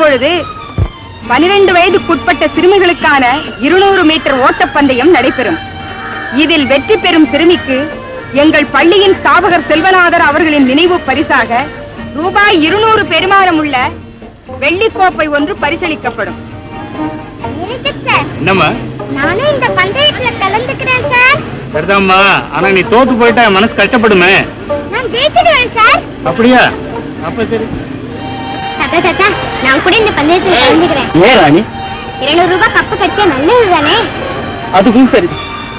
இப்பொழுது பனிரெண்டு வயதுக்குட்பட்ட சிறுமிகளுக்கான இருநூறு மீட்டர் ஓட்டப்பந்தயம் நடைபெறும் இதில் வெற்றி பெறும் சிறுமிக்கு எங்கள் பள்ளியின் ஸ்தாபகர் செல்வநாதர் அவர்களின் நினைவு பரிசாக ரூபாய் இருநூறு பெருமானம் உள்ள வெள்ளிக்கோப்பை ஒன்று பரிசளிக்கப்படும் இருக்கு சார் என்னம்மா நானும் இந்த பந்தயத்துல கலந்துக்கிறேன் சார் சரிதாம்மா ஆனா நீ தோத்து போயிட்டா என் மனசு கஷ்டப்படுமே நான் ஜெயிச்சிடுவேன் சார் அப்படியா அப்ப சரி தாத்தா தாத்தா நான் கூட இந்த பந்தயத்துல கலந்துக்கிறேன் ஏ ராணி இருநூறு ரூபாய் கப்பு கட்டியா நல்லது தானே அதுவும் சரி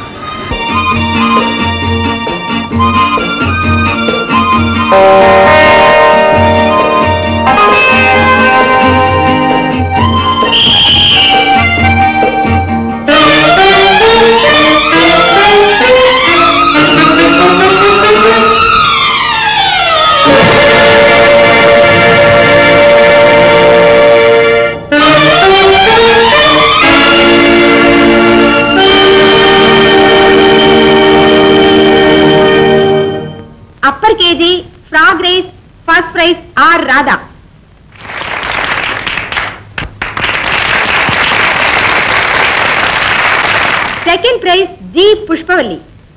upper KG frock race first prize R Radha second prize G Pushpavalli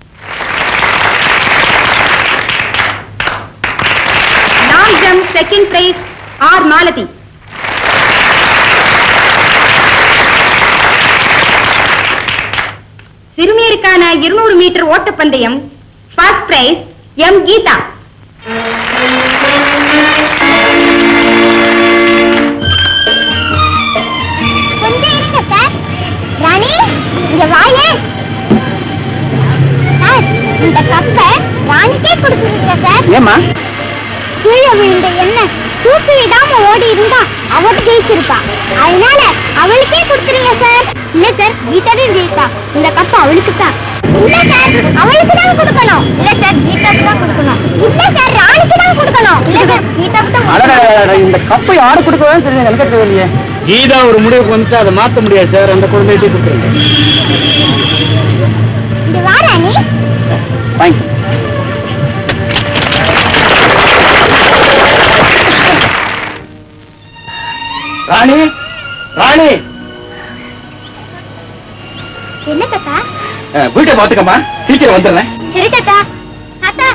long jump second prize R Malathi சிறுமியருக்கான இருநூறு மீட்டர் ஓட்டப்பந்தயம் ஃபர்ஸ்ட் பிரைஸ் எம் கீதா கொஞ்சம் இருங்க சார் ராணி இங்க வாயே சார் இந்த கப்பை ராணிக்கே கொடுத்துருங்க சார் ஏமா கீழே விழுந்த எண்ணெய் தூக்கி விடாம ஓடி இருந்தா அவ ஜெயிச்சிருப்பா அதனால அவளுக்கே கொடுத்துருங்க சார் இல்ல சார் கீதாவே ஜெயித்தா இந்த கப் அவளுக்கு தான் இல்ல சார் அவளுக்கு தான் கொடுக்கணும் இல்ல சார் கீதாக்கு தான் கொடுக்கணும் இல்ல சார் ராணிக்கு தான் கொடுக்கணும் இல்ல சார் கீதாக்கு தான் கொடுக்கணும். இந்த கப்பை யாரு கொடுக்கவே தெரியல எனக்கு தெரியலையே கீதா ஒரு முடிவுக்கு வந்துட்டு அதை மாத்த முடியாது சார் அந்த குழந்தைகிட்டே கொடுத்துருங்க இங்க வா ராணி தேங்க்ஸ் ராணி ராணி என்ன தாத்தா அஹ், வீட்டை பாத்துக்கம்மா சீக்கிரம் வந்துடுறேன் சரி தாத்தா தாத்தா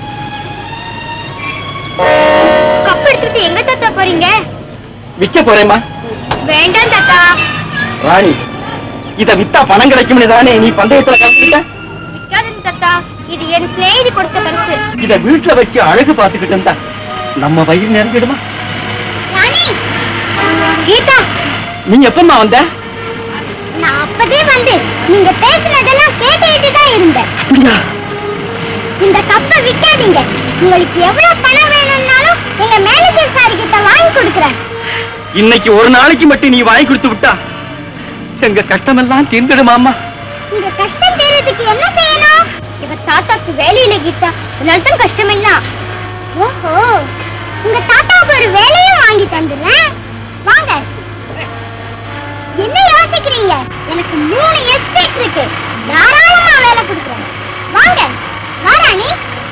கப் எடுத்துட்டு எங்க தாத்தா போறீங்க விற்க போறேம்மா வேண்டாம் தாத்தா ராணி இத வித்தா பணம் கிடைக்கும்னு தானே நீ பந்தயத்துல கலந்துக்கிட்ட விற்காதீங்க தாத்தா இது என் சிநேகிதி கொடுத்த பரிசு இத வீட்டுல வச்சு அழகு பாத்துக்கிட்டு இருந்தா நம்ம வயிறு நிறைஞ்சிடுமா ராணி கீதா நீ எப்பம்மா வந்த நான் அப்பதே வந்து நீங்க பேசுனதெல்லாம் கேட்டுக்கிட்டு தான் இருந்தேன் அப்படியா இந்த கப்பை விற்காதீங்க உங்களுக்கு எவ்வளவு பணம் வேணும்னாலும் எங்க மேனேஜர் சார் கிட்ட வாங்கி கொடுக்குறேன் இன்னைக்கு ஒரு நாளைக்கு மட்டும் நீ வாங்கி கொடுத்து விட்டா எங்க கஷ்டமெல்லாம் தீர்ந்துடுமாமா உங்க கஷ்டம் தீரதுக்கு என்ன செய்யணும் இவ தாத்தாக்கு வேலையில கீதா அதனால தான் கஷ்டம் என்ன ஓஹோ உங்க தாத்தாவுக்கு ஒரு வேலையும் வாங்கி தந்துடுறேன் வாங்க என்ன யோசிக்கிறீங்க எனக்கு மூணு எஸ்டேட் இருக்கு தாராளமா வேலை கொடுக்குறேன் வாங்க வாராணி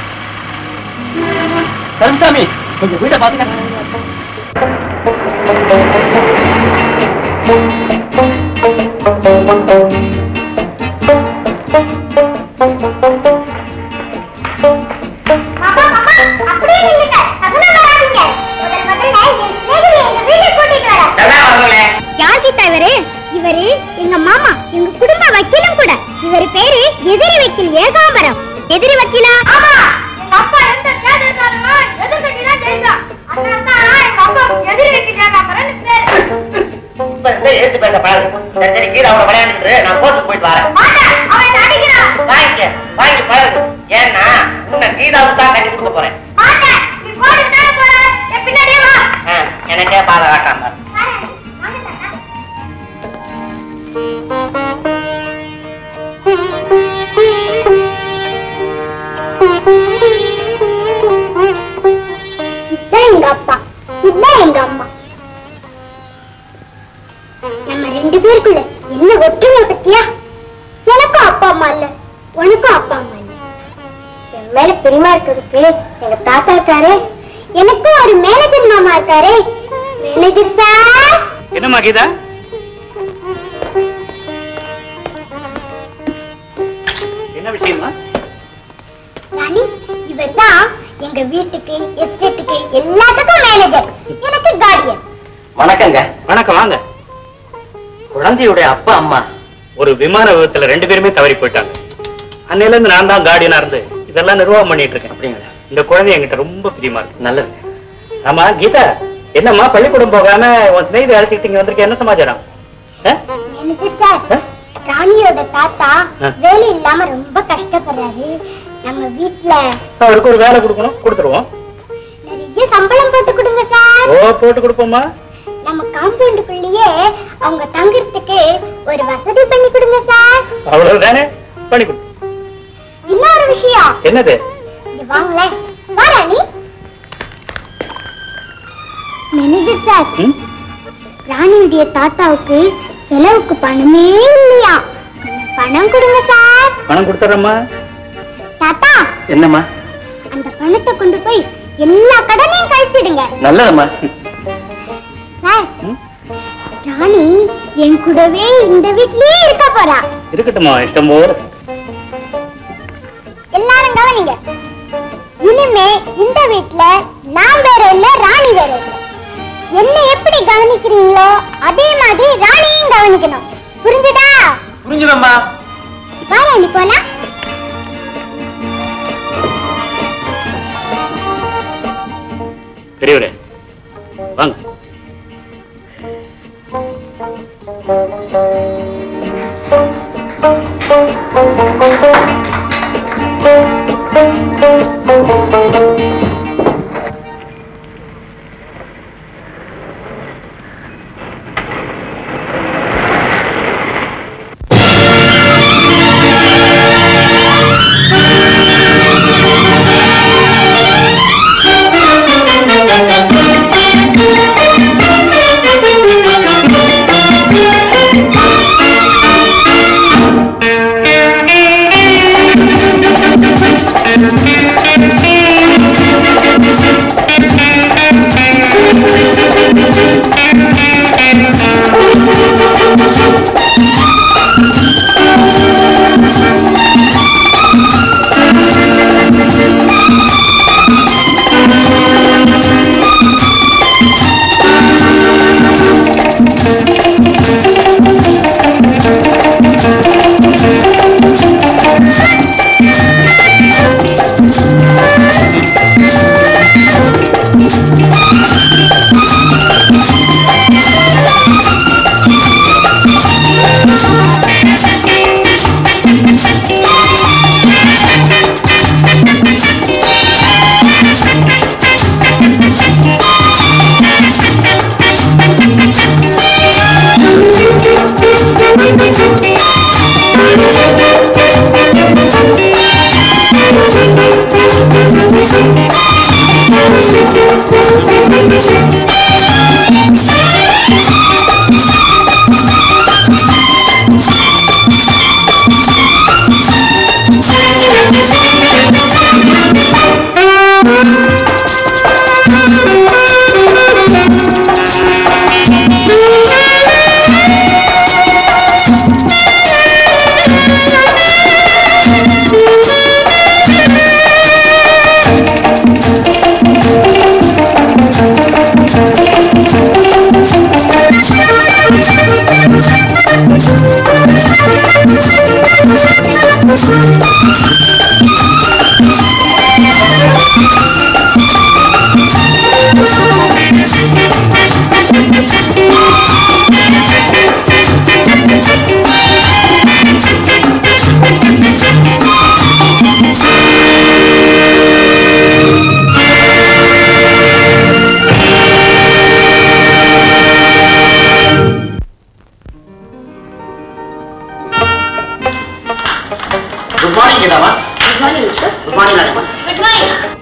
கருமசாமி கொஞ்சம் வீட்டை பாத்துக்க மாமா மாமா அப்படியே நில்லுங்க அப்புறம் வராதீங்க முதல் முதல்ல என் சிநேகிதியை எங்க வீட்டுக்கு கூட்டிட்டு வரேன் யார் கிட்ட இவரு இவரு எங்க மாமா எங்க குடும்ப வக்கீலும் கூட இவர் பேரு எதிரி வக்கீல் ஏகாம்பரம் எதிரி வக்கீலா ஆமா எங்க அப்பா எந்த தேர்தல்காரங்க எதிர்கட்சி தான் ஜெயிச்சா அதனால தான் எங்க அப்பா எதிரி வக்கீல் ஏகாம்பரம் பேரு இப்ப இருந்து எழுத்து பேச பழகு சரி சரி கீழே அவனை விளையாண்டுட்டு நான் கோர்ட்டுக்கு போயிட்டு வரேன் மாட்டேன் அவன் அடிக்கிறான் வாங்கிக்க வாங்கி பழகு ஏன்னா உன்னை கீதாவுக்கு தான் கட்டி கொடுக்க போறேன் மாட்டேன் நீ கோடி தானே போற என் பின்னாடியே வா ஆ, எனக்கே பாதை காட்டாம வாங்க, வாங்க தாத்தா. இதான் எங்க அப்பா இதான் எங்க அம்மா நம்ம ரெண்டு பேருக்குள்ள என்ன ஒற்றுமை பத்தியா எனக்கும் அப்பா அம்மா இல்ல உனக்கும் அப்பா அம்மா இல்ல என் மேல பெருமா இருக்கிறதுக்கு எங்க தாத்தா இருக்காரு எனக்கும் ஒரு மேனேஜர் மாமா இருக்காரு மேனேஜர் சார் என்னம்மா கீதா என்ன விஷயமா ராணி இவர் தான் எங்க வீட்டுக்கு எஸ்டேட்டுக்கு எல்லாத்துக்கும் மேனேஜர் எனக்கு கார்டியன் வணக்கங்க வணக்கம் வாங்க குழந்தையுடைய அப்பா அம்மா ஒரு விமான விபத்துல ரெண்டு பேருமே தவறி போயிட்டாங்க அன்னையில இருந்து நான் தான் கார்டியனா இருந்து இதெல்லாம் நிர்வாகம் பண்ணிட்டு இருக்கேன் அப்படிங்களா இந்த குழந்தை என்கிட்ட ரொம்ப பிரியமா இருக்கு நல்லது ஆமா கீதா என்னம்மா பள்ளிக்கூடம் போகாம உன் சிநேகிதி அழைச்சிட்டு இங்க வந்திருக்க என்ன சமாச்சாரம் ஆ? மேனேஜர் சார் ஆ? ராணியோட தாத்தா ஆ. வேலை இல்லாம ரொம்ப கஷ்டப்படுறாரு நம்ம வீட்ல அவருக்கு ஒரு வேலை கொடுக்கணும் கொடுத்துருவோம் நிறைய சம்பளம் போட்டு கொடுங்க சார் ஓ போட்டு கொடுப்போம்மா நம்ம காம்பவுண்டுக்குள்ளேயே அவங்க தங்குறதுக்கு ஒரு வசதி பண்ணி கொடுங்க சார் அவ்வளவுதானே பண்ணி கொடு இன்னொரு விஷயம் என்னது இங்க வாங்களேன் வா ராணி மேனேஜர் சார் ம்? ராணியுடைய தாத்தாவுக்கு செலவுக்கு பணமே இல்லையா கொஞ்சம் பணம் கொடுங்க சார் பணம் கொடுத்துறேம்மா தாத்தா என்னம்மா அந்த பணத்தை கொண்டு போய் எல்லா கடனையும் கழிச்சிடுங்க நல்லதம்மா சார் ம்? ராணி என் கூடவே இந்த வீட்லயே இருக்க போறா இருக்கட்டும்மா இஷ்டம் போல எல்லாரும் கவனிங்க இனிமே இந்த வீட்ல நான் வேற இல்ல ராணி வேற இல்ல என்ன எப்படி கவனிக்கிறீங்களோ அதே மாதிரி ராணியும் கவனிக்கணும் புரிஞ்சுதா புரிஞ்சுதம்மா வா ராணி போலாம் பெரியவரே வாங்க குட் மார்னிங் கீதாமா good morning good morning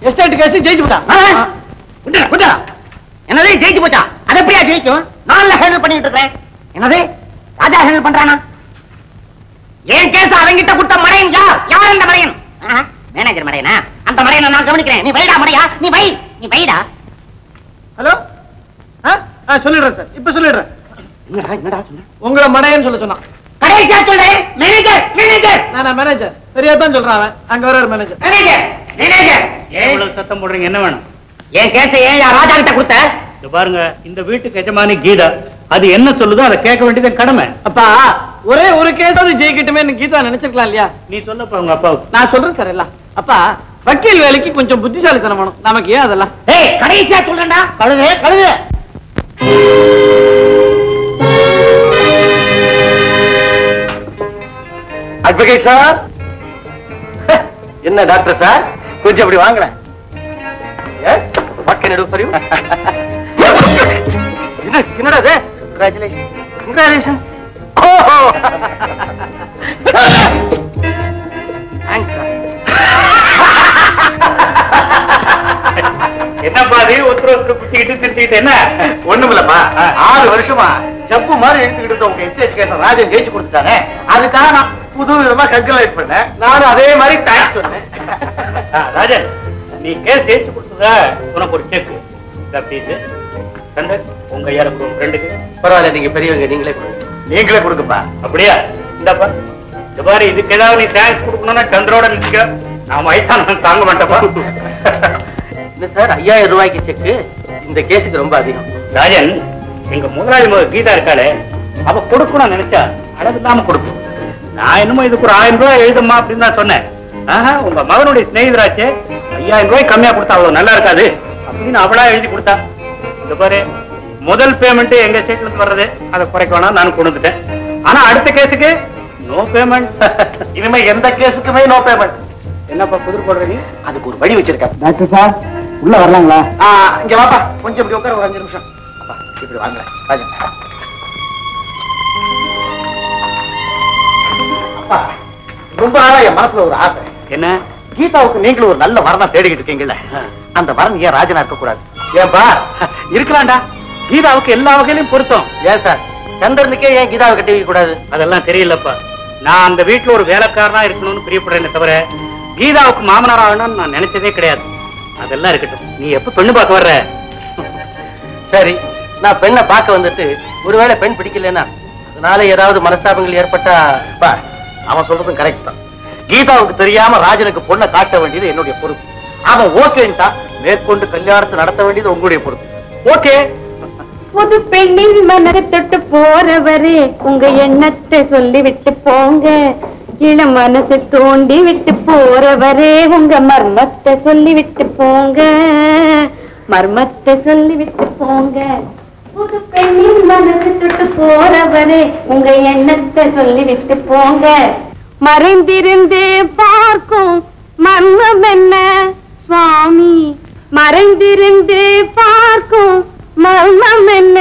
estate case ஜெயிச்சு விட்டான் குண்டா குண்டா என்னது ஜெயிச்சு போச்சா அது எப்படியா ஜெயிக்கும் நான்ல ஹேண்டில் பண்ணிட்டு இருக்கேன் என்னது ராஜா ஹேண்டில் பண்றானா ஏன் கேஸ் அவங்கிட்ட கொடுத்த மடையன் யார் யார் அந்த மடையன் மேனேஜர் மடையனா அந்த மடையனை நான் கவனிக்கிறேன் நீ வைடா மடையா நீ வை நீ வைடா ஹலோ சொல்லிடுறேன் சார் இப்ப சொல்லிடுறேன் என்னடா என்னடா சொன்ன உங்களை மடையன்னு சொல்ல சொன்னான் கடைசியா சொல்றேன் மேனேஜர் மேனேஜர் நானா மேனேஜர் சரியா தான் சொல்றான் அவன் அங்க வர மேனேஜர் மேனேஜர் மேனேஜர் ஏன் இவ்வளவு சத்தம் போடுறீங்க என்ன வேணும் என் கேஸ ஏன் யா ராஜா கிட்ட கொடுத்த இங்க பாருங்க இந்த வீட்டுக்கு எஜமானி கீதா அது என்ன சொல்லுதோ அதை கேட்க வேண்டியது என் கடமை அப்பா ஒரே ஒரு கேஸ் அது ஜெயிக்கட்டுமே கீதா நினைச்சிருக்கலாம் இல்லையா நீ சொல்லப்பா உங்க அப்பாவுக்கு நான் சொல்றேன் சார் எல்லாம் அப்பா வக்கீல் வேலைக்கு கொஞ்சம் புத்திசாலித்தனம் வேணும் நமக்கு ஏன் அதெல்லாம் ஏய் கடைசியா சொல்றேன்டா கழுது கழுது அட்வொகேட் சார் என்ன டாக்டர் சார் கொஞ்சம் அப்படி வாங்கினேன் what can I do for you என்ன என்னடா இது கங்க்ராச்சுலேஷன் கங்க்ராச்சுலேஷன் ஓஹோ தேங்க்ஸ் என்னப்பா அது ஒருத்தர் ஒருத்தர் பிடிச்சிக்கிட்டு திருத்திக்கிட்டு என்ன ஒண்ணுமில்லப்பா ஆறு வருஷமா ஜப்பு மாதிரி எடுத்துக்கிட்டு இருந்த உங்க எஸ்டேட் கேஸ் ராஜன் ஜெயிச்சு கொடுத்துட்டானே அதுக்காக நான் புது விதமா கங்க்ராலேட் பண்ணேன் நானும் அதே மாதிரி தேங்க்ஸ் சொன்னேன் ஆ, ராஜன் நீ கேஸ் ஜெயிச்சு கொடுத்ததா உனக்கு ஒரு செக் தப்பீது கண்டு உங்க யாருக்கு உங்க ஃப்ரெண்டுக்கு பரவாயில்ல நீங்க பெரியவங்க நீங்களே கொடுங்க நீங்களே கொடுங்கப்பா அப்படியா இந்தாப்பா இந்த பாரு இதுக்கு ஏதாவது நீ தேங்க்ஸ் கொடுக்கணும்னா சந்திரோட நிக்க நான் வயசான தாங்க மாட்டேப்பா இல்ல சார் ஐயாயிரம் ரூபாய்க்கு செக்கு இந்த கேஸுக்கு ரொம்ப அதிகம் ராஜன் எங்க முதலாளி மக கீதா இருக்காளே அவ கொடுக்கணும்னு நினைச்சா அளவு இல்லாம கொடுக்கும் நான் என்னமோ இதுக்கு ஒரு ஆயிரம் ரூபாய் எழுதுமா அப்படின்னு தான் சொன்னேன் ஆஹா உங்க மகனுடைய சிநேகிதராச்சே ஐயாயிரம் ரூபாய் கம்மியா கொடுத்தா அவ்வளவு நல்லா இருக்காது அப்படின்னு அவளா எழுதி கொடுத்தா இந்த பாரு முதல் பேமெண்ட் எங்க ஸ்டேட்ல இருந்து வர்றது அதை குறைக்க வேணாம் நான் கொண்டு வந்துட்டேன் ஆனா அடுத்த கேஸுக்கு நோ பேமெண்ட் இனிமே எந்த கேஸுக்குமே நோ பேமெண்ட் என்னப்பா புதிர் போடுறீங்க அதுக்கு ஒரு வழி வச்சிருக்கேன் டாக்டர் சார் உள்ள வரலாங்களா ஆ, இங்க வாப்பா கொஞ்சம் இப்படி உட்கார ஒரு அஞ்சு நிமிஷம் அப்பா, இப்படி வாங்க ராஜன் அப்பா ரொம்ப நாளா என் மனசுல ஒரு ஆசை என்ன கீதாவுக்கு நீங்களும் ஒரு நல்ல வரனை தேடிக்கிட்டு இருக்கீங்கல்ல அந்த வரன் ஏன் ராஜனா இருக்க கூடாது ஏன்பா இருக்கலாம்டா கீதாவுக்கு எல்லா வகையிலும் பொருத்தம் ஏன் சார் சந்திரனுக்கே ஏன் கீதாவை கட்டி வைக்க கூடாது அதெல்லாம் தெரியலப்பா நான் அந்த வீட்டுல ஒரு வேலைக்காரனா இருக்கணும்னு பிரியப்படுறேனே தவிர கீதாவுக்கு மாமனார் ஆகணும்னு நான் நினைச்சதே கிடையாது அதெல்லாம் இருக்கட்டும் நீ எப்ப பெண்ணு பார்க்க வர்ற சரி நான் பெண்ணை பார்க்க வந்துட்டு ஒருவேளை பெண் பிடிக்கலன்னா அதனால ஏதாவது மனஸ்தாபங்கள் ஏற்பட்டா பா, அவன் சொல்றதும் கரெக்ட் தான் கீதாவுக்கு தெரியாம ராஜனுக்கு பொண்ணை காட்ட வேண்டியது என்னுடைய பொறுப்பு அவன் ஓகேன்ட்டா மேற்கொண்டு கல்யாணத்தை நடத்த வேண்டியது உங்களுடைய பொறுப்பு ஓகே புது பெண்ணின் மனதை தொட்டு போறவரே உங்க எண்ணத்தை சொல்லி விட்டு போங்க இள மனசை தோண்டி விட்டு போறவரே உங்க மர்மத்தை சொல்லி விட்டு போங்க மர்மத்தை சொல்லி விட்டு போங்க புது பெண்ணின் மனசை தொட்டு போறவரே உங்க எண்ணத்தை சொல்லி விட்டு போங்க மறைந்திருந்து பார்க்கும் மர்மம் என்ன சுவாமி மறைந்திருந்து பார்க்கும் மர்மம் என்ன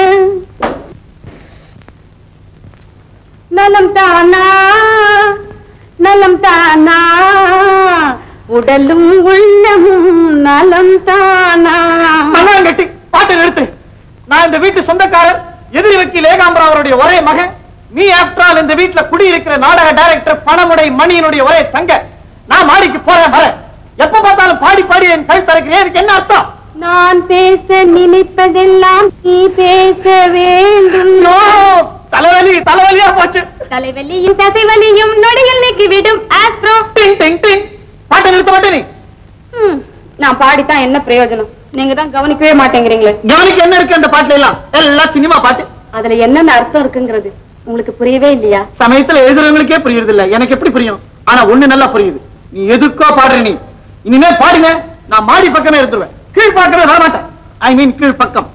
நலம் தானா நலம் தானா உடலும் உள்ளமும் நலம் தானா கட்டி பாட்டை நிறுத்து நான் இந்த வீட்டு சொந்தக்காரர் எதிரி வக்கீல் ஏகாம்பரம் அவருடைய ஒரே மகன் நீ ஆஃப்டர் இந்த வீட்டுல குடியிருக்கிற நாடக டைரக்டர் பணமுடை மணியினுடைய ஒரே தங்க நான் மாடிக்கு போறேன் வரேன் எப்ப பார்த்தாலும் பாடி பாடி என் கை தரக்கிறேன் எனக்கு என்ன அர்த்தம் நான் பேச நினைப்பதெல்லாம் நீ பேச வேண்டும் ஐயோ, தலைவலி தலைவலியா போச்சு தலைவலியும் தசைவலியும் நொடியில் நீக்கிவிடும் ஆஸ்ட்ரோ டிங் டிங் டிங் பாட்டை நிறுத்த மாட்டேன் நீ ம், நான் பாடித்தான் என்ன பிரயோஜனம் நீங்க தான் கவனிக்கவே மாட்டேங்கிறீங்களே ஞானிக்கு என்ன இருக்கு அந்த பாட்டுல எல்லாம் எல்லாம் சினிமா பாட்டு அதுல என்னென்ன அர்த்தம் இருக்குங்கிறது உங்களுக்கு புரியவே இல்லையா சமயத்துல எழுதுறவங்களுக்கே புரியுறது இல்ல எனக்கு எப்படி புரியும் ஆனா ஒண்ணு நல்லா புரியுது நீ எதுக்கோ பாடுற நீ இனிமே பாடுங்க நான் மாடி பக்கமே எடுத்துருவேன் கீழ் பக்கமே வர மாட்டேன் ஐ மீன் கீழ் பக்கம்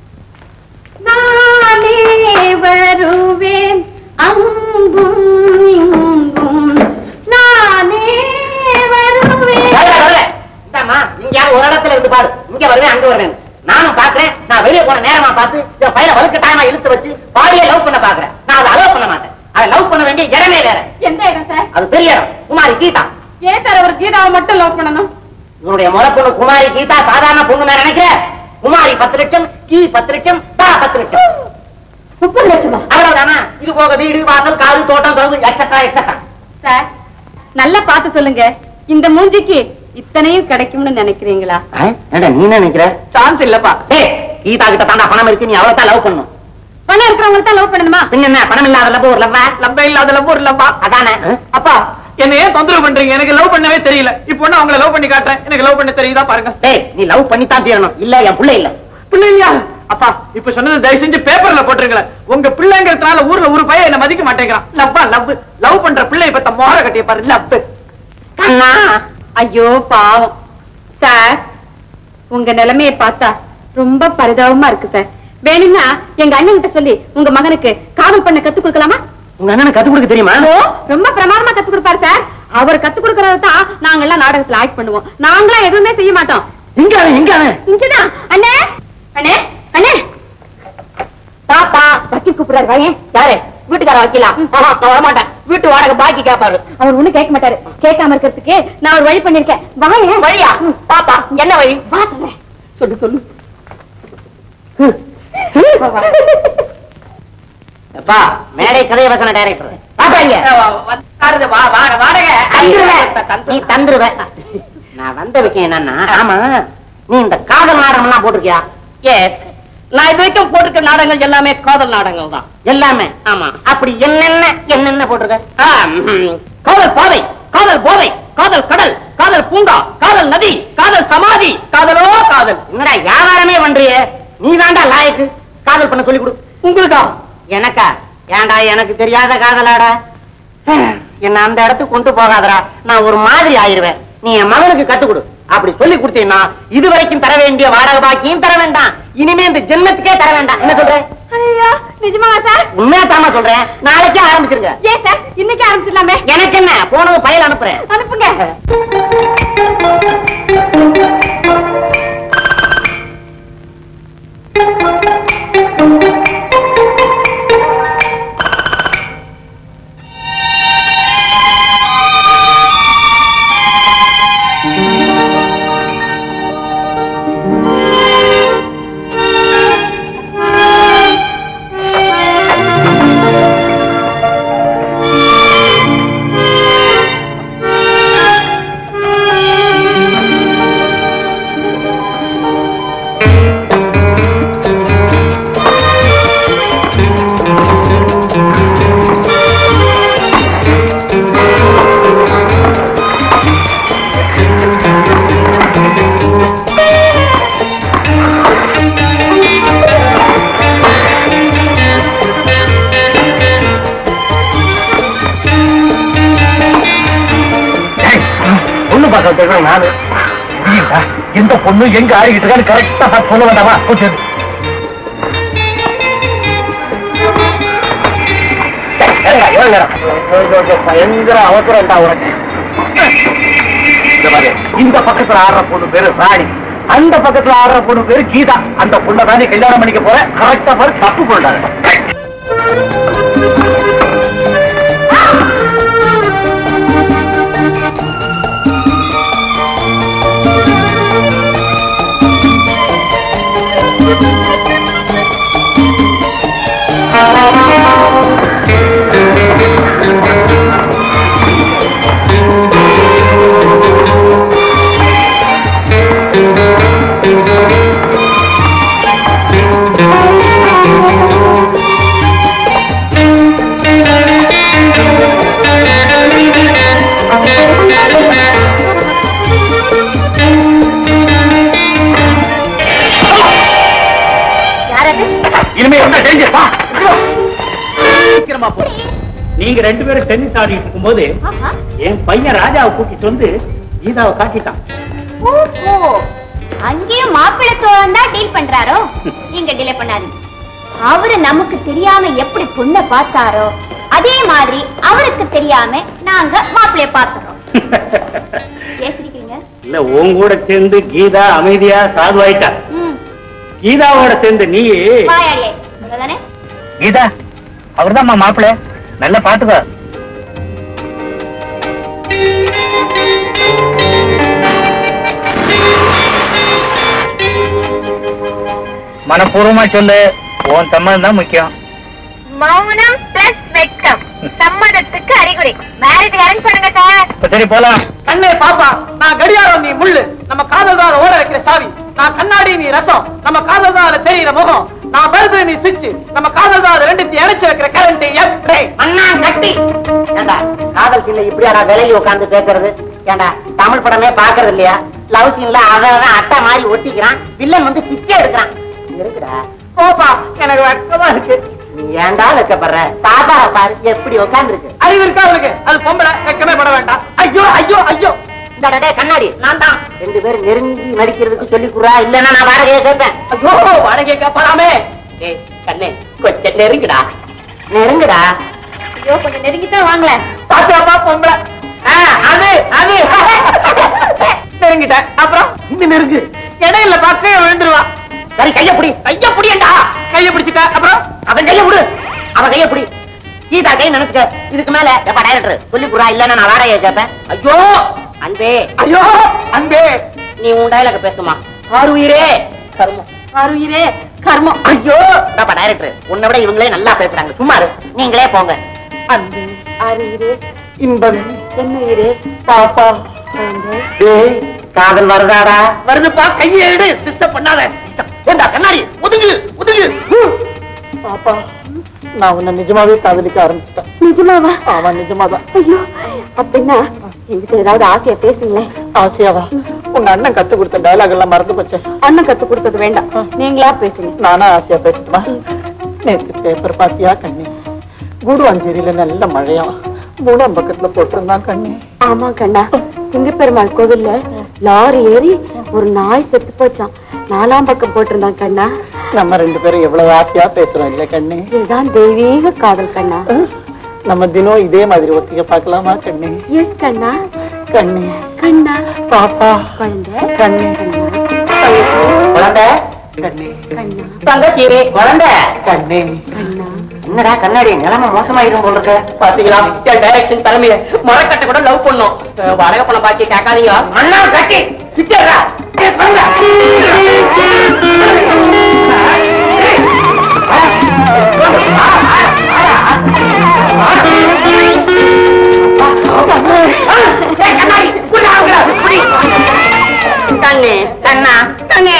நானே வருவேன் அங்கும் இங்கும் நானே வருவேன் இந்தாம்மா நீங்க யாரும் ஒரு இடத்துல இருந்து பாரு இங்க வருவேன் அங்க வருவேன் நானும் பாக்குறேன் நான் வெளியே போன நேரமா பார்த்து என் பையனை வலுக்க டைமா இழுத்து வச்சு பாடியே லவ் பண்ண பாக்குறேன் நான் அதை அலோவ் பண்ண மாட்டேன் அதை லவ் பண்ண வேண்டிய இடமே வேற எந்த இடம் சார் அது பெரிய இடம் குமாரி கீதா ஏன் சார் ஒரு கீதாவை மட்டும் லவ் பண்ணணும் இவனுடைய முறை பொண்ணு குமாரி கீதா சாதாரண பொண்ணு நான் நினைக்கிறேன் குமாரி பத்து லட்சம் கீ பத்து லட்சம் தா பத்து லட்சம் முப்பது லட்சமா அவ்வளவுதானா இது போக வீடு வாசல் காது தோட்டம் தொகுதி எக்ஸட்ரா எக்ஸட்ரா சார் நல்லா பார்த்து சொல்லுங்க இந்த மூஞ்சிக்கு இத்தனையும் கிடைக்கும்னு நினைக்கிறீங்களா ஏண்டா நீ என்ன நினைக்கிற சான்ஸ் இல்லப்பா டேய் கீதா கிட்ட தாண்டா பணம் இருக்கு நீ அவ்வளவு தான் லவ் பண்ணும் பணம் இருக்கிறவங்க தான் லவ் பண்ணணுமா பின்ன என்ன பணம் இல்லாத லவ் ஒரு லவ்வா லப்ப இல்லாத லவ் ஒரு லவ்வா அதானே அப்பா என்ன ஏன் தொந்தரவு பண்றீங்க எனக்கு லவ் பண்ணவே தெரியல இப்போ நான் உங்களை லவ் பண்ணி காட்டுறேன் எனக்கு லவ் பண்ண தெரியுதா பாருங்க டேய் நீ லவ் பண்ணி தான் தீரணும் இல்ல என் புள்ள இல்ல பிள்ளையா அப்பா இப்ப சொன்னது தயவு செஞ்சு பேப்பர்ல போட்டுருங்களேன் உங்க பிள்ளைங்கிறதுனால ஊர்ல ஒரு பையன் என்ன மதிக்க மாட்டேங்கிறான் லவ்வா லவ் லவ் பண்ற பிள்ளை பத்த மோர கட்டிய பாரு லவ் கண்ணா ஐயோ பாவம் சார் உங்க நிலைமையை பார்த்தா ரொம்ப பரிதாபமா இருக்கு சார் வேணும்னா எங்க அண்ணன் கிட்ட சொல்லி உங்க மகனுக்கு காதல் பண்ண கத்து கொடுக்கலாமா உங்க அண்ணனுக்கு கத்து கொடுக்க தெரியுமா ஓ, ரொம்ப பிரமாதமா கத்து கொடுப்பாரு சார் அவர் கத்து கொடுக்கறத தான் நாங்க எல்லாம் நாடகத்துல ஆக்ட் பண்ணுவோம் நாங்களா எதுவுமே செய்ய மாட்டோம் இங்க அவன், இங்க அவன். இங்கதான் அண்ணே அண்ணே அண்ணே பாப்பா வக்கீல் கூப்பிடுறாரு வாயேன் யாரு வீட்டுக்கார வைக்கலாம் வரமாட்டேன் வீட்டு வாடகை பாக்கி கேட்பாரு அவர் ஒண்ணும் கேட்க மாட்டாரு கேட்காம இருக்கிறதுக்கு நான் ஒரு வழி பண்ணிருக்கேன் வாயேன் வழியா பாப்பா என்ன வழி வா சொல்றேன் சொல்லு சொல்லு அப்பா மேடை கதை வசன டைரக்டர் பாப்பா இங்க தந்துருவேன். நீ தந்துருவ நான் வந்த விஷயம் என்னன்னா ஆமா நீ இந்த காதல் நாடகம் எல்லாம் போட்டிருக்கியா எஸ் நான் இது வரைக்கும் போட்டிருக்க நாடகங்கள் எல்லாமே காதல் நாடகங்கள் தான் எல்லாமே ஆமா அப்படி என்னென்ன என்னென்ன போட்டிருக்க ஆ, ம், காதல் பாதை காதல் போதை காதல் கடல் காதல் பூங்கா காதல் நதி காதல் சமாதி காதலோ காதல் என்னடா வியாபாரமே பண்றியே நீ தாண்டா லாயக்கு காதல் பண்ண சொல்லி கொடு உங்களுக்கா எனக்கா ஏன்டா எனக்கு தெரியாத காதலாடா என்ன அந்த இடத்துக்கு கொண்டு போகாதடா நான் ஒரு மாதிரி ஆயிருவேன் நீ என் மகனுக்கு கத்து கொடு அப்படி சொல்லி கொடுத்தீங்கன்னா இது வரைக்கும் தர வேண்டிய வாடகை பாக்கியும் தர வேண்டாம் இனிமே இந்த ஜென்மத்துக்கே தர வேண்டாம் என்ன சொல்ற ஐயா நிஜமாவா சார் உண்மையா தாமா சொல்றேன் நாளைக்கே ஆரம்பிச்சிருங்க ஏன் சார் இன்னைக்கு ஆரம்பிச்சிடலாமே எனக்கு என்ன போனது பயல் அனுப்புறேன் அனுப்புங்க பொண்ணு பார்க்க வச்சிருக்கேன் நானு புரியுதா எந்த பொண்ணு எங்க ஆடிக்கிட்டு இருக்கான்னு கரெக்டா பார்த்து சொல்ல வேண்டாமா கொஞ்சம் பயங்கர அவசரம்டா உனக்கு இந்த பாரு, இந்த பக்கத்துல ஆடுற பொண்ணு பேரு ராணி அந்த பக்கத்துல ஆடுற பொண்ணு பேரு கீதா அந்த பொண்ணை தானே கல்யாணம் பண்ணிக்க போற கரெக்டா பாரு தப்பு கொண்டாரு இனிமே என்ன டேஞ்சர் வா சீக்கிரமா போ நீங்க ரெண்டு பேரும் டென்னிஸ் ஆடிட்டு இருக்கும்போது என் பையன் ராஜாவை கூட்டிட்டு வந்து கீதாவை காட்டிட்டான் ஓஹோ அங்கேயும் மாப்பிள்ளை தோழன் தான் டீல் பண்றாரோ நீங்க டிலே பண்ணாதீங்க அவரு நமக்கு தெரியாம எப்படி பொண்ணை பார்த்தாரோ அதே மாதிரி அவருக்கு தெரியாம நாங்க மாப்பிள்ளைய பார்த்துறோம் பேசிருக்கீங்க இல்ல உன் கூட சேர்ந்து கீதா அமைதியா சாதுவாயிட்டா ம் கீதாவோட சேர்ந்து நீ வாயாடியே தானே கீதா அவர்தான் மாப்பிள்ள நல்லா பாத்துக்கோ மனப்பூர்வமா சொல்லு உன் சம்மதம் தான் முக்கியம் மௌனம் பிளஸ் வெட்கம் சம்மதத்துக்கு அறிகுறி மேரேஜ் அரேஞ்ச் பண்ணுங்க சார் இப்ப சரி போலாம் கண்ணே பாப்பா நான் கடியாரம் நீ முள்ளு நம்ம காதல் தான் ஓட வைக்கிற சாவி நான் கண்ணாடி நீ ரசம் நம்ம காதல் தான் தெரியுற முகம் நான் பல்பு நீ சுவிட்ச் நம்ம காதல் தான் ரெண்டுத்தையும் இணைச்சு வைக்கிற கரண்ட் எப்படி அண்ணா கட்டி ஏண்டா காதல் சீன்ல இப்படியாடா விலகி உட்கார்ந்து பேசுறது ஏண்டா தமிழ் படமே பாக்குறது இல்லையா லவ் சீன்ல அவன் அட்டை மாதிரி ஒட்டிக்கிறான் வில்லன் வந்து பிச்சை எடுக்கிறான் இருக்குடா போப்பா எனக்கு வெக்கமா இருக்கு நீ ஏன்டா வைக்கப்படுற தாத்தா பாரு எப்படி உட்கார்ந்துருக்கு அறிவு இருக்கா அவனுக்கு அது பொம்பளை வெக்கமே பட வேண்டாம் ஐயோ ஐயோ ஐயோ இந்த டே கண்ணாடி நான் தான் ரெண்டு பேரும் நெருங்கி நடிக்கிறதுக்கு சொல்லி குறா இல்லன்னா நான் வாடகையை கேட்பேன் ஐயோ வாடகை கேட்பாராமே டேய் கண்ணே கொஞ்சம் நெருங்குடா நெருங்குடா ஐயோ கொஞ்சம் நெருங்கித்தான் வாங்களேன் பாத்தியாப்பா பொம்பளை ஆ, அது அது நெருங்கிட்டேன் அப்புறம் இன்னும் நெருங்கு இடையில பார்க்க விழுந்துருவா சரி கைய புடி கைய புடியண்டா கைய பிடிச்சிட்ட அப்புறம் அவன் கைய விடு அவன் கைய புடி கீதா கை நினைச்சுக்க இதுக்கு மேல எப்ப டைரக்டர் சொல்லி குறா இல்லன்னா நான் வாடகையை கேட்பேன் ஐயோ அன்பே ஐயோ அன்பே நீ உன் டைலாக பேசுமா ஆறுயிரே கர்மம் ஆறுயிரே கர்மம் ஐயோ டப்பா டைரக்டர் உன்னை விட இவங்களே நல்லா பேசுறாங்க சும்மா இரு. நீங்களே போங்க அன்பே ஆறுயிரே இன்பமே என்னுயிரே பாப்பா டேய் காதல் வருதாடா வருதுப்பா கையை எடு டிஸ்டர்ப் பண்ணாத ஏண்டா கண்ணாடி ஒதுங்கு ஒதுங்கு ஹம். பாப்பா நான் உன்னை நிஜமாவே காதலிக்க ஆரம்பிச்சிட்டேன் நிஜமாவா ஆமா நிஜமாதான் ஐயோ அப்படின்னா என்கிட்ட ஏதாவது ஆசையா பேசுங்களேன் ஆசையாவா உங்க அண்ணன் கத்து கொடுத்த டயலாக் எல்லாம் மறந்து போச்சு அண்ணன் கத்து கொடுத்தது வேண்டாம் நீங்களா பேசுங்க நானா ஆசையா பேசட்டுமா நேற்று பேப்பர் பாத்தியா கண்ணி கூடுவாஞ்சேரியில நல்ல மழையா மூணாம் பக்கத்துல போட்டிருந்தான் கண்ணி ஆமா கண்ணா சிங்கப்பெருமாள் கோவில்ல லாரி ஏறி ஒரு நாய் செத்து போச்சான் நாலாம் பக்கம் போட்டிருந்தான் கண்ணா நம்ம ரெண்டு பேரும் எவ்வளவு ஆசையா பேசுறோம் இல்ல கண்ணி இதுதான் தெய்வீக காதல் கண்ணா அஹ், நம்ம தினம் இதே மாதிரி ஒத்திக பார்க்கலாமா கண்ணி எஸ் கண்ணா கண்ணி கண்ணா பாப்பா குழந்தை கண்ணி குழந்தை கண்ணி கண்ணா தங்கச்சீரி குழந்தை கண்ணி கண்ணா என்னடா கண்ணாடி நிலைமை மோசமாயிரும் போல இருக்கு பாத்தீங்களா என் டைரக்ஷன் தலைமைய மரக்கட்டை கூட லவ் பண்ணோம் அஹ், வாடகை பணம் பாக்கி கேட்காதீங்க அண்ணா கட்டி சிச்சரா கண்ணு கண்ணா கண்ணு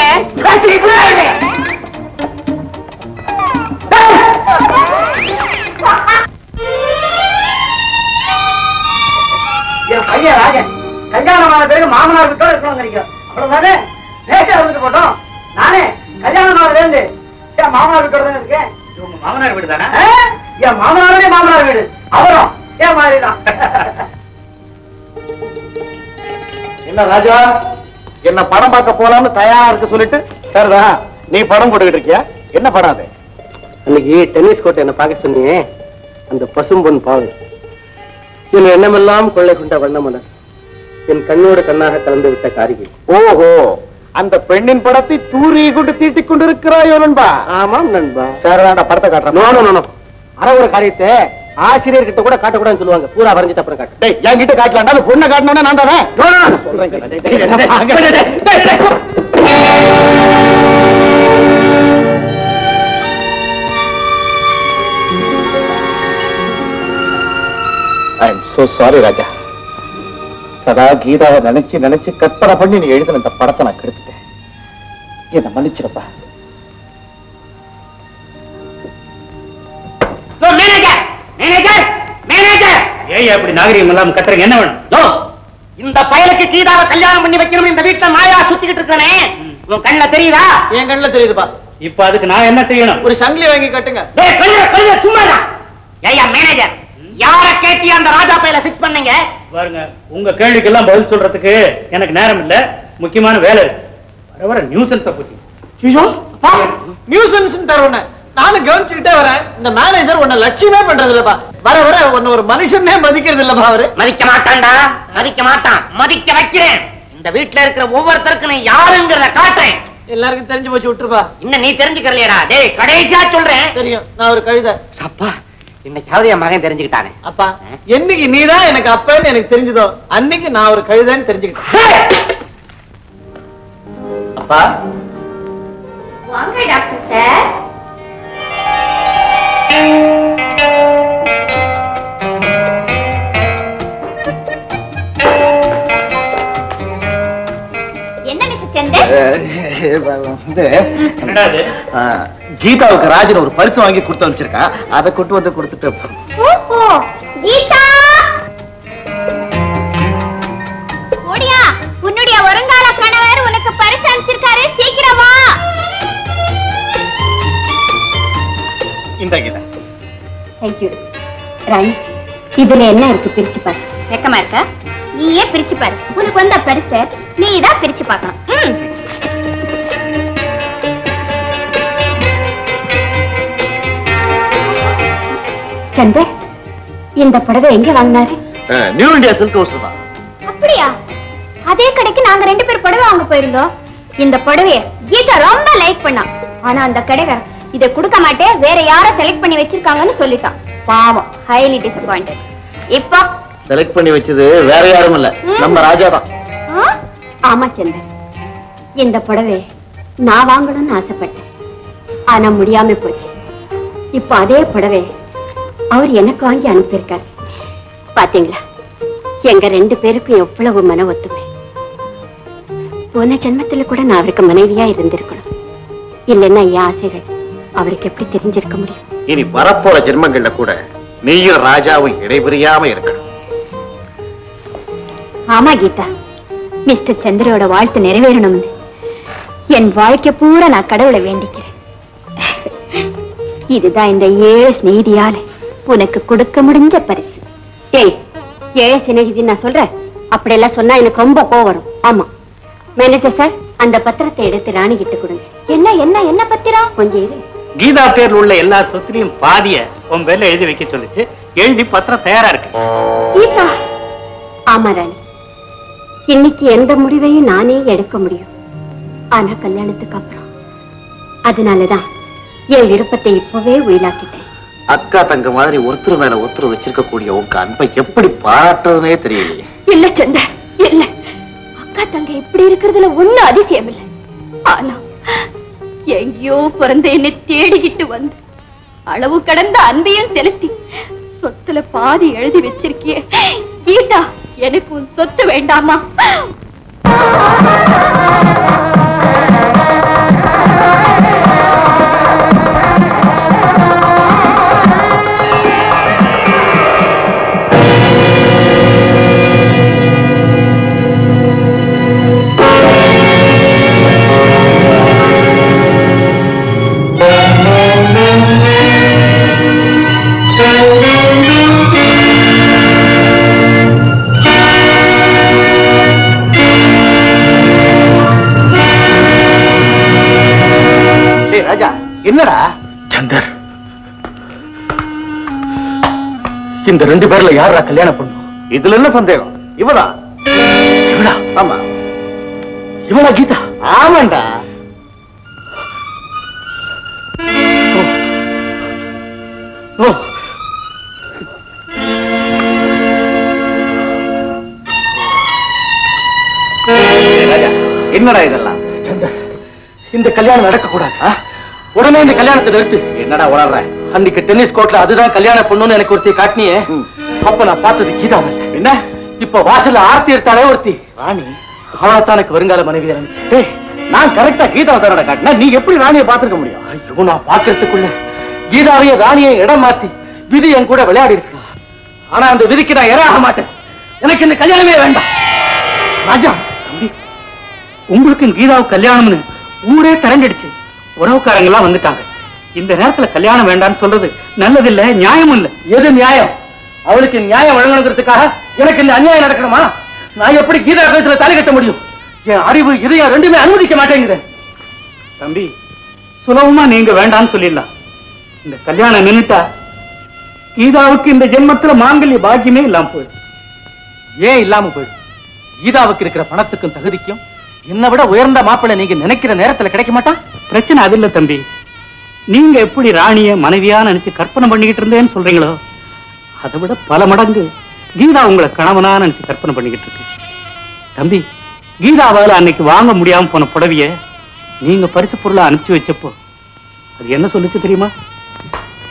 என் பையன் ராஜன் கல்யாணமான பிறகு மாமனார் வீட்டோட இருக்கணும்னு நினைக்கிறேன் அவ்வளவுதானே லேட்டா வந்துட்டு போட்டோம் நானே கல்யாணம் ஆனதுல இருந்து என் மாமனார் வீட்டோட தான் இருக்கேன் உங்க மாமனார் வீடு தானே ஆ? என் மாமனாருடைய மாமனார் வீடு அவரும் என் மாதிரி தான் என்ன ராஜா என்ன படம் பார்க்க போலாம்னு தயாரா இருக்க சொல்லிட்டு சரிதான் நீ படம் போட்டுக்கிட்டு இருக்கியா என்ன படம் அது அன்னைக்கு டென்னிஸ் கோர்ட் என்ன பார்க்க சொன்னியே அந்த பசும்பொன் பாவை என் எண்ணமெல்லாம் கொள்ளை கொண்ட வண்ணமலர் என் கண்ணோடு கண்ணாக கலந்து விட்ட காரிகை ஓஹோ அந்த பெண்ணின் படத்தை தூரி கொண்டு தீட்டிக் கொண்டிருக்கிறாயோ நண்பா ஆமாம் நண்பா சரிதான்டா படத்தை காட்டுறேன் நோ நோ நோ அற ஒரு காரியத்தை ஆசிரியர்கிட்ட கூட காட்டக்கூடாதுன்னு சொல்லுவாங்க பூரா வரைஞ்சிட்டு அப்புறம் காட்டு டேய் என்கிட்ட காட்டலாம்டா அந்த பொண்ணை காட்டணும்னா நான் தானே நோ நோ நோ சொல்றேன் கேளு. டேய், டேய், என்ன பாக்க- டேய், டேய், டேய், டேய். I am so sorry Raja சதா கீதாவை நினைச்சு நினைச்சு கற்பனை பண்ணி நீ எழுதின இந்த படத்தை நான் கெடுத்துட்டேன் என்ன மன்னிச்சிருப்பா மேனேஜர் மேனேஜர் மேனேஜர் ஏய் அப்படி நாகரிகம் எல்லாம் கட்டுறீங்க என்ன வேணும் யோ, இந்த பயலுக்கு கீதாவை கல்யாணம் பண்ணி வைக்கணும் இந்த வீட்டுல நாயா சுத்திக்கிட்டு இருக்கானே உன் கண்ணுல தெரியுதா என் கண்ணுல தெரியுதுப்பா இப்ப அதுக்கு நான் என்ன செய்யணும் ஒரு சங்கிலி வாங்கி கட்டுங்க டேய், கழுதை, கழுதை, சும்மாடா. ஏய்யா மேனேஜர் யார கேட்டி அந்த ராஜா பையில பிக்ஸ் பண்ணீங்க பாருங்க உங்க கேள்விக்கெல்லாம் பதில் சொல்றதுக்கு எனக்கு நேரம் இல்ல முக்கியமான வேலை இருக்கு வர வர நியூசன்ஸ போச்சு ஐயோ நியூசன்ஸ் தருவன நானும் கவனிச்சுக்கிட்டே வரேன் இந்த மேனேஜர் உன்னை லட்சியமே பண்றது இல்லப்பா வர வர உன்னை ஒரு மனுஷனே மதிக்கிறது இல்லப்பா அவரு மதிக்க மாட்டான்டா மதிக்க மாட்டான் மதிக்க வைக்கிறேன் இந்த வீட்டுல இருக்கிற ஒவ்வொருத்தருக்கும் நீ யாருங்கிறத காட்டுறேன் எல்லாருக்கும் தெரிஞ்சு போச்சு விட்டுருப்பா இன்னும் நீ தெரிஞ்சுக்கலையடா டேய் கடைசியா சொல்றேன் தெரியும் நான் ஒரு கழுதை அப்பா இன்னைக்காவது என் மகன் தெரிஞ்சுக்கிட்டானே அப்பா என்னைக்கு நீதான் எனக்கு அப்பன்னு எனக்கு தெரிஞ்சதோ அன்னைக்கு நான் ஒரு கழுதைன்னு தெரிஞ்சுக்கிட்டேன் அப்பா வாங்க டாக்டர் என்ன மிஸ்டர் சந்தர் வந்து என்னடா இது ஆ, கீதாவுக்கு ராஜன் ஒரு பரிசு வாங்கி கொடுத்து அனுப்பிச்சிருக்கான் அதை கொண்டு வந்து கொடுத்துட்டு ஓஹோ கீதா ஓடியா உன்னுடைய வருங்கால கணவர் உனக்கு பரிசு அனுப்பிச்சிருக்காரு சீக்கிரம் வா இந்த கீதா தேங்க்யூ ராணி இதுல என்ன இருக்கு பிரிச்சு பாரு வெக்கமா இருக்கா நீயே பிரிச்சு பாரு உனக்கு வந்த பரிசை நீ தான் பிரிச்சு பார்க்கணும் ம். சந்தர் இந்த புடவை எங்க வாங்கினாரு நியூ இந்தியா சில்க் ஹவுஸ் தான் அப்படியா அதே கடைக்கு நாங்க ரெண்டு பேர் புடவை வாங்க போயிருந்தோம் இந்த புடவைய கீதா ரொம்ப லைக் பண்ணா ஆனா அந்த கடைக்காரன் இதை கொடுக்க மாட்டேன் வேற யாரோ செலக்ட் பண்ணி வச்சிருக்காங்கன்னு சொல்லிட்டான் பாவம் ஹைலி டிசப்பாயிண்டட் இப்போ செலக்ட் பண்ணி வச்சது வேற யாரும் இல்ல நம்ம ராஜா தான் ஆ? ஆமா சந்தர் இந்த புடவை நான் வாங்கணும்னு ஆசைப்பட்டேன் ஆனா முடியாம போச்சு இப்போ அதே புடவை அவர் எனக்கு வாங்கி அனுப்பியிருக்காரு பாத்தீங்களா எங்க ரெண்டு பேருக்கும் எவ்வளவு மன ஒத்துமை போன ஜென்மத்துல கூட நான் அவருக்கு மனைவியா இருந்திருக்கணும் இல்லைன்னா என் ஆசைகள் அவருக்கு எப்படி தெரிஞ்சிருக்க முடியும் இனி வரப்போற ஜென்மங்கள்ல கூட நீயும் ராஜாவும் இடைபிரியாம இருக்கணும் ஆமா கீதா மிஸ்டர் சந்திரோட வாழ்த்து நிறைவேறணும்னு என் வாழ்க்கை பூரா நான் கடவுளை வேண்டிக்கிறேன் இதுதான் இந்த ஏழு ஸ்நேகிதியால உனக்கு கொடுக்க முடிஞ்ச பரிசு ஏய் ஏழு சிநேகிதி நான் சொல்றேன் அப்படியெல்லாம் சொன்னா எனக்கு ரொம்ப கோவம் வரும் ஆமா மேனேஜர் சார் அந்த பத்திரத்தை எடுத்து ராணி கிட்ட கொடுங்க என்ன என்ன என்ன பத்திரம் கொஞ்சம் இரு கீதா பேர்ல உள்ள எல்லா சொத்துலையும் பாதிய உன் பேர்ல எழுதி வைக்க சொல்லிச்சு எழுதி பத்திரம் தயாரா இருக்கு கீதா ஆமா ராணி இன்னைக்கு எந்த முடிவையும் நானே எடுக்க முடியும் ஆனா கல்யாணத்துக்கு அப்புறம் அதனாலதான் என் விருப்பத்தை இப்பவே உயிலாக்கிட்டேன் அக்கா தங்க மாதிரி ஒருத்தர் மேல ஒருத்தர் வச்சிருக்க கூடிய உங்க அன்பை எப்படி பாராட்டுறதுனே தெரியலையே இல்ல சந்த இல்ல அக்கா தங்க இப்படி இருக்கிறதுல ஒண்ணும் அதிசயம் இல்ல ஆனா எங்கேயோ பிறந்த என்னை தேடிக்கிட்டு வந்து அளவு கடந்த அன்பையும் செலுத்தி சொத்துல பாதி எழுதி வச்சிருக்கியே கீதா எனக்கு உன் சொத்து வேண்டாமா டேய் ராஜா என்னடா சந்தர் இந்த ரெண்டு பேர்ல யாரா கல்யாணம் பண்ணும் இதுல என்ன சந்தேகம் இவதான் இவடா ஆமா இவளா கீதா ஆமாண்டா ஓ டேய் ராஜா, என்னடா இதெல்லாம் சந்தர் இந்த கல்யாணம் நடக்க கூடாது உடனே இந்த கல்யாணத்தை நிறுத்து என்னடா உணர்ற அன்னைக்கு டென்னிஸ் கோர்ட்ல அதுதான் கல்யாணம் பொண்ணுன்னு எனக்கு ஒருத்தி காட்டினியே அப்ப நான் பார்த்தது கீதா என்ன இப்ப வாசல்ல ஆர்த்தி எடுத்தாலே ஒருத்தி ராணி அவளைத்தான் எனக்கு வருங்கால மனைவி டேய் நான் கரெக்டா கீதாவை தானடா காட்டினா நீ எப்படி ராணியை பார்த்திருக்க முடியும் ஐயோ நான் பாக்குறதுக்குள்ள கீதாவையும் ராணியையும் இடம் மாத்தி விதி என் கூட விளையாடி இருக்கு ஆனா அந்த விதிக்கு நான் இரையாக மாட்டேன் எனக்கு இந்த கல்யாணமே வேண்டாம் ராஜா தம்பி உங்களுக்கு கீதாவுக்கு கல்யாணம்னு ஊரே திரண்டிடுச்சு உறவுக்காரங்க எல்லாம் வந்துட்டாங்க இந்த நேரத்துல கல்யாணம் வேண்டாம்னு சொல்றது நல்லதில்ல நியாயமும் இல்ல எது நியாயம் அவளுக்கு நியாயம் வழங்கணுங்கிறதுக்காக எனக்கு இந்த அநியாயம் நடக்கணுமா நான் எப்படி கீதா கழுத்துல தாலி கட்ட முடியும் என் அறிவு இதயம் ரெண்டுமே அனுமதிக்க மாட்டேங்குது தம்பி சுலபமா நீங்க வேண்டாம்னு சொல்லிடலாம் இந்த கல்யாணம் நின்னுட்டா கீதாவுக்கு இந்த ஜென்மத்துல மாங்கல்ய பாக்கியமே இல்லாம போயிடும் ஏன் இல்லாம போயிடும் கீதாவுக்கு இருக்கிற பணத்துக்கும் தகுதிக்கும் என்னை விட உயர்ந்த மாப்பிள்ளை நீங்க நினைக்கிற நேரத்துல கிடைக்க மாட்டான் பிரச்சனை அது இல்ல தம்பி நீங்க எப்படி ராணிய மனைவியா நினைச்சு கற்பனை பண்ணிக்கிட்டு இருந்தேன்னு சொல்றீங்களோ அதை விட பல மடங்கு கீதா உங்களை கணவனா நினைச்சு கற்பனை பண்ணிக்கிட்டு இருக்கு தம்பி கீதாவால அன்னைக்கு வாங்க முடியாம போன புடவைய நீங்க பரிசு பொருளை அனுப்பிச்சு வச்சப்போ அது என்ன சொல்லுச்சு தெரியுமா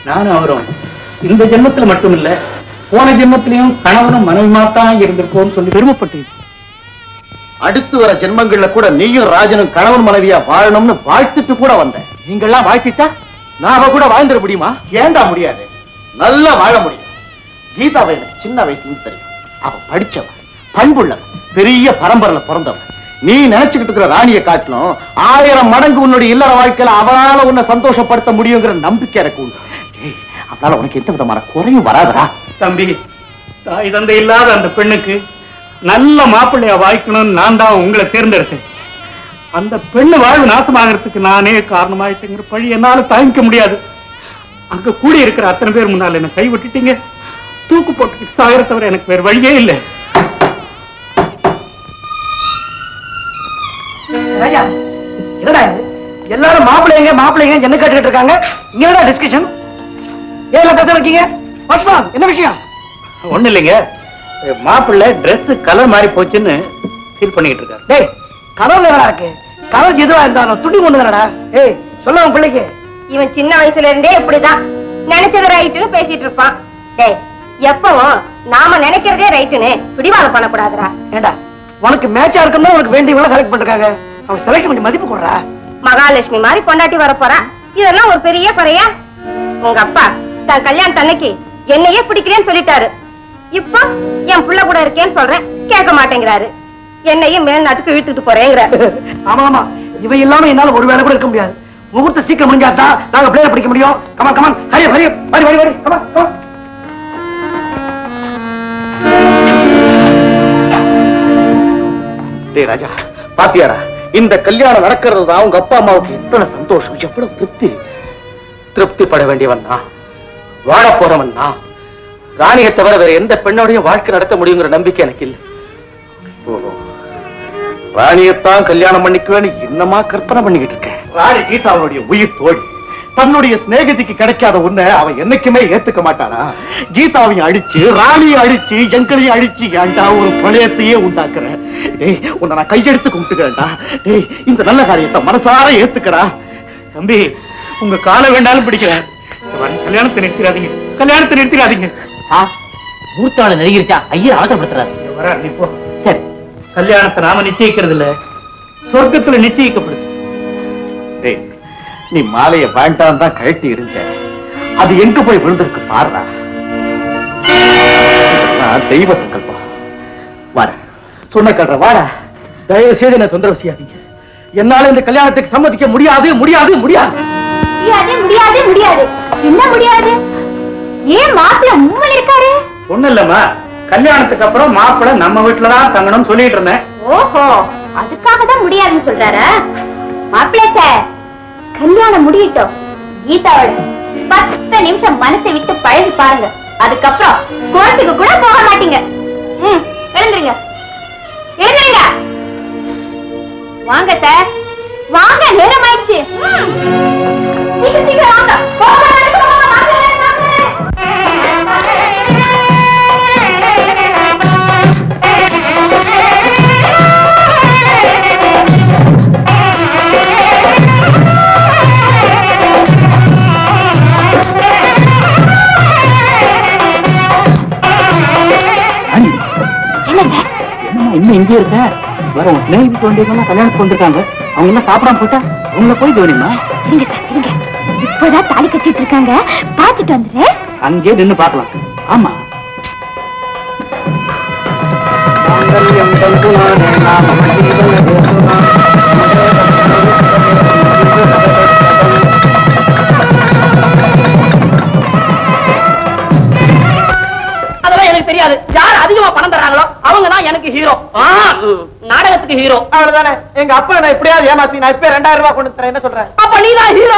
நானும் அவரும் இந்த ஜென்மத்துல மட்டும் இல்ல போன ஜென்மத்திலையும் கணவனும் மனைவிமா தான் இருந்திருக்கோம்னு சொல்லி பெருமைப்பட்டு அடுத்து வர ஜென்மங்கள்ல கூட நீயும் ராஜனும் கணவன் மனைவியா வாழணும்னு வாழ்த்துட்டு கூட வந்தேன் நீங்கள்லாம் வாழ்த்திட்டா நாம கூட வாழ்ந்துட முடியுமா ஏண்டா முடியாது நல்லா வாழ முடியும் கீதாவை எனக்கு சின்ன வயசுல இருந்து தெரியும் அவ படிச்சவன் பண்புள்ளவன் பெரிய பரம்பரையில பிறந்தவன் நீ நினைச்சுக்கிட்டு இருக்கிற ராணியை காட்டிலும் ஆயிரம் மடங்கு உன்னுடைய இல்லற வாழ்க்கையில அவளால உன்னை சந்தோஷப்படுத்த முடியுங்கிற நம்பிக்கை எனக்கு உண்டு ஏய், அதனால உனக்கு எந்த விதமான குறையும் வராதடா தம்பி தாய் தந்தை இல்லாத அந்த பெண்ணுக்கு நல்ல மாப்பிள்ளையா வாய்க்கணும்னு நான் தான் உங்களை தேர்ந்தெடுத்தேன் அந்த பெண்ணு வாழ்வு நாசமாகறதுக்கு நானே காரணமாயிட்டேங்கிற பழி என்னால தாங்கிக்க முடியாது அங்க கூடி இருக்கிற அத்தனை பேர் முன்னால என்ன கை விட்டுட்டீங்க தூக்கு போட்டு சாகர தவிர எனக்கு வேற வழியே இல்லை ராஜா என்னடா இது எல்லாரும் மாப்பிள்ளைங்க மாப்பிள்ளைங்க என்ன கேட்டுக்கிட்டு இருக்காங்க இங்க என்னடா டிஸ்கஷன் ஏன் பேச இருக்கீங்க பத்மான் என்ன விஷயம் ஒண்ணு இல்லைங்க மாப்பிள்ளை Dress கலர் மாறி போச்சுன்னு ஃபீல் பண்ணிட்டு இருக்காரு டேய் கனவு என்னடா இருக்கு கனவு எதுவா இருந்தாலும் துணி கொண்டு தானடா ஏய் சொல்ல உன் பிள்ளைக்கு இவன் சின்ன வயசுல இருந்தே இப்படிதான் நினைச்சது ரைட்டுன்னு பேசிட்டு இருப்பான் டேய் எப்பவும் நாம நினைக்கிறதே ரைட்டுன்னு பிடிவாதம் பண்ணக்கூடாதுடா ஏண்டா உனக்கு மேட்சா இருக்குன்னு உனக்கு வேண்டியவங்கள செலக்ட் பண்ணிருக்காங்க அவன் செலக்ட் பண்ணி மதிப்பு கொடுறா மகாலட்சுமி மாதிரி கொண்டாட்டி வர போறா இதெல்லாம் ஒரு பெரிய குறையா உங்க அப்பா தன் கல்யாணம் தன்னைக்கு என்னையே பிடிக்கிறேன்னு சொல்லிட்டாரு இப்போ என் புள்ள கூட இருக்கேன்னு சொல்றேன் கேட்க மாட்டேங்கிறாரு என்னையும் மேல்நாட்டுக்கு இழுத்துட்டு போறேங்கிறாரு ஆமா ஆமா இவன் இல்லாம என்னால ஒரு வேலை கூட இருக்க முடியாது முகூர்த்த சீக்கிரம் முடிஞ்சாதான் நாங்க பிளேயர் படிக்க முடியும் கமான் கமான் ஹரி ஹரி வரி வரி வரி கமான் கமான் டேய் ராஜா பாத்தியாடா இந்த கல்யாணம் நடக்கிறது தான் உங்க அப்பா அம்மாவுக்கு எத்தனை சந்தோஷம் எவ்வளவு திருப்தி திருப்தி பட வேண்டியவன் தான் வாழ போறவன் தான் ராணியை தவிர வேற எந்த பெண்ணோடையும் வாழ்க்கை நடத்த முடியுங்கிற நம்பிக்கை எனக்கு இல்லை ஓஹோ ராணியத்தான் கல்யாணம் பண்ணிக்குவேன்னு என்னமா கற்பனை பண்ணிக்கிட்டு இருக்கேன் ராணி கீதா அவனுடைய உயிர் தோழி தன்னுடைய சிநேகிதிக்கு கிடைக்காத உன்னை அவன் என்னைக்குமே ஏத்துக்க மாட்டானா கீதாவையும் அடிச்சு ராணியை அடிச்சு எங்களையும் அடிச்சு ஏன்டா ஒரு பிரளயத்தையே உண்டாக்குற டேய் உன்னை நான் கையெடுத்து கும்பிட்டுக்கிறேன்டா டேய் இந்த நல்ல காரியத்தை மனசார ஏத்துக்கடா தம்பி உங்க காலை வேண்டாலும் பிடிக்கிறேன் இந்த மாதிரி கல்யாணத்தை நிறுத்திடாதீங்க கல்யாணத்தை நிறுத்திடாதீங்க மூர்த்தாள நெருங்கிருச்சா ஐயர் அவசரப்படுத்துறாரு இங்க வர்றாரு, நீ போ சரி கல்யாணத்தை நாம நிச்சயிக்கிறது இல்ல சொர்க்கத்துல நிச்சயிக்கப்படுது டேய் நீ மாலைய வேண்டாம் தான் கழட்டி இருந்த அது எங்க போய் விழுந்திருக்கு பாருடா நான் தெய்வ சங்கல்பம் வாட சொன்ன கடுற வாடா தயவு செய்து என்ன தொந்தரவு செய்யாதீங்க என்னால இந்த கல்யாணத்துக்கு சம்மதிக்க முடியாது முடியாது முடியாது முடியாது முடியாது முடியாது என்ன முடியாது ஏன் மாப்பிள்ள உண்மையில இருக்காரு ஒண்ணு இல்லம்மா கல்யாணத்துக்கு அப்புறம் மாப்பிள்ளை நம்ம வீட்டுலதான் தங்கணும்னு சொல்லிட்டு இருந்தேன் ஓஹோ அதுக்காக தான் முடியாதுன்னு சொல்றாரா மாப்பிள்ளை சார் கல்யாணம் முடியட்டும் கீதாவோட பத்து நிமிஷம் மனசை விட்டு பழகி பாருங்க அதுக்கப்புறம் கோர்ட்டுக்கு கூட போக மாட்டீங்க ம் எழுந்துருங்க எழுந்துருங்க வாங்க சார் வாங்க நேரம் ஆயிடுச்சு ம். சீக்கிரம் சீக்கிரம் வாங்க போக வாங்க, வாங்க, என்னங்க இன்னும் இங்கே இருக்க வர உன் சிநேகிட்டு வந்தீங்கன்னா கல்யாணத்துக்கு வந்திருக்காங்க அவங்க எல்லாம் சாப்பிடாம போட்டா அவங்கள போய் கவனிமா இருங்க சார் இருங்க இப்போதான் தாலி கட்டிட்டு இருக்காங்க பார்த்துட்டு வந்துடுறேன் அங்கேயே நின்னு பார்க்கலாம் ஆமா அதெல்லாம் எனக்கு தெரியாது யார் அதிகமா பணம் தர்றாங்களோ அவங்க தான் எனக்கு ஹீரோ நாடகத்துக்கு ஹீரோ அவ்வளவுதானே எங்க அப்பா நான் எப்படியாவது ஏமாத்தி நான் இப்ப ரெண்டாயிரம் ரூபாய் கொண்டு தரேன் என்ன சொல்றேன் அப்ப நீ தான் ஹீரோ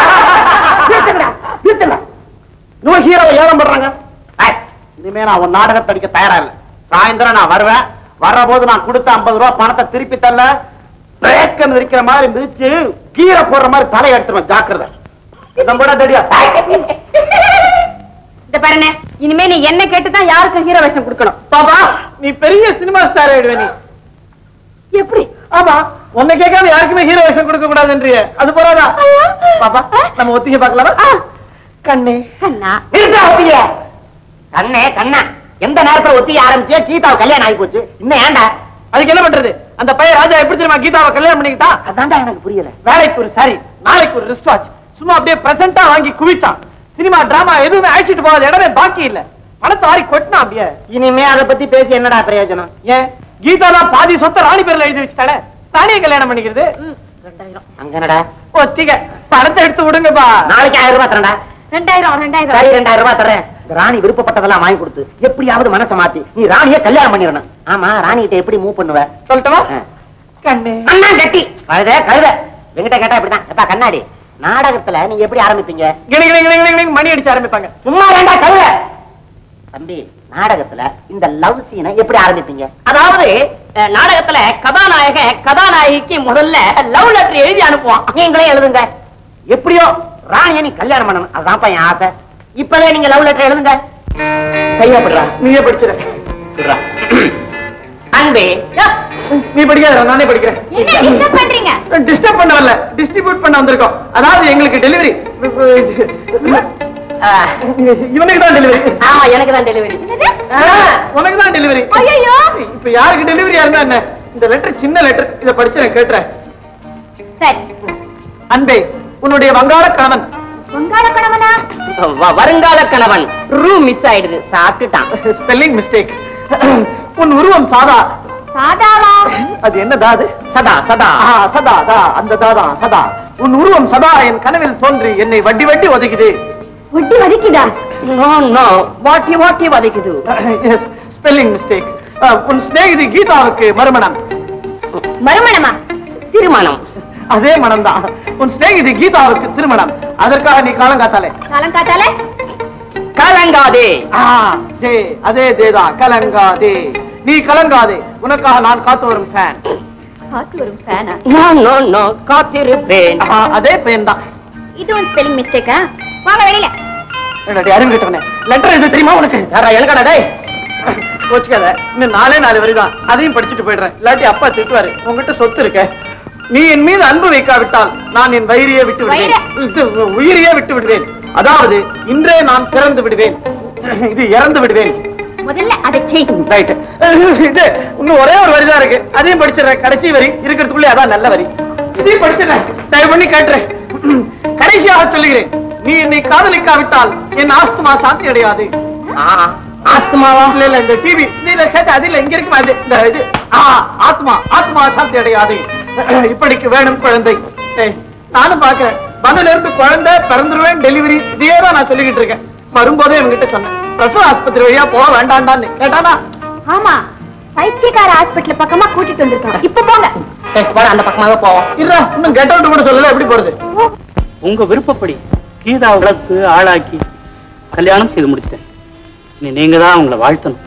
இன்னும் ஹீரோவை ஏலம் பண்றாங்க ஏய், இனிமே நான் உன் நாடகத்தை அடிக்க தயாரா இல்ல சாயந்தரம் நான் வருவேன் வர்ற போது நான் கொடுத்த ஐம்பது ரூபாய் பணத்தை திருப்பி தரல பிரேக்கன் இருக்கிற மாதிரி மிதிச்சு கீரை போடுற மாதிரி தலை எடுத்துருவேன் ஜாக்கிரதை இதான் போட தெரியா இந்த பாருங்க இனிமே நீ என்ன கேட்டுதான் யாருக்கும் ஹீரோ வேஷம் கொடுக்கணும் பாப்பா நீ பெரிய சினிமா ஸ்டார் ஆயிடுவே நீ எப்படி ஆமா உன்னை கேட்காம யாருக்குமே ஹீரோ வேஷம் கொடுக்க கூடாதுன்றிய அது போறாதா பாப்பா நம்ம ஒத்திகை பார்க்கலாமா கண்ணே கண்ணா நிறுத்தா ஒத்திய கண்ணே கண்ணா எந்த நேரத்துல ஒத்திய ஆரம்பிச்சு கீதாவை கல்யாணம் ஆகி போச்சு இன்னும் ஏன்டா அதுக்கு என்ன பண்றது அந்த பையன் ராஜா எப்படி தெரியுமா கீதாவை கல்யாணம் பண்ணிக்கிட்டான் அதான்டா எனக்கு புரியல வேலைக்கு ஒரு சாரி நாளைக்கு ஒரு ரிஸ்ட் வாட்ச் சும்மா அப்படியே பிரசன்டா வாங்கி குவிச்சான் சினிமா டிராமா எதுவுமே அழைச்சிட்டு போகாத இடமே பாக்கி இல்ல பணத்தை வாரி கொட்டினா அப்படியே இனிமே அதை பத்தி பேசி என்னடா பிரயோஜனம் ஏன் கீதா தான் பாதி சொத்தை ராணி பேர்ல எழுதி வச்சுட்டாளே ராணியை கல்யாணம் பண்ணிக்கிறது அங்க என்னடா ஒத்திக பணத்தை எடுத்து விடுங்கப்பா நாளைக்கு ஆயிரம் ரூபாய் தரேன்டா ரெண்டாயிரம் ரெண்டாயிரம் சரி ரெண்டாயிரம் ரூபாய் தரேன் இந்த ராணி விருப்பப்பட்டதெல்லாம் வாங்கி கொடுத்து எப்படியாவது மனசை மாத்தி நீ ராணியை கல்யாணம் பண்ணிடணும் ஆமா ராணி கிட்ட எப்படி மூவ் பண்ணுவ சொல்லட்டுமா ஆ. கண்ணே அண்ணா கட்டி கழுத கழுத எங்கிட்ட கேட்டா இப்படிதான் எப்பா கண்ணாடி நாடகத்துல நீங்க எப்படி ஆரம்பிப்பீங்க கிணி கிணி கிணி கிணி கிணி மணி அடிச்சு ஆரம்பிப்பாங்க சும்மா வேண்டா கழுத தம்பி நாடகத்துல இந்த லவ் சீனை எப்படி ஆரம்பிப்பீங்க அதாவது அஹ், நாடகத்துல கதாநாயக கதாநாயகிக்கு முதல்ல லவ் லெட்டர் எழுதி அனுப்புவான் நீங்களே எழுதுங்க எப்படியோ ராணியை நீ கல்யாணம் பண்ணணும் அதுதான்ப்பா என் ஆசை இப்பவே நீங்க லவ் லெட்டர் எழுதுங்க கையப்படுறா நீயே படிச்சிட சொல்றா அன்பே நீ படிக்காத நானே படிக்கிறேன் என்ன டிஸ்டர்ப் பண்றீங்க டிஸ்டர்ப் பண்ண வரல டிஸ்ட்ரிபியூட் பண்ண வந்திருக்கோம் அதாவது எங்களுக்கு டெலிவரி இவனுக்கு தான் டெலிவரி ஆமா எனக்கு தான் டெலிவரி உனக்கு தான் டெலிவரி ஐயையோ. இப்ப யாருக்கு டெலிவரியா இருந்தா என்ன இந்த லெட்டர் சின்ன லெட்டர் இத படிச்சு நான் கேட்டுறேன் சரி அன்பே உன்னுடைய வங்காள கணவன் வங்காள கணவனா வ- வருங்கால கணவன் ரூம் மிஸ் ஆயிடுது சாப்பிட்டுட்டான் ஸ்பெல்லிங் மிஸ்டேக் உன் உருவம் சாதா சாதாவா அது என்ன தாது சதா சதா ஆ, சதா தா அந்த தாதான் சதா உன் உருவம் சதா என் கனவில் தோன்றி என்னை வட்டி வட்டி ஒதுக்குது ஒட்டி வதிக்குதா நோ நோ வாட்டி வாட்டி வதைக்குது ஸ்பெல்லிங் மிஸ்டேக் உன் சிநேகிதி கீதாவுக்கு மறுமணம் மறுமணமா திருமணம் அதே மனம்தான் உன் சிநேகிதி கீதாவுக்கு திருமணம் அதற்காக நீ காலங்காத்தாலே காலங்காத்தால கலங்காதே ஆ, தே, அதே தேதான் கலங்காதே நீ கலங்காதே உனக்காக நான் காத்து வரும் ஃபேன் காத்து வரும் ஃபேனா நோ நோ நோ காத்திருப்பேன் அதே ஃபேன் தான் இது ஒரு ஸ்பெல்லிங் மிஸ்டேக்கா வாங்க வெளியில என்னடி அறிவு கிட்டவனே லெட்டர் எது தெரியுமா உனக்கு யாரா எனக்கடா டேய் கோச்சுக்காத இன்னும் நாலே நாலு வரிதான் அதையும் படிச்சுட்டு போயிடுறேன் இல்லாட்டி அப்பா திட்டுவாரு உங்ககிட்ட சொத்து இருக்க நீ என் மீது அன்பு வைக்காவிட்டால் நான் என் வயிறையே விட்டு விடுவேன் இது, உயிரையே விட்டு விடுவேன் அதாவது இன்றே நான் பிறந்து விடுவேன் இது இறந்து விடுவேன் முதல்ல அதை செய் ரைட் இது இன்னும் ஒரே ஒரு வரிதான் இருக்கு அதையும் படிச்சிடுறேன் கடைசி வரி இருக்கிறதுக்குள்ளே அதான் நல்ல வரி இதையும் படிச்சிடுறேன் தயவு பண்ணி கேட்டுறேன் கடைசியாக சொல்லுகிறேன் நீ என்னை காதலிக்காவிட்டால் என் ஆஸ்துமா சாந்தி அடையாது ஆத்மாவா இல்ல இல்ல இந்த டிவி இல்ல சேச்சா அது இல்ல இங்க இருக்குமா அது இல்ல இது ஆ ஆத்மா ஆத்மா சாந்தி அடையாது இப்படிக்கு வேணும் குழந்தை ஏய், நானும் பாக்குறேன் பதில இருந்து குழந்தை பிறந்துருவேன் டெலிவரி இதையே தான் நான் சொல்லிக்கிட்டு இருக்கேன் வரும்போதே இவங்கிட்ட சொன்னேன் பிரசவ ஆஸ்பத்திரி வழியா போக வேண்டாண்டான்னு கேட்டானா ஆமா பைத்தியக்கார ஹாஸ்பிடல் பக்கமா கூட்டிட்டு வந்திருக்கோம் இப்ப போங்க டேய், போடா, அந்த பக்கமாக போவோம் இல்ல இன்னும் கெட் அவுட் கூட சொல்லல எப்படி போறது உங்க விருப்பப்படி கீதா வளர்த்து ஆளாக்கி கல்யாணம் செய்து முடிச்சிட்டேன் இனி நீங்க தான் அவங்கள வாழ்த்தணும்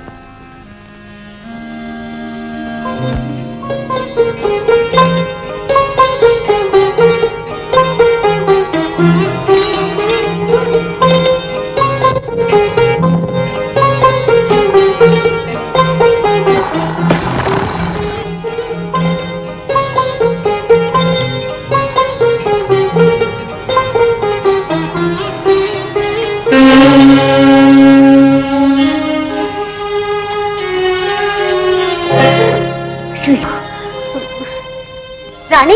ராணி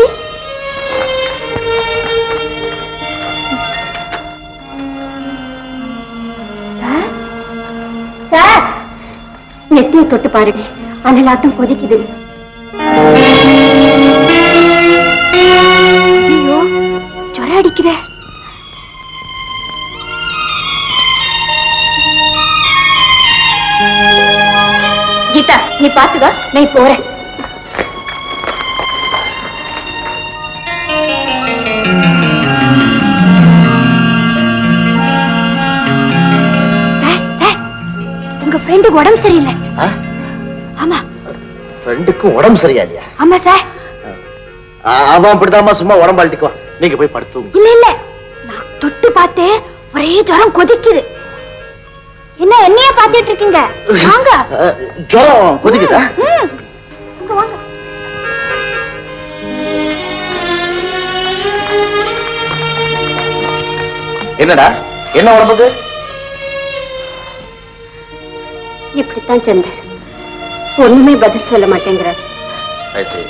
சார்? சார் நெத்தியை தொட்டு பாருங்க அனலாட்டம் கொதிக்குது ஐயோ ஜொரம் அடிக்குதே கீதா நீ பாத்துக்க நான் போறேன் சார், சார், உங்க ஃப்ரெண்டுக்கு உடம்பு சரியில்லை ஆமா ஃப்ரெண்டுக்கும் உடம்பு சரியா இல்லையா ஆமா சார் அவன் அப்படிதாம்மா சும்மா உடம்பாழ்த்திக்குவான் நீங்க போய் படுத்து இல்ல இல்ல நான் தொட்டு பார்த்தேன் ஒரே ஜுரம் கொதிக்குது என்ன என்னைய பாத்துட்டு இருக்கீங்க வாங்க ஜுரம் கொதிக்குதா ம், இங்க வாங்க என்னடா என்ன உடம்புக்கு இப்படித்தான் சந்தர் ஒண்ணுமே பதில் சொல்ல மாட்டேங்கிறார் I see.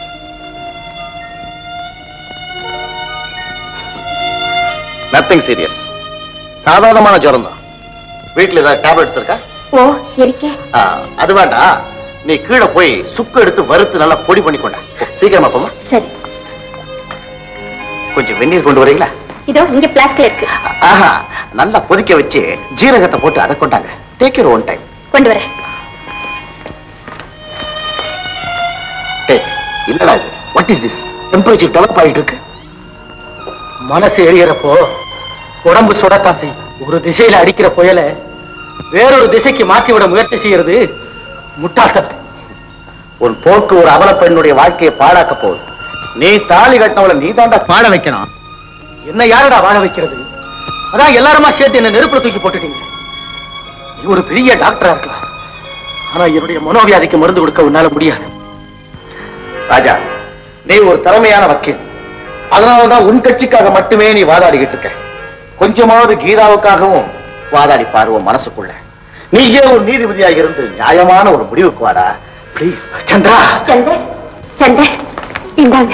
நத்திங் சீரியஸ் சாதாரணமான ஜுரம் தான் வீட்டுல ஏதாவது டேப்லெட்ஸ் இருக்கா ஓ இருக்கே ஆ, அது வேண்டாம் நீ கீழே போய் சுக்கு எடுத்து வறுத்து நல்லா பொடி பண்ணி கொண்டா சீக்கிரமா போமா சரி கொஞ்சம் வெந்நீர் கொண்டு வரீங்களா இதோ இங்க பிளாஸ்க்ல இருக்கு ஆஹா நல்லா கொதிக்க வச்சு ஜீரகத்தை போட்டு அதை கொண்டாங்க டேக் யூர் ஒன் டைம் கொண்டு வரேன் டேய் இல்லடா இது what is this temperature develop ஆயிட்டு இருக்கு மனசு எரியறப்போ உடம்பு சுடத்தான் செய்யும் ஒரு திசையில அடிக்கிற புயலை வேறொரு திசைக்கு மாற்றி விட முயற்சி செய்யறது முட்டாள்தனம் உன் போக்கு ஒரு அவல பெண்ணுடைய வாழ்க்கையை பாழாக்க போகுது நீ தாலி கட்டினவளை நீ தாண்டா பாட வைக்கணும் என்ன யாரடா வாழ வைக்கிறது அதான் எல்லாருமா சேர்த்து என்ன நெருப்புல தூக்கி போட்டுட்டீங்க நீ ஒரு பெரிய டாக்டரா இருக்கலாம் ஆனா என்னுடைய மனோவியாதிக்கு மருந்து கொடுக்க உன்னால முடியாது ராஜா நீ ஒரு திறமையான வக்கீல் அதனாலதான் உன் கட்சிக்காக மட்டுமே நீ வாதாடிக்கிட்டு இருக்க கொஞ்சமாவது கீதாவுக்காகவும் வாதாடி பாருவோம் மனசுக்குள்ள நீயே ஒரு நீதிபதியாக இருந்து நியாயமான ஒரு முடிவுக்கு வாடா ப்ளீஸ் சந்திரா சந்தர் சந்தர் இந்தாங்க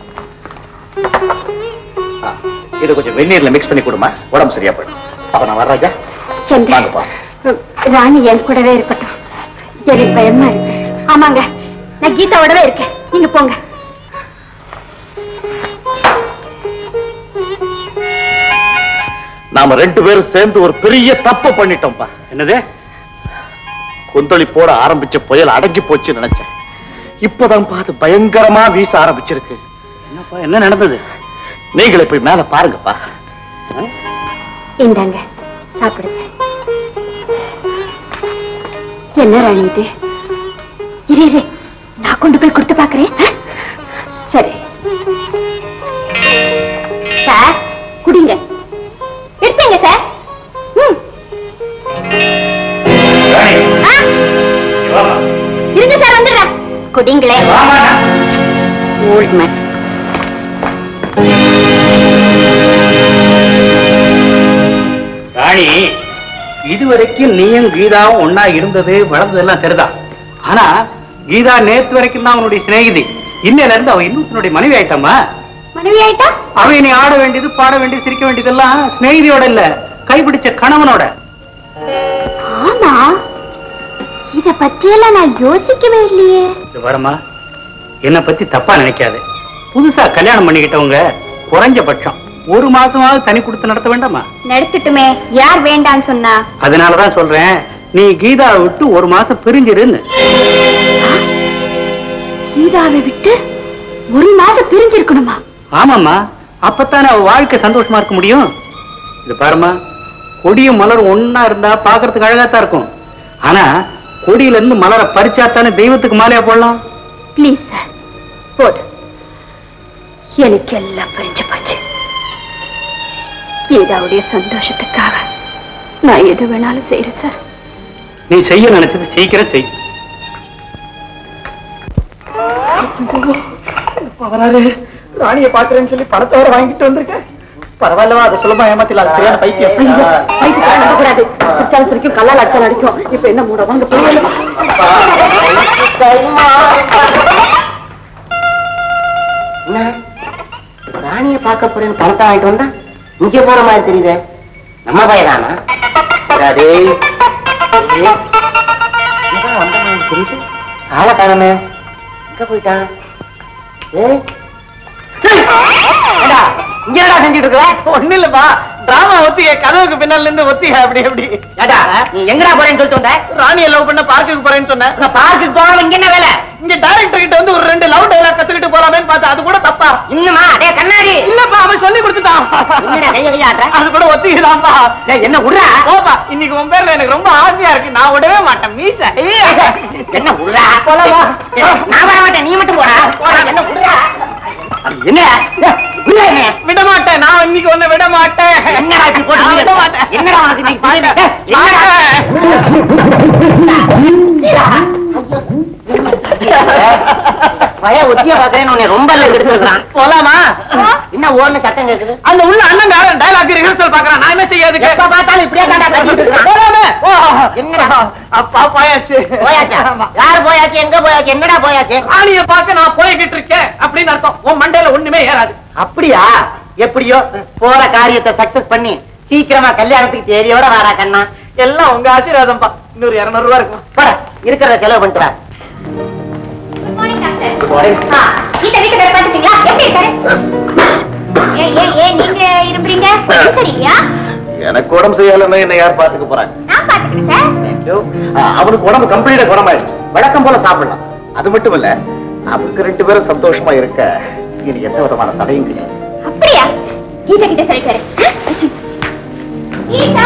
இதை கொஞ்சம் வெந்நீர்ல மிக்ஸ் பண்ணி கொடுமா உடம்பு சரியா போயிடும் அப்ப நான் வர ராஜா சந்தர் வாங்கப்பா. ராணி என் கூடவே இருக்கட்டும் எனக்கு பயமா இருக்கு ஆமாங்க நான் கீதாவோடவே இருக்கேன் நீங்க போங்க நாம ரெண்டு பேரும் சேர்ந்து ஒரு பெரிய தப்பு பண்ணிட்டோம்ப்பா என்னது கொந்தளி போட ஆரம்பிச்ச புயல் அடங்கி போச்சு நினைச்சேன் இப்பதான் பார்த்து பயங்கரமா வீச ஆரம்பிச்சிருக்கு என்னப்பா என்ன நடந்தது நீங்களே போய் மேல பாருங்கப்பா இந்தாங்க சாப்பிடுங்க என்ன ராணி இது இரு இரு நான் கொண்டு போய் கொடுத்து பாக்குறேன் ஆ? சரி சார் குடிங்க எடுத்துங்க சார் ம். ஆ, இருங்க சார் வந்துடுறேன் குடிங்களே ஓல்ட் மேன் ராணி இதுவரைக்கும் நீயும் கீதாவும் ஒன்னா இருந்தது வளர்ந்ததெல்லாம் சரிதான் ஆனா கீதா நேத்து வரைக்கும் தான் அவனுடைய சிநேகிதி இன்னையில இருந்து அவ இன்னொருத்தனுடைய மனைவி ஆயிட்டாமா மனைவி ஆயிட்டா அவ நீ ஆட வேண்டியது பாட வேண்டியது சிரிக்க வேண்டியதெல்லாம் சிநேகிதியோட இல்ல கைப்பிடிச்ச கணவனோட ஆமா இத பத்தியெல்லாம் நான் யோசிக்கவே இல்லையே இது வரமா என்னை பத்தி தப்பா நினைக்காத புதுசா கல்யாணம் பண்ணிக்கிட்டவங்க குறைஞ்சபட்சம் ஒரு மாசமாவது தனி கொடுத்து நடத்த வேண்டாமா நடத்தட்டுமே யார் வேண்டான்னு சொன்னா அதனாலதான் சொல்றேன் நீ கீதாவை விட்டு ஒரு மாசம் பிரிஞ்சிருன்னு கீதாவை விட்டு ஒரு மாசம் பிரிஞ்சிருக்கணுமா ஆமாம்மா அப்பத்தானே அவ வாழ்க்கை சந்தோஷமா இருக்க முடியும் இது பாருமா கொடியும் மலரும் ஒன்னா இருந்தா பாக்குறதுக்கு அழகாத்தான் இருக்கும் ஆனா கொடியில இருந்து மலரை பறிச்சாத்தானே தெய்வத்துக்கு மாலையா போடலாம் ப்ளீஸ் சார் போதும் எனக்கு எல்லாம் புரிஞ்சு போச்சு கீதாவுடைய சந்தோஷத்துக்காக நான் எது வேணாலும் செய்யறேன் சார் நீ செய்ய நினைச்சது சீக்கிரம் செய் வராது ராணியை பாக்குறேன்னு சொல்லி பணத்தை வர வாங்கிட்டு வந்திருக்கேன் பரவாயில்லவா அதை சுலபமா ஏமாத்திடலாம் சரியான பைத்தியம் பைத்தியக்காரன் நம்பக்கூடாது. சிரிச்சாலும் சிரிக்கும், கல்லால் அடிச்சாலும் அடிக்கும். இப்ப என்ன மூட வாங்க போகல. என்ன ராணிய பார்க்க போறேன்னு பணத்தை வாங்கிட்டு வந்தா இங்க போற மாதிரி தெரியுதே நம்ம பையதானா அதே வந்த மாதிரி தெரியுது ஆளை காணமே எங்க போயிட்டான் ஏய் ஏய், ஏண்டா, இங்க என்னடா செஞ்சுட்டு இருக்க ஒண்ணு இல்லப்பா டிராமா ஒத்திக கதவுக்கு பின்னால இருந்து ஒத்திக அப்படி அப்படி ஏடா நீ எங்கடா போறேன்னு சொல்லிட்டு வந்த ராணியை லவ் பண்ண பார்க்குக்கு போறேன்னு சொன்னேன் உங்க பார்க்குக்கு போகாம இங்க என்ன வேலை இங்க டைரக்டர் கிட்ட வந்து ஒரு ரெண்டு லவ் டைலாக் கத்துக்கிட்டு போலாமேன்னு பார்த்தா அது கூட தப்பா இன்னுமா டேய் கண்ணாடி இல்லப்பா அவன் சொல்லி கொடுத்துட்டான் என்னடா கைய கைய ஆட்டுற? அது கூட ஒத்திக்குதான்ப்பா டேய், என்ன விடுறா போப்பா இன்னைக்கு உன் பேர்ல எனக்கு ரொம்ப ஆசையா இருக்கு நான் விடவே மாட்டேன் மீச என்ன விடுறா போலாமா? நான் வர மாட்டேன் நீ மட்டும் போடா போடா, என்ன விடுறா என்ன விடுறா என்னைய. விட மாட்டேன் நான் இன்னைக்கு ஒண்ணு விட மாட்டேன் என்னடா இப்படி போட்டு நான் விட விடுற? மாட்டேன் என்னடா உனக்கு இன்னைக்கு பாருங்க மாட்டேன். என்னடா பய ஒத்திய பாக்குறேன்னு உன்னை ரொம்ப எடுத்துருக்கான் போலாமா என்ன ஓடுன சத்தம் கேக்குது அந்த உள்ள அண்ணன் டயலாக் ரிஹர்சல் பாக்குறான் நான் என்ன செய்யாது எப்ப பார்த்தாலும் இப்படியே தாண்டா கத்திட்டு இருக்கான். போலாமே ஓ, என்னடா? அப்பா போயாச்சு போயாச்சா ஆமா. யார் போயாச்சு எங்க போயாச்சு என்னடா போயாச்சு ராணிய பார்க்க நான் போய்கிட்டு இருக்கேன் அப்படின்னு அர்த்தம் உன் மண்டையில ஒண்ணுமே ஏறாது அப்படியா எப்படியோ போற காரியத்தை சக்சஸ் பண்ணி சீக்கிரமா கல்யாணத்துக்கு தேதியோட வாரா கண்ணா எல்லாம் உங்க ஆசீர்வாதம் பா இன்னொரு இருநூறு ரூபா இருக்கும் போட இருக்கிறத செலவு பண்ணிட்டு வா கீதா வீட்டு வேற பாத்துட்டீங்களா எப்படி இருக்காரு ஏ ஏ ஏ நீங்க இரும்புறீங்க உடம்பு சரியில்லையா எனக்கு உடம்பு செய்யலன்னு என்ன யார் பாத்துக்க போறாங்க நான் பாத்துக்கிறேன் சார் ஆ, அவனுக்கு உடம்பு கம்ப்ளீட்டா குணமாயிடுச்சு வழக்கம் போல சாப்பிடலாம் அது மட்டும் இல்ல அவங்க ரெண்டு பேரும் சந்தோஷமா இருக்க இனி எந்த விதமான தடையும் கிடையாது அப்படியா கீதா கிட்ட சொல்லிட்டாரு கீதா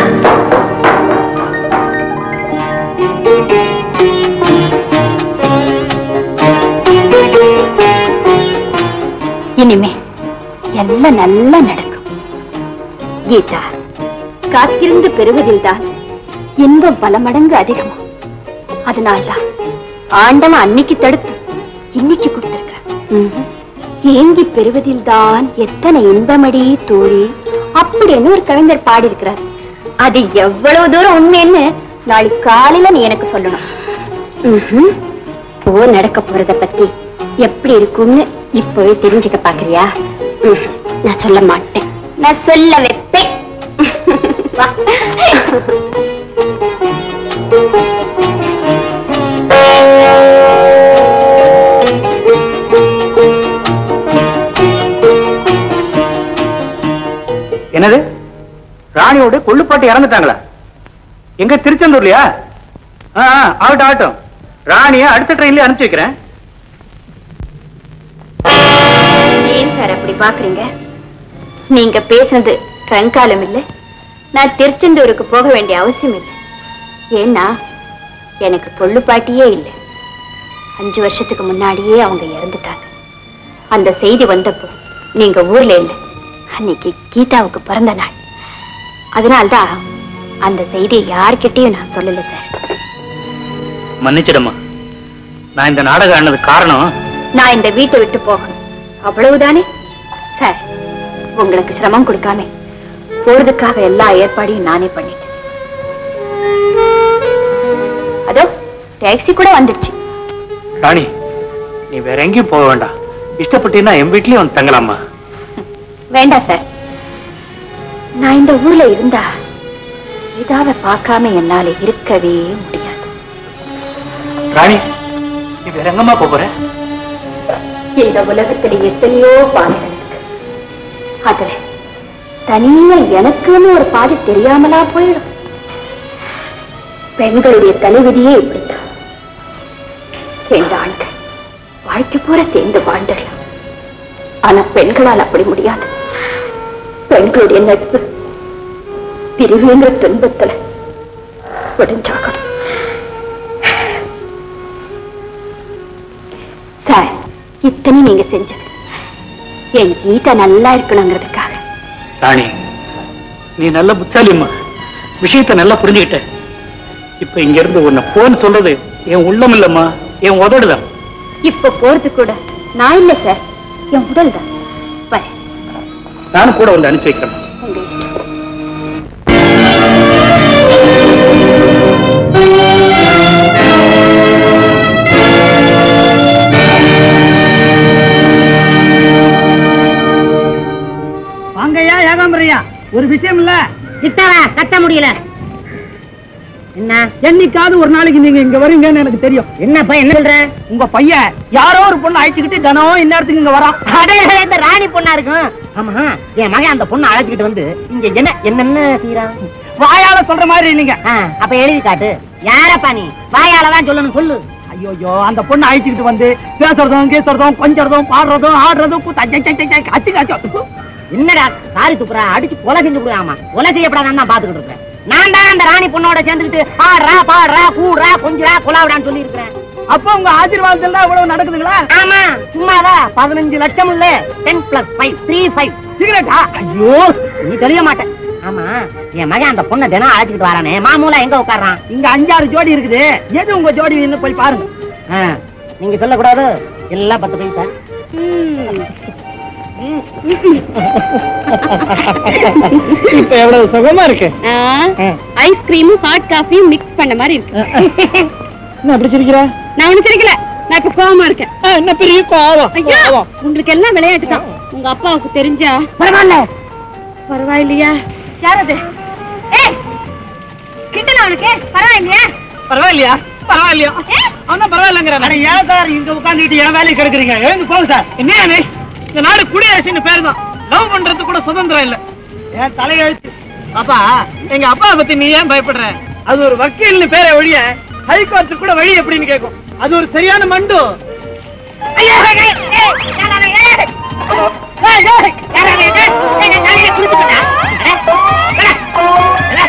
இனிமே எல்லாம் நல்லா நடக்கும் கீதா காத்திருந்து பெறுவதில்தான் இன்பம் பல மடங்கு அதிகமா அதனால்தான் ஆண்டவன் அன்னைக்கு தடுத்து இன்னைக்கு கொடுத்திருக்கிறான் ஏங்கி பெறுவதில்தான் எத்தனை இன்பமடி தோழி அப்படின்னு ஒரு கவிஞர் பாடியிருக்கிறார் அது எவ்வளவு தூரம் உண்மைன்னு நாளைக்கு காலையில நீ எனக்கு சொல்லணும் ம்ஹும். போர் நடக்க போறத பத்தி எப்படி இருக்கும்னு இப்பவே தெரிஞ்சுக்க பாக்குறியா ம், நான் சொல்ல மாட்டேன் நான் சொல்ல வைப்பேன் வா. என்னது ராணியோட கொள்ளுப்பாட்டி இறந்துட்டாங்களா எங்க திருச்செந்தூர்லயா ஆ ஆ, ஆகட்டும் ஆகட்டும் ராணிய அடுத்த ட்ரெயின்லயே அனுப்பிச்சு வைக்கிறேன் ஏன் சார் அப்படி பாக்குறீங்க நீங்க பேசுனது ட்ரங்காலம் இல்ல நான் திருச்செந்தூருக்கு போக வேண்டிய அவசியம் இல்லை ஏன்னா எனக்கு கொள்ளு பாட்டியே இல்லை அஞ்சு வருஷத்துக்கு முன்னாடியே அவங்க இறந்துட்டாங்க அந்த செய்தி வந்தப்போ நீங்க ஊர்ல இல்லை அன்னைக்கு கீதாவுக்கு பிறந்த நாள் அதனால்தான் அந்த செய்தியை யார்கிட்டயும் நான் சொல்லல சார் மன்னிச்சிடமா நான் இந்த நாடகம் ஆனது காரணம் நான் இந்த வீட்டை விட்டு போகணும் அவ்வளவுதானே சார் உங்களுக்கு சிரமம் கொடுக்காம போறதுக்காக எல்லா ஏற்பாடையும் நானே பண்ணிட்டேன் அதோ டாக்ஸி கூட வந்துடுச்சு ராணி நீ வேற எங்கேயும் போக வேண்டாம் இஷ்டப்பட்டீங்கன்னா என் வீட்லயும் வந்து தங்கலாமா வேண்டாம் சார் நான் இந்த ஊர்ல இருந்தா இதாவ பார்க்காம என்னால இருக்கவே முடியாது ராணி நீ வேற எங்கம்மா போப் போற இந்த உலகத்துல எத்தனையோ பாதைகள் இருக்கு அதுல தனியா எனக்குன்னு ஒரு பாதை தெரியாமலா போயிடும் பெண்களுடைய தலைவிதியே இப்படித்தான் ரெண்டு ஆண்கள் வாழ்க்கை பூரா சேர்ந்து வாழ்ந்துடலாம் ஆனா பெண்களால் அப்படி முடியாது பெண்களுடைய நட்பு பிரிவுங்கிற துன்பத்துல முடிஞ்சாகணும் சார் இத்தனை நீங்க செஞ்சது என் கீதா நல்லா இருக்கணுங்கிறதுக்காக ராணி நீ நல்ல புத்தாலிம்மா விஷயத்தை நல்லா புரிஞ்சுக்கிட்ட இப்ப இங்க இருந்து உன்னை போன் சொல்றது என் உள்ளம் இல்லம்மா என் உதடுதான் இப்ப போறது கூட நான் இல்ல சார் என் உடல் தான் வரேன் நானும் கூட வந்து அனுப்பி வைக்கிறேன் உங்க இஷ்டம் வாங்கய்யா ஏகாம்பரையா ஒரு விஷயம் இல்ல கிட்டவா கட்ட முடியல என்ன என்னைக்காவது ஒரு நாளைக்கு நீங்க இங்க வரீங்கன்னு எனக்கு தெரியும் என்னப்பா என்ன சொல்ற உங்க பையன் யாரோ ஒரு பொண்ணு அழைச்சுக்கிட்டு தினம் இந்நேரத்துக்கு இங்க வரான் அடே இந்த ராணி பொண்ணா இருக்கும் ஆமா என் மகன் அந்த பொண்ணை அழைச்சிக்கிட்டு வந்து இங்க என்ன என்னென்ன செய்யறான் வாயால சொல்ற மாதிரி நீங்க அப்ப எழுதி காட்டு யாரப்பா நீ வாயால தான் சொல்லணும் சொல்லு ஐயோ அந்த பொண்ணு அழைச்சுக்கிட்டு வந்து பேசுறதும் கேசுறதும் கொஞ்சறதும் பாடுறதும் ஆடுறதும் கூத்தா, ஜை, ஜை, ஜை, ஜை, கத்தி காச்சு என்னடா சாரி துப்புறா அடிச்சு கொலை செஞ்சு விடுறாமா கொலை செய்யப்படாதான் தான் பாத்துக்கிட்டு இருக்கேன் நான் தான் அந்த ராணி பொண்ணோட சேர்ந்துக்கிட்டு ஆடுறா பாடுறா கூடுறா கொஞ்சுறா குலாவிடான்னு சொல்லி இருக்கிறேன் அப்ப உங்க ஆசீர்வாதத்துல தான் இவ்வளவு நடக்குதுங்களா ஆமா சும்மாவா பதினஞ்சு லட்சம் இல்ல ten plus five three five சிகரெட்டா ஐயோ நீ தெரிய மாட்டேன் ஆமா என் மகன் அந்த பொண்ணை தினம் அழைச்சிட்டு வரானே மாமூலா எங்க உட்கார்றான் இங்க அஞ்சாறு ஜோடி இருக்குது எது உங்க ஜோடி போய் பாருங்க ஆ, நீங்க சொல்லக்கூடாது எல்லாம் பத்து பைசா இப்ப எவ்வளவு சுகமா இருக்கு ஐஸ்கிரீமும் ஹாட் காஃபியும் மிக்ஸ் பண்ண மாதிரி இருக்கு என்ன அப்படி சிரிக்கிறா நான் ஒண்ணு சிரிக்கல நான் இப்ப கோவமா இருக்கேன் ஆ, என்ன பெரிய கோவம் ஐயா கோவம். உங்களுக்கு எல்லாம் விளையாட்டு தான் உங்க அப்பாவுக்கு தெரிஞ்சா பரவாயில்ல பரவாயில்லையா யார் அது ஏய் கிண்டல அவனுக்கு பரவாயில்லையா பரவாயில்லையா பரவாயில்லையா அவன் பரவாயில்லங்கிறான் ஏன் சார் இங்க உட்காந்துட்டு என் வேலையை கெடுக்குறீங்க எழுந்து போங்க சார் என்ன நீ இந்த நாடு குடியரசுன்னு பேர் தான் லவ் பண்றது கூட சுதந்திரம் இல்ல என் தலையெழுத்து அப்பா எங்க அப்பாவை பத்தி நீ ஏன் பயப்படுற அது ஒரு வக்கீல்னு பேரை ஒழிய ஹைகோர்ட்டு கூட வழி எப்படின்னு கேட்கும் அது ஒரு சரியான மண்டு ஐயா, ஏய், ஏய், ஏய், யாராவது, ஏய். ஏய், ஏய், யாராவது, ஏய், ஏய், நான் தலையில குளிச்சுட்டேனா? அட, அட,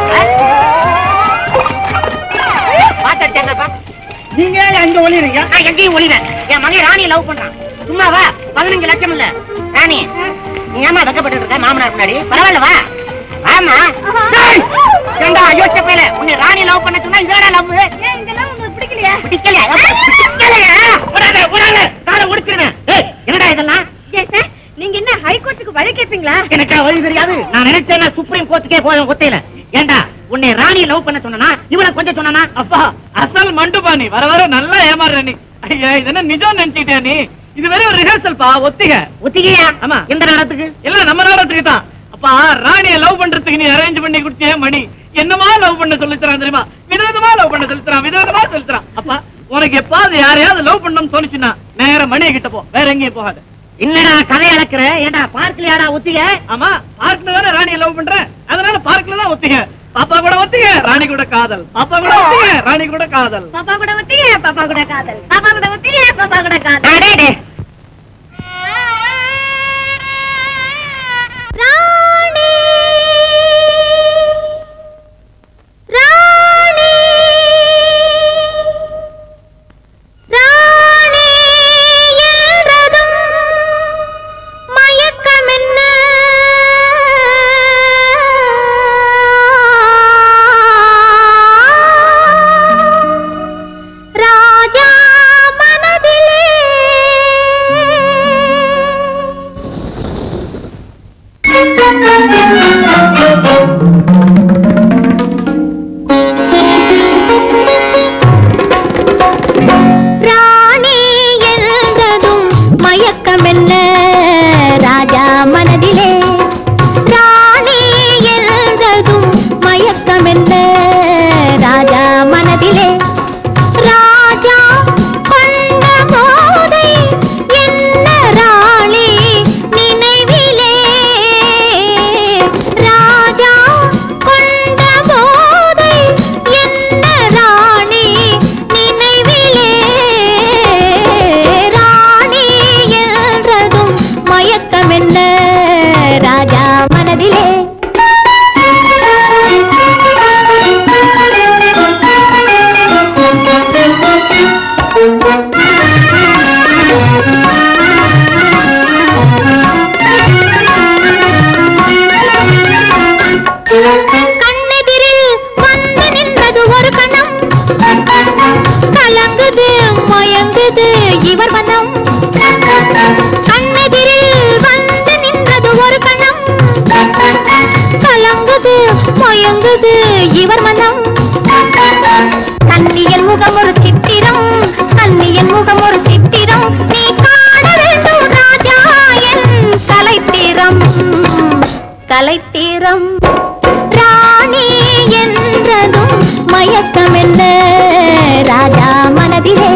அட. பாத்தடிச்சாங்கப்பா நீங்க ஏன் அங்க ஒளிறீங்க நான் எங்கேயும் ஒளிறேன் என் மகன் ராணியை லவ் பண்றான் சும்மாவா பதினஞ்சு லட்சம் இல்ல ராணி நீ ஏமா வெக்கப்பட்டு இருக்க மாமனார் முன்னாடி பரவாயில்ல வா வாமா டேய், ஏண்டா யோசிச்ச பேல உன்னை ராணி லவ் பண்ண சொன்னா இதோட லவ் பிடிக்கலையா பிடிக்கலையா பிடிக்கலையா விடாத விடாத காலை ஒடிச்சிருவேன் ஏய் என்னடா இதெல்லாம் நீங்க என்ன ஹைகோர்ட்டுக்கு வழி கேட்பீங்களா எனக்கா வழி தெரியாது நான் நினைச்சேன் நான் சுப்ரீம் கோர்ட்டுக்கே போவேன் ஒத்தையில ஏண்டா உன்னை ராணி லவ் பண்ண சொன்னா இவனை கொஞ்சம் சொன்னா அப்பா அசல் மண்டுபா நீ வர வர நல்லா ஏமாறுற நீ ஐயா இது என்ன நிஜம் நினைச்சிட்டே நீ இது வெறும் ரிஹர்சல் பா ஒத்திக ஒத்திகையா ஆமா. எந்த நேரத்துக்கு எல்லாம் நம்ம நேரத்துக்கு தான் அப்பா ராணிய லவ் பண்றதுக்கு நீ அரேஞ்ச் பண்ணி கொடுத்தியே மணி என்னமா லவ் பண்ண சொல்லித்தரான் தெரியுமா விதவிதமா லவ் பண்ண சொல்லித்தரான் விதவிதமா சொல்லித்தரான் அப்பா உனக்கு எப்பாவது யாரையாவது லவ் பண்ணணும்னு தோணுச்சுன்னா நேர மணியை கிட்ட போ வேற எங்கேயும் போகாத என்னடா கதை அளக்குற ஏண்டா பார்க்கலையாடா ஒத்திகை ஆமா பார்க்ல தானே ராணிய லவ் பண்றேன் அதனால பார்க்ல தான் ஒத்திக பாப்பா கூட ஒத்திக ராணி கூட காதல் பாப்பா கூட ஒத்திக ராணி கூட காதல் பாப்பா கூட ஒத்திங்க பாப்பா கூட காதல் பாப்பா கூட ஒத்திங்க பாப்பா கூட காதல் அடே, டே. ராணி ராணி ராணி என்றதும் மயக்கமென்ன ராஜா மனதிலே ராணி என்றதும் மயக்கமென்ன ராஜா மனதிலே ராணி என்றதும் மயக்கமென்ன ராஜா மனதிலே ராஜா கொண்ட போதை என்ன ராணி நினைவிலே ராஜா கொண்ட போதை என்ன ராணி நினைவிலே ராணி என்றதும் மயக்கமென்ன ராஜா மனதிலே கண்ணெதிரில் வந்து நின்றது ஒரு கணம் கலங்குது மயங்குது இவர் மனம் கண்ணெதிரில் வந்து நின்றது ஒரு கணம் கலங்குது மயங்குது இவர் மனம் கண்ணியன் முகம் ஒரு சித்திரம் கண்ணியன் முகம் ஒரு சித்திரம் நீ காண வேண்டும் ராஜா என் கலைத்திரம் கலைத்திரம் ராணி என்றதும் மயக்கம் என்ன ராஜா மனதிலே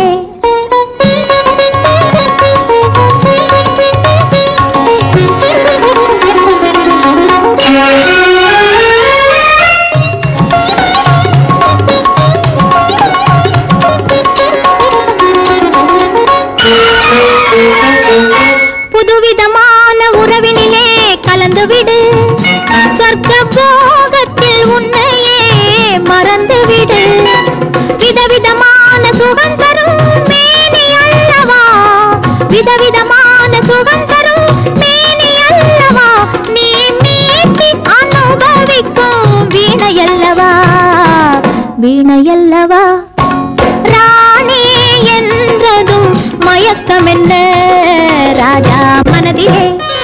புதுவிதமான உறவினிலே கலந்து விடு சொர்க்க போகத்தில் உன்னையே மறந்து விடு விதவிதமான சுகம் தரும் மேனி அல்லவா விதவிதமான சுகம் தரும் மேனி அல்லவா நீ மீட்டி அனுபவிக்கும் வீணையல்லவா வீணையல்லவா ராணி என்ற என்றதும் மயக்கம் என்ன ராஜா மனதிலே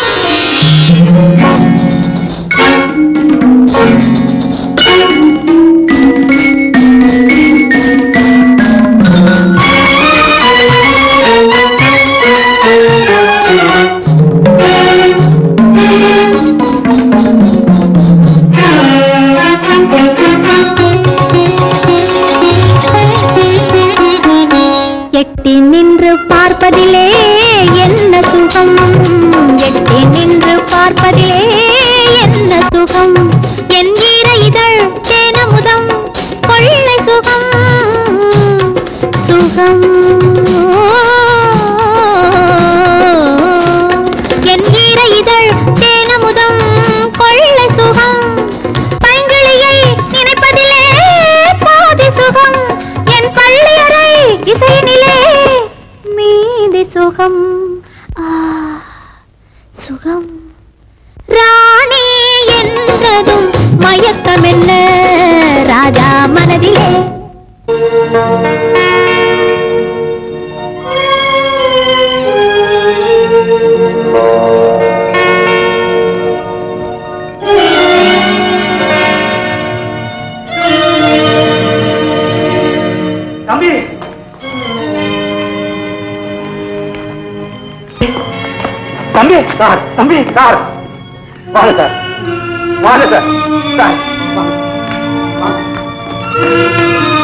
எட்டி நின்று பார்ப்பதிலே என்ன சுகம் எட்டி நின்று பார்ப்பதிலே என்ன சுகம் என் ஈர இதழ் தேனமுதம் கொள்ளை சுகம் சுகம் என் ஈர இதழ் தேனமுதம் கொள்ளை சுகம் பைங்கிளியை நினைப்பதிலே பாதி சுகம் என் பள்ளியறை இசையினிலே மீதி சுகம் ஆ சுகம் ராணி என்றதும் மயக்கம் என்ன ராஜா மனதிலே தம்பி தம்பி சார் தம்பி சார் வாங்க சார் வாங்க சார் சார் வாங்க. வாங்க.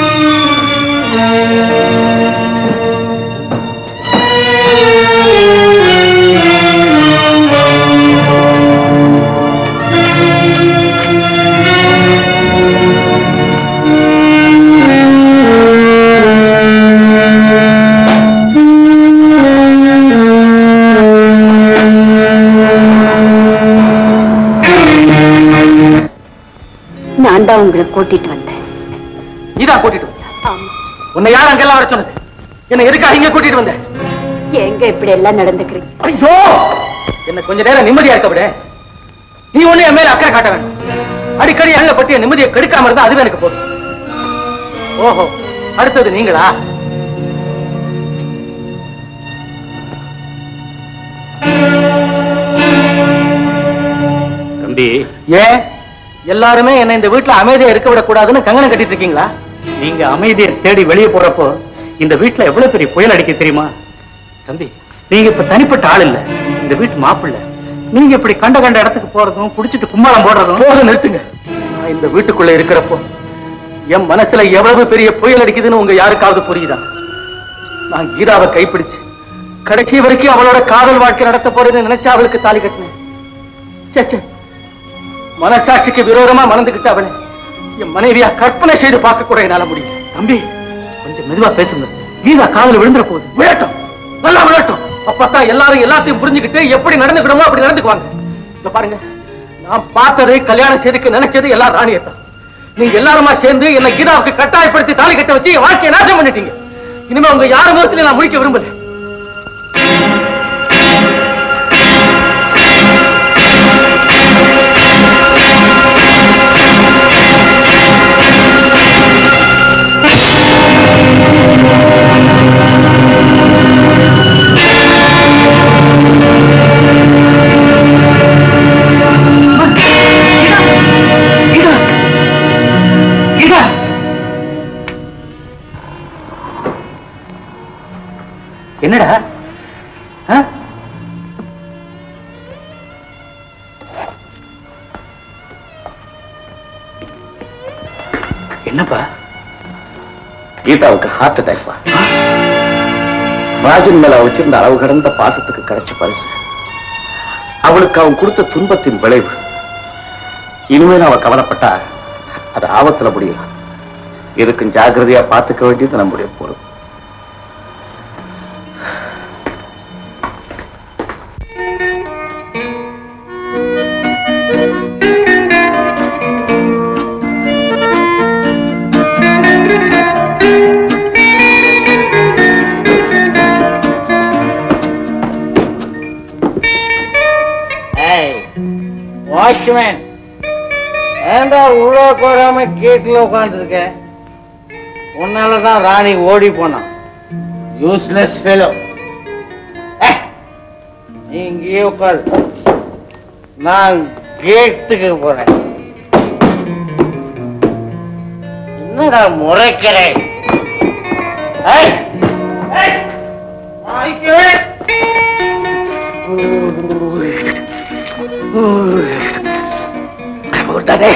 நான் தான் உங்களை கூட்டிட்டு வந்தேன் நீதான் கூட்டிட்டு வந்த உன்னை யார் அங்கெல்லாம் வர சொன்னது என்ன எதுக்காக இங்க கூட்டிட்டு வந்த எங்க இப்படி எல்லாம் நடந்துக்கிறீங்க ஐயோ என்ன கொஞ்ச நேரம் நிம்மதியா இருக்க விட நீ ஒண்ணு என் மேல அக்கறை காட்ட வேண்டாம் அடிக்கடி அள்ள பட்டு என் நிம்மதியை கெடுக்காம இருந்தா அதுவே எனக்கு போதும் ஓஹோ அடுத்தது நீங்களா தம்பி ஏன் எல்லாருமே என்ன இந்த வீட்டுல அமைதியா இருக்க விடக்கூடாதுன்னு கங்கணம் கட்டிட்டு இருக்கீங்களா நீங்க அமைதியை தேடி வெளியே போறப்போ இந்த வீட்டுல எவ்வளவு பெரிய புயல் அடிக்க தெரியுமா தம்பி நீங்க இப்ப தனிப்பட்ட ஆள் இல்ல இந்த வீட்டு மாப்பிள்ளை நீங்க இப்படி கண்ட கண்ட இடத்துக்கு போறதும் குடிச்சிட்டு கும்மாளம் போடுறதும் போதும் நிறுத்துங்க நான் இந்த வீட்டுக்குள்ள இருக்கிறப்போ என் மனசுல எவ்வளவு பெரிய புயல் அடிக்குதுன்னு உங்க யாருக்காவது புரியுதா நான் கீதாவை கைப்பிடிச்சு கடைசி வரைக்கும் அவளோட காதல் வாழ்க்கை நடத்த போறேன்னு நினைச்சா அவளுக்கு தாலி கட்டினேன் ச்சே, ச்சே. மனசாட்சிக்கு விரோதமா மணந்துகிட்ட அவளை என் மனைவியா கற்பனை செய்து பார்க்க கூட என்னால முடியல தம்பி கொஞ்சம் மெதுவா பேசுங்க கீதா காதுல விழுந்துற போகுது விழட்டும் நல்லா விழட்டும் அப்பதான் எல்லாரும் எல்லாத்தையும் புரிஞ்சுக்கிட்டு எப்படி நடந்துக்கணுமோ அப்படி நடந்துக்குவாங்க இங்க பாருங்க நான் பார்த்தது கல்யாணம் செய்துக்கு நினைச்சது எல்லாம் ராணியத்தான் நீங்க எல்லாருமா சேர்ந்து என்ன கீதாவுக்கு கட்டாயப்படுத்தி தாலி கட்ட வச்சு என் வாழ்க்கையை நாசம் பண்ணிட்டீங்க இனிமே உங்க யார் முகத்திலையும் நான் முடிக்க விரும்பல கீதா கீதா என்னடா ஆ? என்னப்பா கீதாவுக்கு ஹார்ட் அட்டாக் ராஜன் மேல அவ வச்சிருந்த அளவு கடந்த பாசத்துக்கு கிடைச்ச பரிசு அவளுக்கு அவன் கொடுத்த துன்பத்தின் விளைவு இனிமேல் அவ கவலைப்பட்டா அது ஆபத்துல முடியும் இதுக்கும் ஜாக்கிரதையா பார்த்துக்க வேண்டியது நம்முடைய பொறுப்பு வாட்ச்மேன் ஏண்டா உள்ள உட்காராம கேட்டுல உட்காந்துருக்க உன்னாலதான் ராணி ஓடி போனான் யூஸ்லெஸ் ஃபெலோ நீ இங்கேயே உட்காரு நான் கேட்டுக்கு போறேன் என்னடா முறைக்கிறேன் ஏய்! ஏய்! வாங்கிக்கவே! விட்டானே.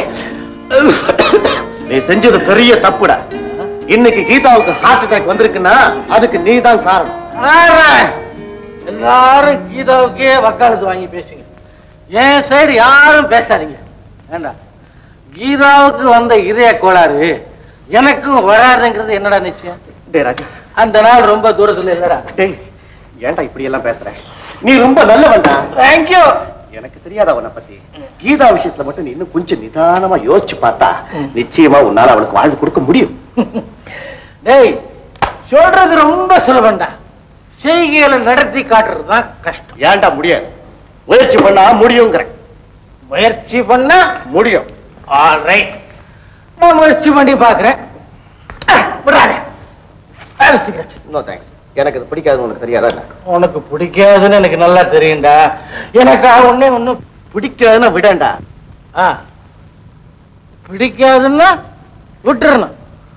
நீ செஞ்சது பெரிய தப்புடா இன்னைக்கு கீதாவுக்கு ஹார்ட் அட்டாக் வந்திருக்குன்னா அதுக்கு நீ தான் காரணம் ஆறா. எல்லாரும் கீதாவுக்கே வக்காலத்து வாங்கி பேசுங்க என் சைடு யாரும் பேசாதீங்க வேண்டாம் கீதாவுக்கு வந்த இதய கோளாறு எனக்கும் வராதுங்கிறது என்னடா நிச்சயம் டேய் ராஜா அந்த நாள் ரொம்ப தூரத்துல இல்லடா டேய் ஏன்டா இப்படி எல்லாம் பேசுற நீ ரொம்ப நல்லவன்டா தேங்க்யூ எனக்கு தெரியாத அவனை பத்தி கீதா விஷயத்துல மட்டும் நீ இன்னும் கொஞ்சம் நிதானமா யோசிச்சு பார்த்தா நிச்சயமா உன்னால அவளுக்கு வாழ்ந்து கொடுக்க முடியும் டேய் சொல்றது ரொம்ப சுலபம்டா செய்கைகளை நடத்தி காட்டுறது தான் கஷ்டம் ஏன்டா முடியாது முயற்சி பண்ணா முடியுங்கிற முயற்சி பண்ணா முடியும் ஆல்ரைட் நான் முயற்சி பண்ணி பாக்குறேன் விடாதே சிகரெட் நோ தேங்க்ஸ் எனக்கு இது பிடிக்காதுன்னு உனக்கு தெரியாதா என்ன? உனக்கு பிடிக்காதுன்னு எனக்கு நல்லா தெரியும்டா எனக்கு ஒன்னே ஒண்ணு பிடிக்காதுன்னா விடேன்டா ஆ பிடிக்காதுன்னா விட்டுறணும்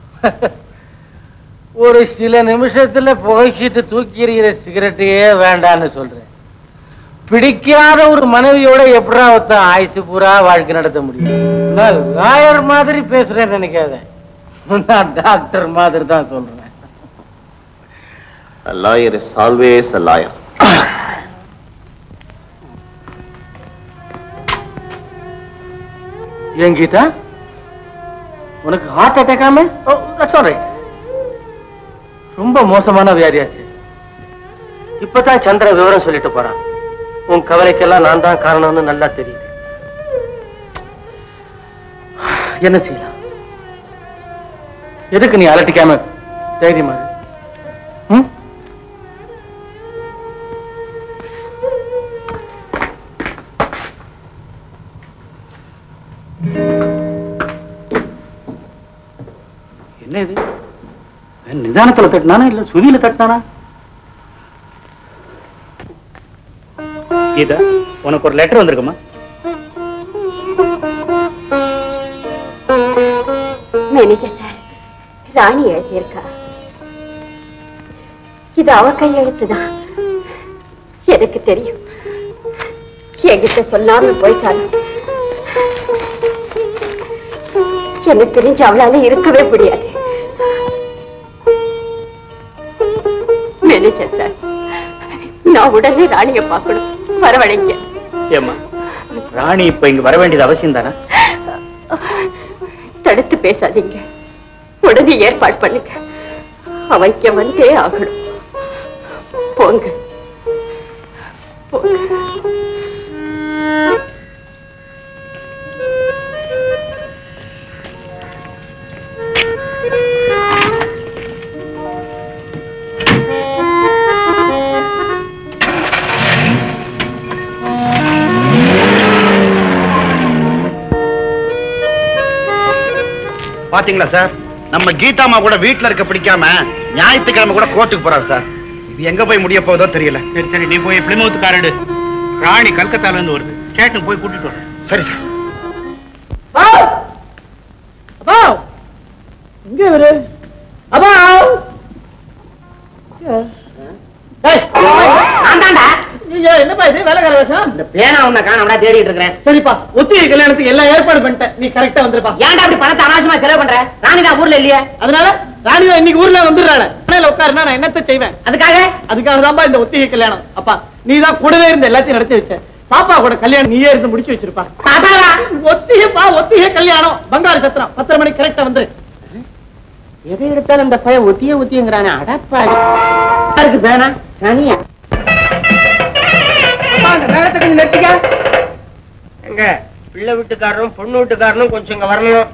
ஒரு சில நிமிஷத்துல புகைச்சிட்டு தூக்கி எறிகிற சிகரெட்டையே வேண்டான்னு சொல்றேன் பிடிக்காத ஒரு மனைவியோட எப்படா ஒருத்தன் ஆயுசு பூரா வாழ்க்கை நடத்த முடியும் நான் லாயர் மாதிரி பேசுறேன்னு நினைக்காத நான் டாக்டர் மாதிரி தான் சொல்றேன் A lawyer is always a lawyer. ஏன் கீதா உனக்கு ஹார்ட் அட்டாக் ஆமே தட்ஸ் ஆல் ரைட் ரொம்ப மோசமான வியாதியாச்சு இப்பதான் சந்திர விவரம் சொல்லிட்டு போறான் உன் கவலைக்கெல்லாம் நான் தான் காரணம்னு நல்லா தெரியுது என்ன செய்யலாம் எதுக்கு நீ அலட்டிக்காம தைரியமா இரு. ம்? என்ன இது நிதானத்துல தட்டினானா இல்ல சுதியில தட்டினானா கீதா உனக்கு ஒரு லெட்டர் வந்திருக்குமா மேனேஜர் சார் ராணி எழுதியிருக்கா இது அவ கையெழுத்துதான் எனக்கு தெரியும் என்கிட்ட சொல்லாம போயிட்டாலும் எனக்கு தெரிஞ்சு அவளால இருக்கவே முடியாது மேனேஜர் சார் நான் உடனே ராணிய பார்க்கணும் வரவழைங்க ஏம்மா ராணி இப்ப இங்க வர வேண்டியது அவசியம் தானே தடுத்து பேசாதீங்க உடனே ஏற்பாடு பண்ணுங்க அவைக்க வந்தே ஆகணும் போங்க போங்க பாத்தீங்களா சார் நம்ம கீதாமா கூட வீட்டுல இருக்க பிடிக்காம ஞாயிற்றுக்கிழமை கூட கோர்ட்டுக்கு போறாரு சார் இது எங்க போய் முடிய போகுதோ தெரியல சரி சரி நீ போய் பிளிமவுத் காரடு ராணி கல்கத்தால இருந்து வருது ஸ்டேஷனுக்கு போய் கூட்டிட்டு வர சரி சார் அப்பா இங்க இவரு அப்பா என்னப்பா இது வேலைக்கார வேஷம் இந்த பேனா உன்னை காணோம்டா தேடிட்டு இருக்கிறேன் சரிப்பா ஒத்திகை கல்யாணத்துக்கு எல்லாம் ஏற்பாடு பண்ணிட்டேன் நீ கரெக்டா வந்துருப்பா ஏன்டா அப்படி பணத்தை அனாவசியமா செலவு பண்ற ராணிதா ஊர்ல இல்லையே அதனால ராணிதா இன்னைக்கு ஊர்ல வந்துடுறாள் மேல உட்காருனா நான் என்னத்த செய்வேன் அதுக்காக அதுக்காக தான்ப்பா இந்த ஒத்திகை கல்யாணம் அப்பா நீ தான் கூடவே இருந்து எல்லாத்தையும் நடத்தி வச்ச பாப்பா கூட கல்யாணம் நீயே இருந்து முடிச்சு வச்சிருப்பா தாத்தாவா? ஒத்திகைப்பா ஒத்திகை கல்யாணம் பங்காரு சத்திரம் பத்தரை மணிக்கு கரெக்டா வந்துரு எதை எடுத்தாலும் இந்த பையன் ஒத்திய ஒத்தியங்கிறானே அடப்பாடி இருக்கு பேனா ராணியா அப்பா அந்த நேரத்தை கொஞ்சம் நெட்டிக்க எங்க பிள்ளை வீட்டுக்காரரும் பொண்ணு வீட்டுக்காரனும் கொஞ்சம் இங்க வரணும்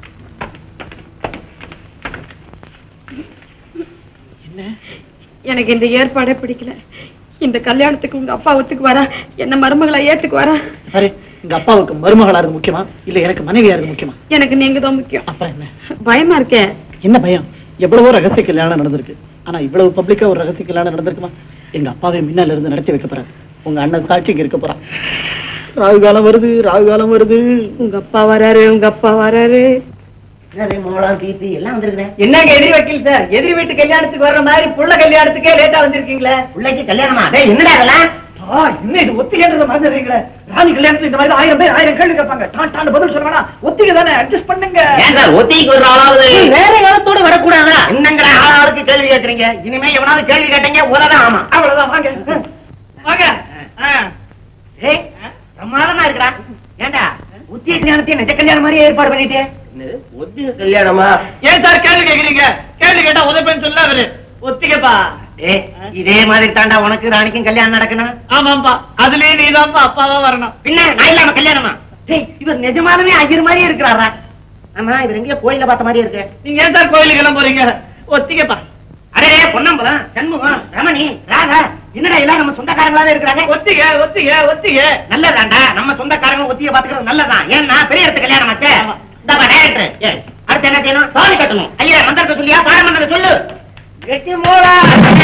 எனக்கு இந்த ஏற்பாடே பிடிக்கல இந்த கல்யாணத்துக்கு உங்க அப்பா ஒத்துக்கு வரா என்ன மருமகளா ஏத்துக்கு வரா அரே இந்த அப்பாவுக்கு மருமகளா இருக்கு முக்கியமா இல்ல எனக்கு மனைவியா இருக்கு முக்கியமா எனக்கு நீங்க தான் முக்கியம் அப்புறம் என்ன பயமா இருக்கே என்ன பயம் எவ்வளவோ ரகசிய கல்யாணம் நடந்திருக்கு ஆனா இவ்வளவு பப்ளிக்கா ஒரு ரகசிய கல்யாணம் நடந்திருக்குமா எங்க அப்பாவே முன்னால இருந்து நடத்தி வைக்க போறாரு உங்க அண்ணன் சாட்சிக்கு இருக்க போறான் ராகு காலம் வருது ராகு காலம் வருது உங்க அப்பா வராரு உங்க அப்பா வராரு மோளம் கீர்த்தி எல்லாம் வந்திருக்குதே என்னங்க எதிரி வக்கீல் சார் எதிரி வீட்டு கல்யாணத்துக்கு வர்ற மாதிரி புள்ள கல்யாணத்துக்கே லேட்டா வந்திருக்கீங்களே பிள்ளைக்கு கல்யாணமா டேய் என்னடா அதெல்லாம் ஆ, இன்னும் இது ஒத்திகைன்றத மறந்துடுறீங்களே ராணி கல்யாணத்துல இந்த மாதிரி ஆயிரம் பேர் ஆயிரம் கேள்வி கேட்பாங்க டான் டான் பதில் சொல்லுவானா ஒத்திகை தானே அட்ஜஸ்ட் பண்ணுங்க ஏன் சார் ஒத்திக்கு ஒரு ஆளாவது வேற காலத்தோட வரக்கூடாதா என்னங்கிற ஆளாளுக்கு கேள்வி கேட்கறீங்க இனிமே எவனாவது கேள்வி கேட்டீங்க உததான் ஆமா அவ்வளவுதான் வாங்க வாங்க ஆ. ஏய் பிரமாதமா இருக்கடா ஏண்டா உத்திய கல்யாணத்தையும் நிஜ கல்யாணம் மாதிரியே ஏற்பாடு பண்ணிட்டே ஒத்திக கல்யாணமா ஏன் சார் கேள்வி கேக்குறீங்க கேள்வி கேட்டா உதப்பேன்னு சொல்ல அவரு ஒத்திகைப்பா ஏய் இதே மாதிரி தாண்டா உனக்கு ராணிக்கும் கல்யாணம் நடக்கணும் ஆமாப்பா அதுலயே நீதான்ப்பா அப்பாவா வரணும் பின்ன நான் இல்லாம கல்யாணமா டேய் இவர் நிஜமானவே ஐயர் மாதிரியே இருக்கிறாரா ஆமா இவர் எங்கேயோ கோயில பார்த்த மாதிரி இருக்கு நீங்க ஏன் சார் கோயிலுக்கு எல்லாம் போறீங்க ஒத்திகைப்பா அரே பொன்னம்பலம் சண்முகம் ரமணி ராதா என்னடா எல்லாம் நம்ம சொந்தக்காரங்களாவே இருக்கிறாங்க ஒத்திகை ஒத்திகை ஒத்திகை நல்லதாண்டா நம்ம சொந்தக்காரங்க ஒத்திய பாத்துக்கிறது நல்லதான் ஏன்னா பெரிய இடத்து கல்யாணம் ஆச்சே ஆமா. இந்தாப்பா டைரக்டர் அடுத்து என்ன செய்யணும் சாணி கட்டணும் ஐயா மந்திரத்தை சொல்லியா பாடம் பண்ணதை சொல்லு வெட்டி மூலா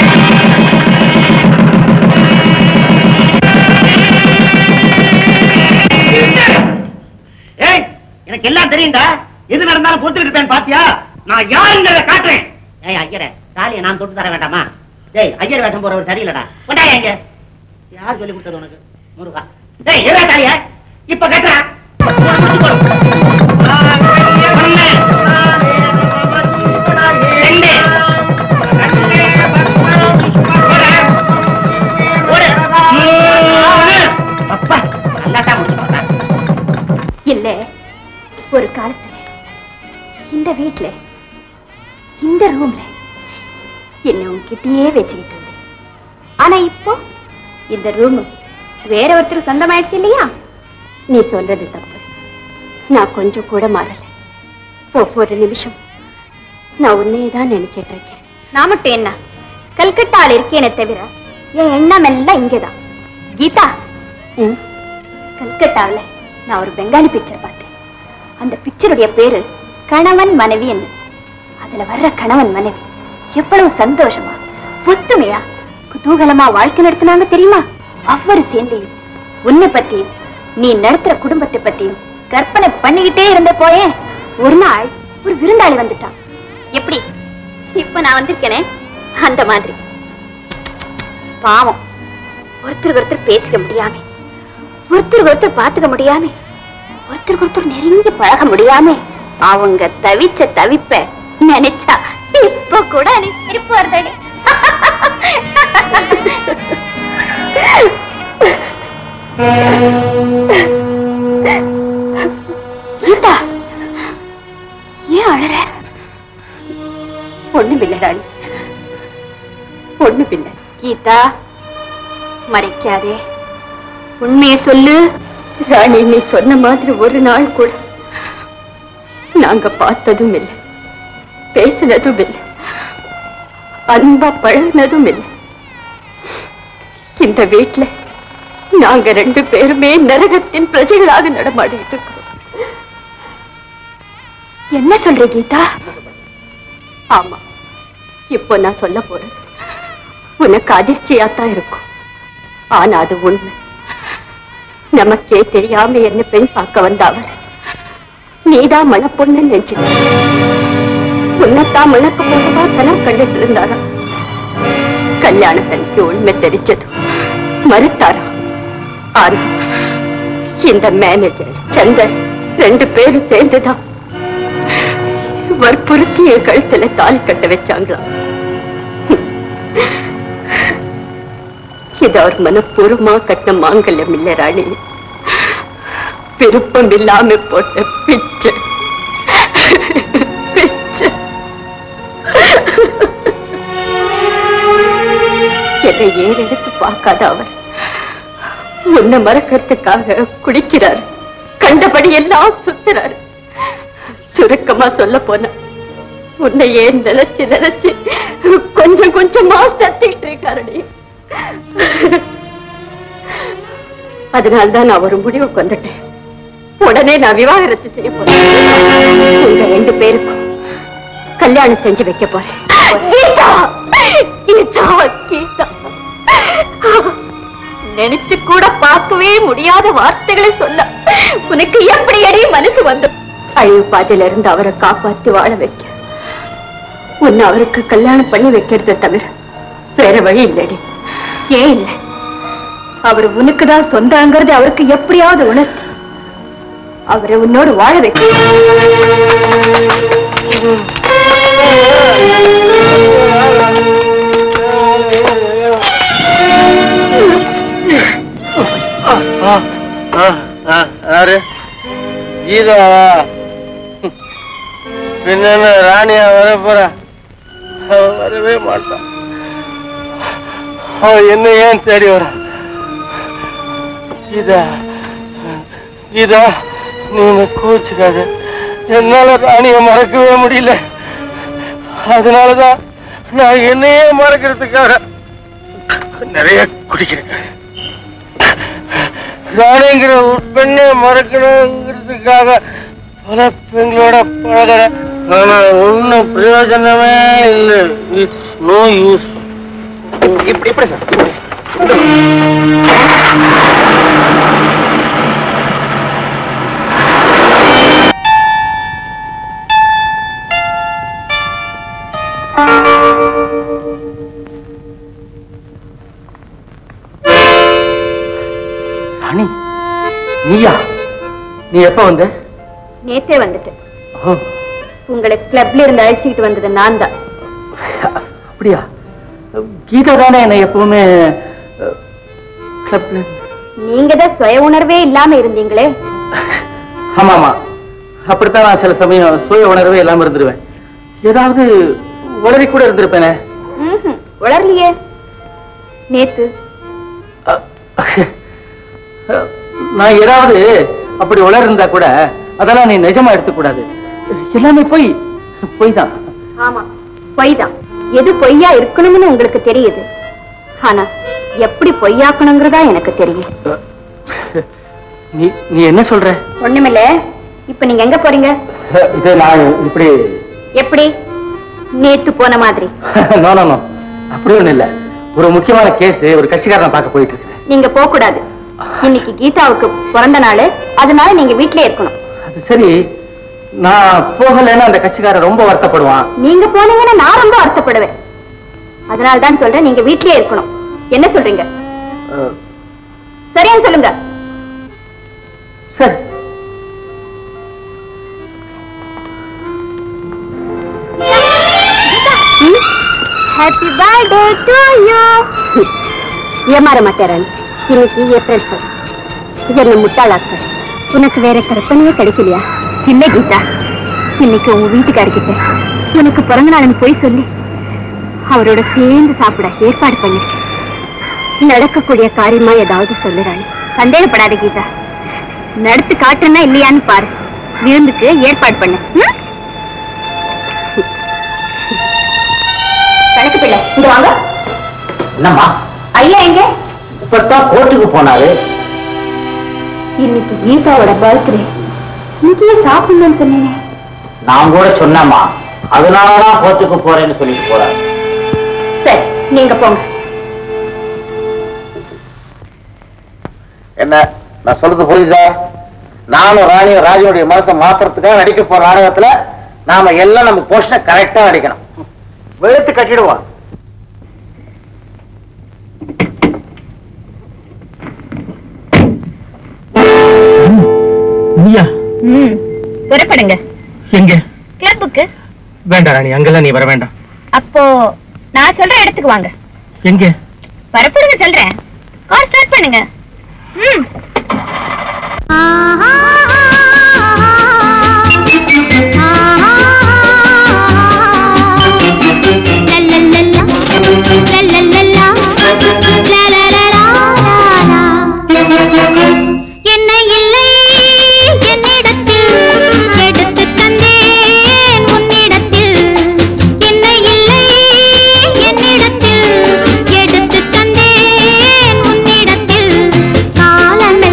ஏய் எனக்கு எல்லாம் தெரியும்டா எது நடந்தாலும் பொறுத்துட்டு இருப்பேன் பாத்தியா நான் யாருங்கிறத காட்டுறேன் ஏய் ஐயரே தாலியை நான் தொட்டு தர வேண்டாமா டேய் ஐயர் வேஷம் போறவர் சரியில்லடா கொண்டாயா இங்க யார் சொல்லி கொடுத்தது உனக்கு முருகா டேய் எதா தாலிய இப்ப கட்டுறா அப்பா நல்லா தான் முடிச்சு போட்டா இல்ல ஒரு காலத்துல இந்த வீட்ல இந்த ரூம்ல என்ன உன்கிட்டயே வச்சுக்கிட்டு இருந்தேன் ஆனா இப்போ இந்த ரூம் வேற ஒருத்தர் சொந்தமாயிடுச்சு இல்லையா நீ சொல்றது தப்பு நான் கொஞ்சம் கூட மாறல ஒவ்வொரு நிமிஷம் நான் உன்னையே தான் நினைச்சிட்டு இருக்கேன் நான் மட்டும் என்ன கல்கட்டால இருக்கேனே தவிர என் எண்ணம் எல்லாம் இங்கேதான் கீதா ம் கல்கட்டாவில் நான் ஒரு பெங்காலி பிக்சர் பார்த்தேன் அந்த பிக்சருடைய பேரு கணவன் மனைவி என்ன அதுல வர்ற கணவன் மனைவி எவ்வளவு சந்தோஷமா ஒத்துமையா குதூகலமா வாழ்க்கை நடத்தினாங்க தெரியுமா ஒவ்வொரு சேர்ந்தையும் உன்னை பத்தியும் நீ நடத்துற குடும்பத்தை பத்தியும் கற்பனை பண்ணிக்கிட்டே இருந்த போயே ஒரு நாள் ஒரு விருந்தாளி வந்துட்டான் எப்படி இப்ப நான் வந்திருக்கேனே அந்த மாதிரி பாவம் ஒருத்தருக்கு ஒருத்தர் பேசிக்க முடியாம ஒருத்தருக்கு ஒருத்தர் பாத்துக்க முடியாம ஒருத்தருக்கு ஒருத்தர் நெருங்கி பழக முடியாம அவங்க தவிச்ச தவிப்ப நினைச்சா இப்ப கூட எனக்கு சிரிப்பு வருதடி கீதா ஏன் அழற ஒண்ணுமில்ல ராணி ஒண்ணுமில்ல கீதா மறைக்காதே உண்மையை சொல்லு ராணி நீ சொன்ன மாதிரி ஒரு நாள் கூட நாங்க பார்த்ததும் இல்லை பேசினதும் இல்லை அன்பா பழகினதும் இல்லை இந்த வீட்டுல நாங்க ரெண்டு பேருமே நரகத்தின் பிரஜைகளாக நடமாடிட்டு இருக்கிறோம் என்ன சொல்ற கீதா ஆமா இப்போ நான் சொல்ல போறது உனக்கு அதிர்ச்சியாத்தான் இருக்கும் ஆனா அது உண்மை நமக்கே தெரியாம என்ன பெண் பார்க்க வந்த அவர் நீதான் மணப்பொண்ணு நினைச்சுக்க உன்னைத்தான் மணக்க போகவா கனவு கண்டுட்டு இருந்தாரா கல்யாணத்தன்னைக்கு உண்மை தெரிஞ்சது மறுத்தாரா ஆனா இந்த மேனேஜர் சந்தர் ரெண்டு பேரும் சேர்ந்துதான் வற்புறுத்தி என் கழுத்துல தாலி கட்ட வச்சாங்களாம் இது அவர் மனப்பூர்வமா கட்டின மாங்கல்யம் இல்ல ராணி விருப்பம் இல்லாம போட்ட பிச்சை பிச்சை என்னை ஏறெடுத்து பார்க்காத அவர் உன்னை மறக்கிறதுக்காக குடிக்கிறார் கண்டபடி எல்லாம் சுத்துறாரு சுருக்கமா சொல்ல போனா உன்னை ஏன் நினைச்சு நினைச்சு கொஞ்சம் கொஞ்சமா சத்திட்டு இருக்காரடி அதனால்தான் நான் ஒரு முடிவுக்கு வந்துட்டேன் உடனே நான் விவாகரத்து செய்ய போறேன் உங்க ரெண்டு பேருக்கும் கல்யாணம் செஞ்சு வைக்க போறேன் கீதா கீதா கீதா நினைச்சு கூட பார்க்கவே முடியாத வார்த்தைகளை சொல்ல உனக்கு எப்படி அடி மனசு வந்து அழிவு பாதையில இருந்து அவரை காப்பாத்தி வாழ வைக்க உன்னை அவருக்கு கல்யாணம் பண்ணி வைக்கிறத தவிர வேற வழி இல்லடி ஏன் இல்லை அவர் உனக்குதான் சொந்தங்கிறது அவருக்கு எப்படியாவது உணர்த்தி அவரை உன்னோடு வாழ வைக்க யாரு கீதா பின்ன ராணியா வர போற அவ வரவே மாட்டான் அவ என்ன ஏன் தேடி வர கீதா கீதா நீ கோச்சுக்காத என்னால ராணிய மறக்கவே முடியல அதனாலதான் நான் என்னையே மறக்கிறதுக்காக நிறைய குடிக்கிறேன் ராணிங்கிற ஒரு பெண்ணை மறக்கணுங்கிறதுக்காக பல பெண்களோட பழகிறேன் ஆனா ஒன்னும் பிரயோஜனமே இல்லை இட்ஸ் நோ யூஸ் இப்படி இப்படி சார் ராணி நீயா நீ எப்ப வந்த நேத்தே வந்துட்டேன் ஓ, உங்களை கிளப்ல இருந்து அழைச்சிக்கிட்டு வந்தது நான் தான் அப்படியா கீதா தானே என்னை எப்பவுமே அஹ், clubல நீங்க தான் சுய உணர்வே இல்லாம இருந்தீங்களே ஆமா ஆமா அப்படித்தான் நான் சில சமயம் சுய உணர்வே இல்லாம இருந்துருவேன் ஏதாவது உளறி கூட இருந்திருப்பேனே ம்ஹும், உளரலையே நேத்து அஹ், நான் ஏதாவது அப்படி உளர் இருந்தா கூட அதெல்லாம் நீ நிஜமா எடுத்துக்கூடாது எல்லாமே பொய் பொய் தான் ஆமா பொய் தான் எது பொய்யா இருக்கணும்னு உங்களுக்கு தெரியுது ஆனா எப்படி பொய்யாக்கணுங்கிறதா எனக்கு தெரியும் நீ நீ என்ன சொல்ற ஒண்ணுமில்ல இப்ப நீங்க எங்க போறீங்க இது நான் இப்படி எப்படி நேத்து போன மாதிரி நோ நோ நோ அப்படி ஒண்ணும் இல்ல ஒரு முக்கியமான கேஸ் ஒரு கட்சிக்காரனை பார்க்க போயிட்டு இருக்கேன் நீங்க போக கூடாது இன்னைக்கு கீதாவுக்கு பிறந்த நாள் அதனால நீங்க வீட்லயே இருக்கணும் அது சரி நான் போகலைன்னா அந்த கட்சிக்காரன் ரொம்ப வருத்தப்படுவான் நீங்க போனீங்கன்னா நான் ரொம்ப வருத்தப்படுவேன் அதனால தான் சொல்றேன் நீங்க வீட்லயே இருக்கணும் என்ன சொல்றீங்க அஹ், சரின்னு சொல்லுங்க சரி ஹாப்பி பர்த்டே டு யூ ஏமாற மாட்டேன் இன்னைக்கு ஏப்ரல் ஃபர்ஸ்ட் என்ன முட்டாளாக்க உனக்கு வேற கற்பனையே கிடைக்கலையா இல்ல கீதா இன்னைக்கு உங்க வீட்டுக்காரர்கிட்ட உனக்கு பிறந்த நாள்னு போய் சொல்லி அவரோட சேர்ந்து சாப்பிட ஏற்பாடு பண்ணிருக்கேன் நடக்கக்கூடிய காரியமா ஏதாவது சொல்லுறாங்க சந்தேகப்படாத கீதா நடத்து காட்டுறனா இல்லையான்னு பாரு விருந்துக்கு ஏற்பாடு பண்ணு ம்? கணக்கு பிள்ளை இங்க வாங்க என்னம்மா ஐயா எங்க இப்பதான் கோர்ட்டுக்கு போனாரு இன்னைக்கு கீதாவோட பர்த்டே இங்கேயே சாப்பிடணும்னு சொன்னேனே நான் கூட சொன்னேம்மா அதனாலதான் கோர்ட்டுக்கு போறேன்னு சொல்லிட்டு போறாரு சரி நீங்க போங்க என்ன நான் சொல்றது புரியுதா நானும் ராணியும் ராஜனுடைய மனசை மாத்துறதுக்காக நடிக்க போற நாடகத்துல நாம எல்லாம் நம்ம போர்ஷனை கரெக்டா நடிக்கணும் வெளுத்து கட்டிடுவோம் நீயா ம் புறப்படுங்க எங்க கிளப்புக்கு வேண்டாம் ராணி அங்கெல்லாம் நீ வர வேண்டாம் அப்போ நான் சொல்ற இடத்துக்கு வாங்க எங்க பரப்புடுங்க சொல்றேன் கார் ஸ்டார்ட் பண்ணுங்க ம் என்ன இல்லை என்னிடத்தில் எடுத்து தந்தேன் உன்னிடத்தில் என்ன இல்லை என்னிடத்தில் எடுத்து தந்தேன் உன்னிடத்தில் காலமெல்லாம்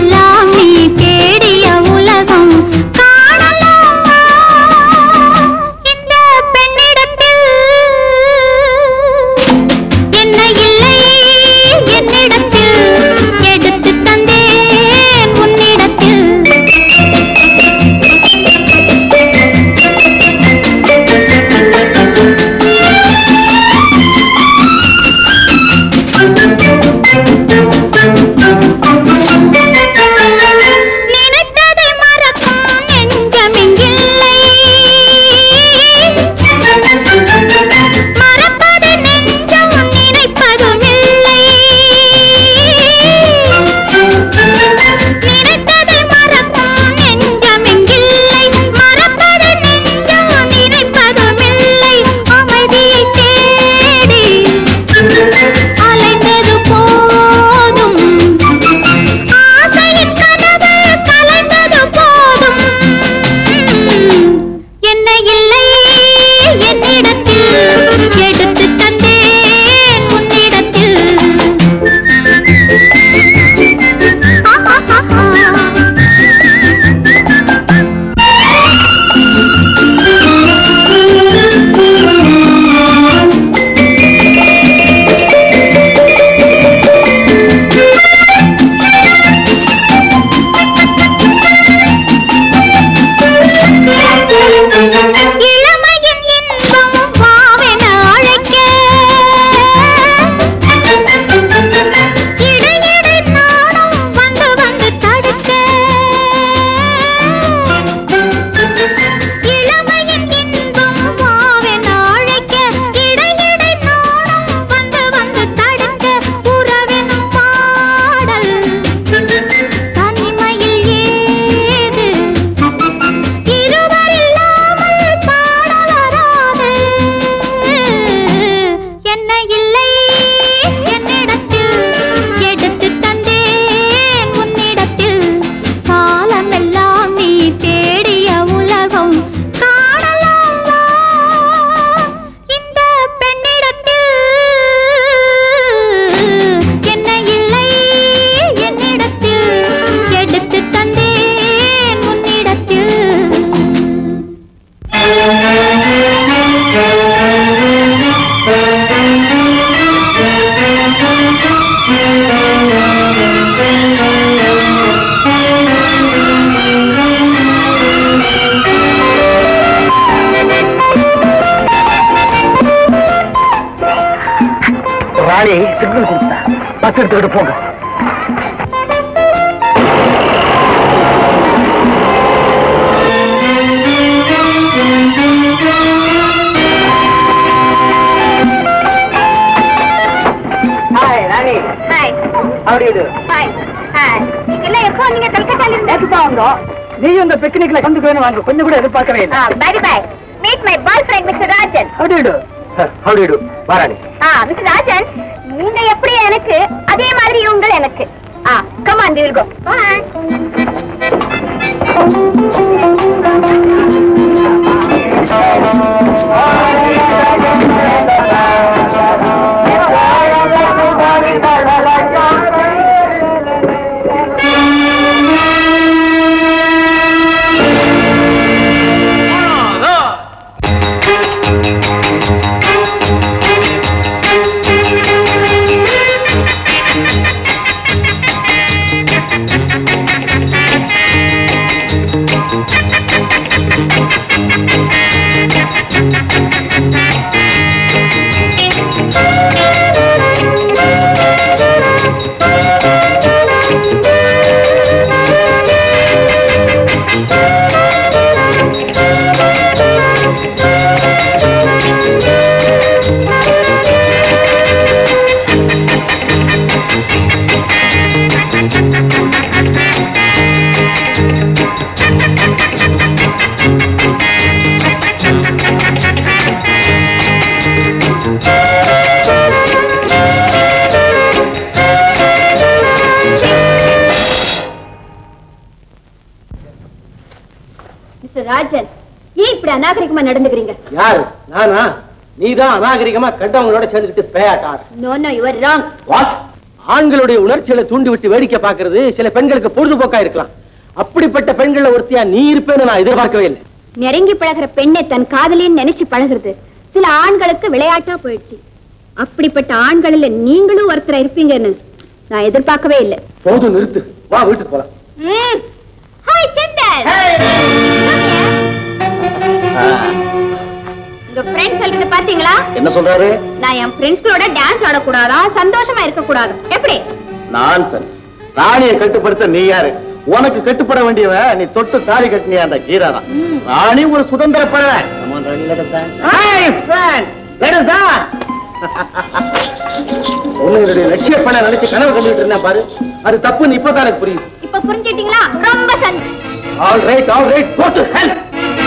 எடுத்து தந்தேன் உன்னிடத்தில் ஆஹாஹாஹா. இளமையின் இன்பம் வாவென அழைக்க இடையிடை நாணம் வந்து வந்து தடுக்க இளமையின் இன்பம் வாவென அழைக்க இடையிடை நாணம் வந்து வந்து தடுக்க உறவெனும் பாடல் தனிமையில் ஏது இருவரில்லாமல் பாட வராது என்ன இல்லை என்னிடத்தில் எடுத்து தந்தேன் உன்னிடத்தில் காலமெல்லாம் நீ தேடிய உலகம் காணலாம் வா இந்த பெண்ணிடத்தில் என்ன இல்லை என்னிடத்தில் எடுத்து தந்தேன் உன்னிடத்தில் ராணி சிக்னல் கொடுத்தா பஸ் எடுத்துக்கிட்டு போங்க ஹாய் ராணி ஹாய் அப்படி இது ஹாய் ஹாய் இல்ல எப்போ நீங்க கல்கட்டால இருந்து நேற்று தான் வந்தோம் நீயும் இந்த பிக்னிக்ல கலந்துக்கணும் வாங்க கொஞ்சம் கூட எதிர்பார்க்கவே இல்லை bye bye meet my boy friend mister Rajan அப்படி இடு ஹவுடிடு வாராணி ஆ மிஸ்டர் ராஜன் நீங்க எப்படி எனக்கு அதே மாதிரி இவங்க எனக்கு ஆ come on we will go bye mister Rajan ஏன் இப்படி அநாகரிகமா நடந்துக்கிறீங்க யாரு நானா நீதான் அநாகரிகமா கண்டவங்களோட சேர்ந்துக்கிட்டு பேயாட்டார் no no your wrong what ஆண்களுடைய உணர்ச்சிகளை தூண்டி விட்டு வேடிக்கை பார்க்கிறது சில பெண்களுக்கு பொழுதுபோக்கா இருக்கலாம் அப்படிப்பட்ட பெண்கள ஒருத்தியா நீ இருப்பேன்னு நான் எதிர்பார்க்கவே இல்லை நெருங்கி பழகுற பெண்ணை தன் காதலின்னு நினைச்சு பழகுறது சில ஆண்களுக்கு விளையாட்டா போயிடுச்சு அப்படிப்பட்ட ஆண்களில் நீங்களும் ஒருத்தரா இருப்பீங்கன்னு நான் எதிர்பார்க்கவே இல்லை போதும் நிறுத்து வா வீட்டுக்கு போலாம் ஹாய் சந்தன் உங்க ஃப்ரெண்ட் சொல்றது பாத்தீங்களா என்ன சொல்றாரு நான் என் ஃப்ரெண்ட்ஸ்களோட டான்ஸ் ஆடக்கூடாதா சந்தோஷமா இருக்க கூடாது எப்படி நான்சென்ஸ் ராணியை கட்டுப்படுத்த நீ யாரு உனக்கு கட்டுப்பட வேண்டியவ நீ தொட்டு தாலி கட்டினியா அந்த கீரா தான் ராணி ஒரு சுதந்திர பறவை உன்னுடைய லட்சிய பண்ண நினைச்சு கனவு கண்டுட்டு இருந்தேன் பாரு அது தப்புன்னு இப்பதான் எனக்கு புரியுது இப்ப புரிஞ்சிட்டீங்களா ரொம்ப சந்தோஷம் all right all right go to help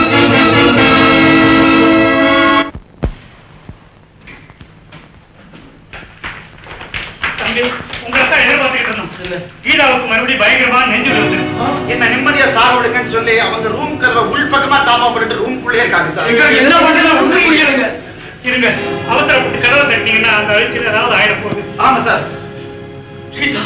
தம்பி உங்களை தான் எதிர்பார்த்துக்கிட்டு இருந்தோம் கீதாவுக்கு மறுபடியும் பயங்கரமா நெஞ்சு வருது என்ன நிம்மதியா சாக விடுங்கன்னு சொல்லி அவங்க ரூம் கதவை உள் பக்கமா தாமா போட்டு ரூம் குள்ளே இருக்காங்க சார் எங்க என்ன பண்றது ஒண்ணு புரியலங்க இருங்க அவசரப்பட்டு கதவை தட்டினீங்கன்னா அந்த அழிச்சில் ஏதாவது ஆயிட போகுது ஆமா சார் சீதா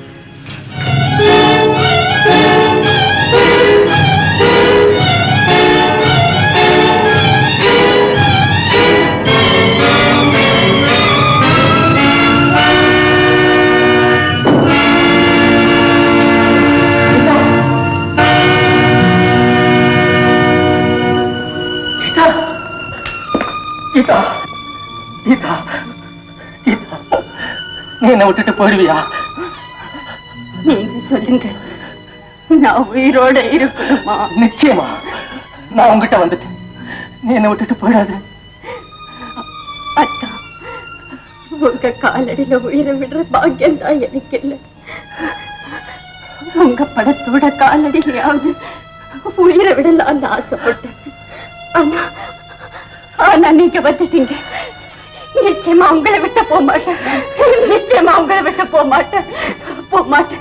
கீதா கீதா கீதா நீ என்ன விட்டுட்டு போயிடுவியா நீங்க சொல்லுங்க நான் உயிரோட இருக்கணுமா நிச்சயமா நான் உங்ககிட்ட வந்துட்டேன் நீ என்ன விட்டுட்டு போயிடாத அத்தா உங்க காலடியில உயிரை விடுற பாக்கியம் தான் எனக்கு இல்லை உங்க படத்தோட காலடியிலாவது உயிரை விடலாம்னு ஆசைப்பட்டேன் ஆனா ஆனா நீங்க வந்துட்டீங்க நிச்சயமா உங்களை விட்டு போக மாட்டேன் நிச்சயமா உங்களை விட்டு போக மாட்டேன் போக மாட்டேன்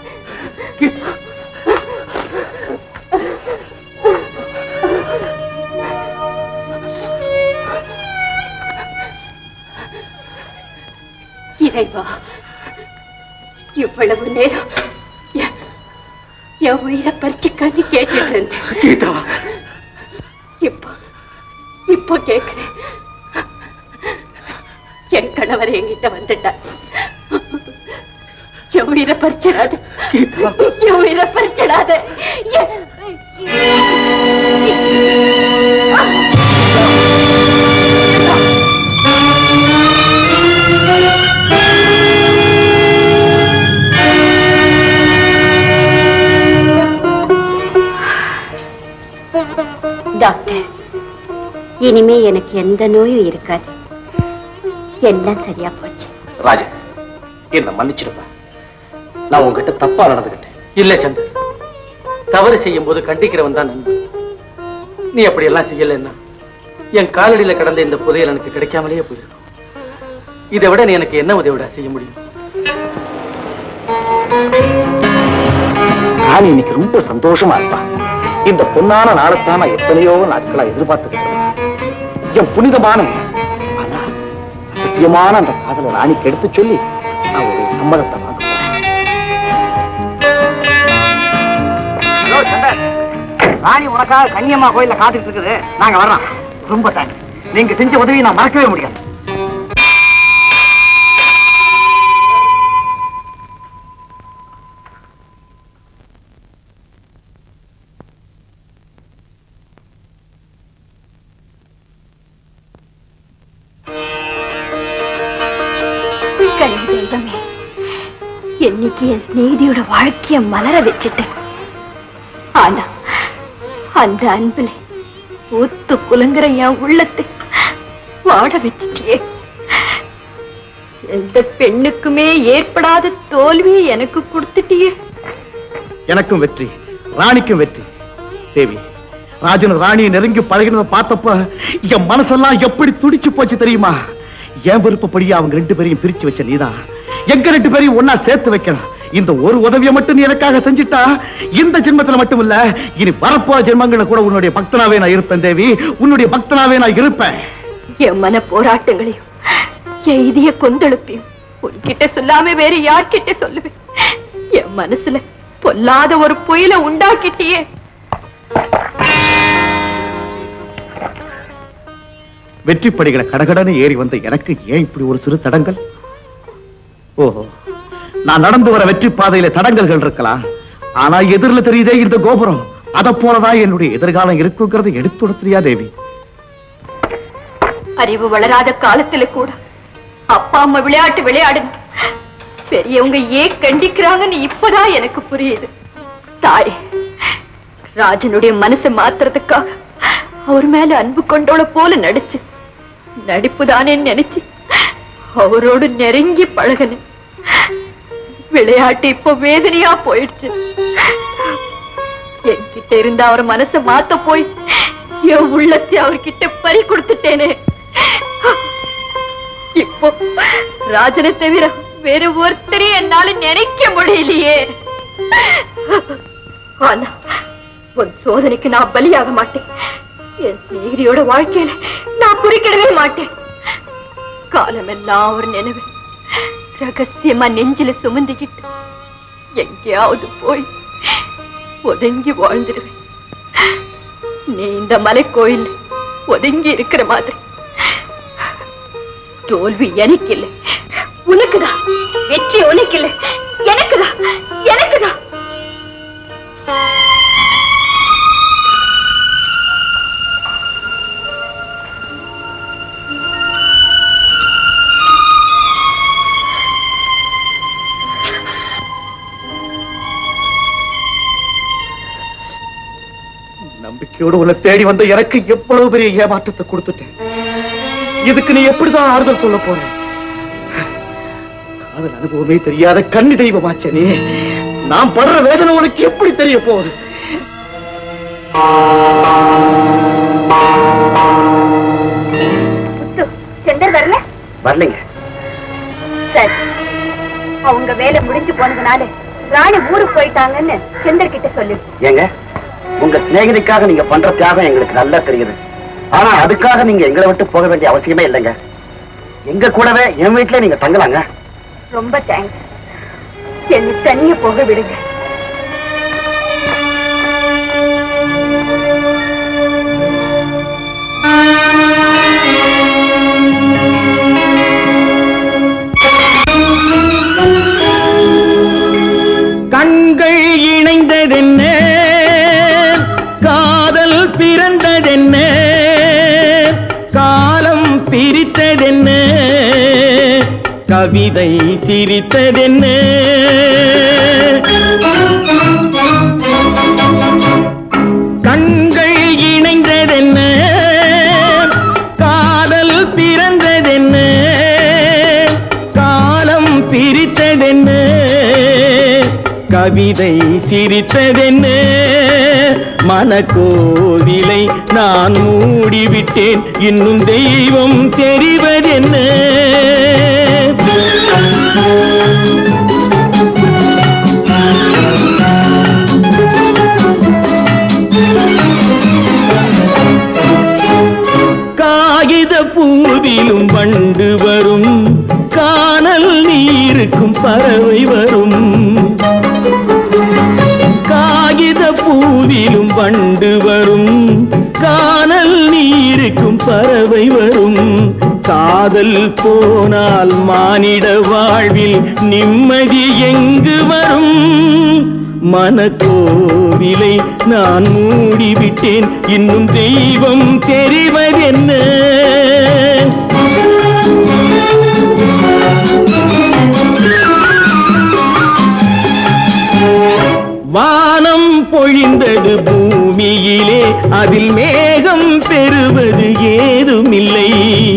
இறைவா இவ்வளவு நேரம் எ- என் உயிரை பறிச்சுக்கான்னு கேட்டுட்டு இருந்தேன் கீதா இப்போ இப்போ கேக்குறேன் என் கணவர் என்கிட்ட வந்துட்டார் என் உயிரை பறிச்சிடாத என் உயிரை பறிச்சிடாத என்- டாக்டர் இனிமே எனக்கு எந்த நோயும் இருக்காது எல்லாம் சரியா போச்சு ராஜா என்ன மன்னிச்சிருப்பா நான் உங்ககிட்ட தப்பா நடந்துகிட்டேன் இல்ல சந்தர் தவறு செய்யும் போது கண்டிக்கிறவன் தான் நண்பன் நீ அப்படி எல்லாம் செய்யலன்னா என் காலடியில கடந்த இந்த புதையல் எனக்கு கிடைக்காமலேயே போயிருக்கும் இதை விட நீ எனக்கு என்ன உதவிடா செய்ய முடியும் ராணி இன்னைக்கு ரொம்ப சந்தோஷமா இருப்பா இந்த பொன்னான நாளைத்தான் நான் எத்தனையோ நாட்களா எதிர்பார்த்துக்கிட்டு இருந்தேன். என் புனிதமான நாள். ஆனா நிச்சயமான அந்த காதலை ராணிக்கு எடுத்து சொல்லி நான் ஒரு சம்மதத்தை வாங்க ராணி உனக்காக கன்னியம்மா கோயில்ல காத்துட்டு இருக்குது நாங்க வர்றோம் ரொம்ப தேங்க்ஸ் நீங்க செஞ்ச உதவியை நான் மறக்கவே முடியாது கண்ணு தெய்வமே என்னைக்கு என் சிநேகிதியோட வாழ்க்கைய மலர வச்சுட்டேன் ஆனா அந்த அன்புல ஊத்து குலுங்குற என் உள்ளத்தை வாட வச்சுட்டியே எந்த பெண்ணுக்குமே ஏற்படாத தோல்வியை எனக்கு கொடுத்துட்டியே எனக்கும் வெற்றி ராணிக்கும் வெற்றி தேவி ராஜன் ராணியை நெருங்கி பழகினதை பார்த்தப்ப என் மனசெல்லாம் எப்படி துடிச்சு போச்சு தெரியுமா என் விருப்பப்படியே அவங்க ரெண்டு பேரையும் பிரிச்சு வச்ச நீதான் எங்க ரெண்டு பேரையும் ஒன்னா சேர்த்து வைக்கணும் இந்த ஒரு உதவியை மட்டும் நீ எனக்காக செஞ்சுட்டா இந்த ஜென்மத்துல மட்டும் இல்ல இனி வரப்போற ஜென்மங்கள கூட உன்னுடைய பக்தனாவே நான் இருப்பேன் தேவி உன்னுடைய பக்தனாவே நான் இருப்பேன் என் மன போராட்டங்களையும் என் இதய கொந்தளிப்பையும் உன்கிட்ட சொல்லாம வேற யார்கிட்ட சொல்லுவேன் என் மனசுல பொல்லாத ஒரு புயல உண்டாக்கிட்டியே வெற்றி படிகளை கடகடன்னு ஏறி வந்த எனக்கு ஏன் இப்படி ஒரு சிறு தடங்கள் ஓஹோ நான் நடந்து வர வெற்றி பாதையில தடங்கல்கள் இருக்கலாம் ஆனா எதிரில தெரியுதே இந்த கோபுரம் அத போலதான் என்னுடைய எதிர்காலம் இருக்குங்கிறத எடுத்துடுத்துறியா தேவி அறிவு வளராத காலத்துல கூட அப்பா அம்மா விளையாட்டு விளையாடணும் பெரியவங்க ஏன் கண்டிக்கிறாங்கன்னு இப்பதான் எனக்கு புரியுது தாய் ராஜனுடைய மனசை மாத்துறதுக்காக அவர் மேல அன்பு கொண்டோட போல நடிச்சு நடிப்புதானே நினைச்சு அவரோடு நெருங்கி பழகினேன் விளையாட்டு இப்போ வேதனையா போயிடுச்சு என்கிட்ட இருந்த அவர் மனசை மாத்த போய் என் உள்ளத்தை அவர்கிட்ட பறி கொடுத்துட்டேனே இப்போ ராஜனை தவிர வேற ஒருத்தரையும் என்னால நினைக்க முடியலையே ஆனா உன் சோதனைக்கு நான் பலியாக மாட்டேன் என் சிநேகிரியோட வாழ்க்கையில நான் குறுக்கிடவே மாட்டேன் காலமெல்லாம் ஒரு நினைவு ரகசியமா நெஞ்சில சுமந்துக்கிட்டு எங்கேயாவது போய் ஒதுங்கி வாழ்ந்துடுவேன் நீ இந்த மலைக்கோயில் ஒதுங்கி இருக்கிற மாதிரி தோல்வி எனக்கு இல்லை உனக்குதான் வெற்றி உனக்கு இல்லை எனக்குதான் எனக்குதான் நம்பிக்கையோடு உன்னை தேடி வந்த எனக்கு எவ்வளவு பெரிய ஏமாற்றத்தை கொடுத்துட்டேன் இதுக்கு நீ எப்படிதான் ஆறுதல் சொல்ல போற காதல் அனுபவமே தெரியாத கண்ணி தெய்வமாச்சே நீ நான் படுற வேதனை உனக்கு எப்படி தெரிய போகுது முத்து செந்தர் வரல வரலைங்க சரி அவங்க வேலை முடிஞ்சு போனதுனால ராணி ஊருக்கு போயிட்டாங்கன்னு செந்தர் கிட்ட சொல்லு ஏங்க உங்க சிநேகிதிக்காக நீங்க பண்ற தியாகம் எங்களுக்கு நல்லா தெரியுது ஆனா அதுக்காக நீங்க எங்களை விட்டு போக வேண்டிய அவசியமே இல்லைங்க எங்க கூடவே என் வீட்டுல நீங்க தங்கலாங்க ரொம்ப தேங்க்ஸ் என்னை தனியா போக விடுங்க கண்கள் இணைந்ததென்ன காதல் பிறந்ததென்ன காலம் பிரித்ததென்ன கவிதை சிரித்ததென்ன கண்கள் இணைந்ததென்ன காதல் பிறந்ததென்ன காலம் பிரித்ததென்ன கவிதை சிரித்ததென்ன மனக்கோவிலை நான் மூடிவிட்டேன் இன்னும் தெய்வம் தெரிவதென்ன காகித பூவிலும் வண்டு வரும் காணல் நீருக்கும் பறவை வரும் காகித பூவிலும் வண்டு வரும் காணல் நீருக்கும் பறவை வரும் காதல் போனால் மானிட வாழ்வில் நிம்மதி எங்கு வரும் மனக்கோவிலை நான் மூடிவிட்டேன் இன்னும் தெய்வம் தெரிவதென்ன வானம் பொழிந்தது பூமியிலே அதில் மேகம் பெறுவது ஏதுமில்லை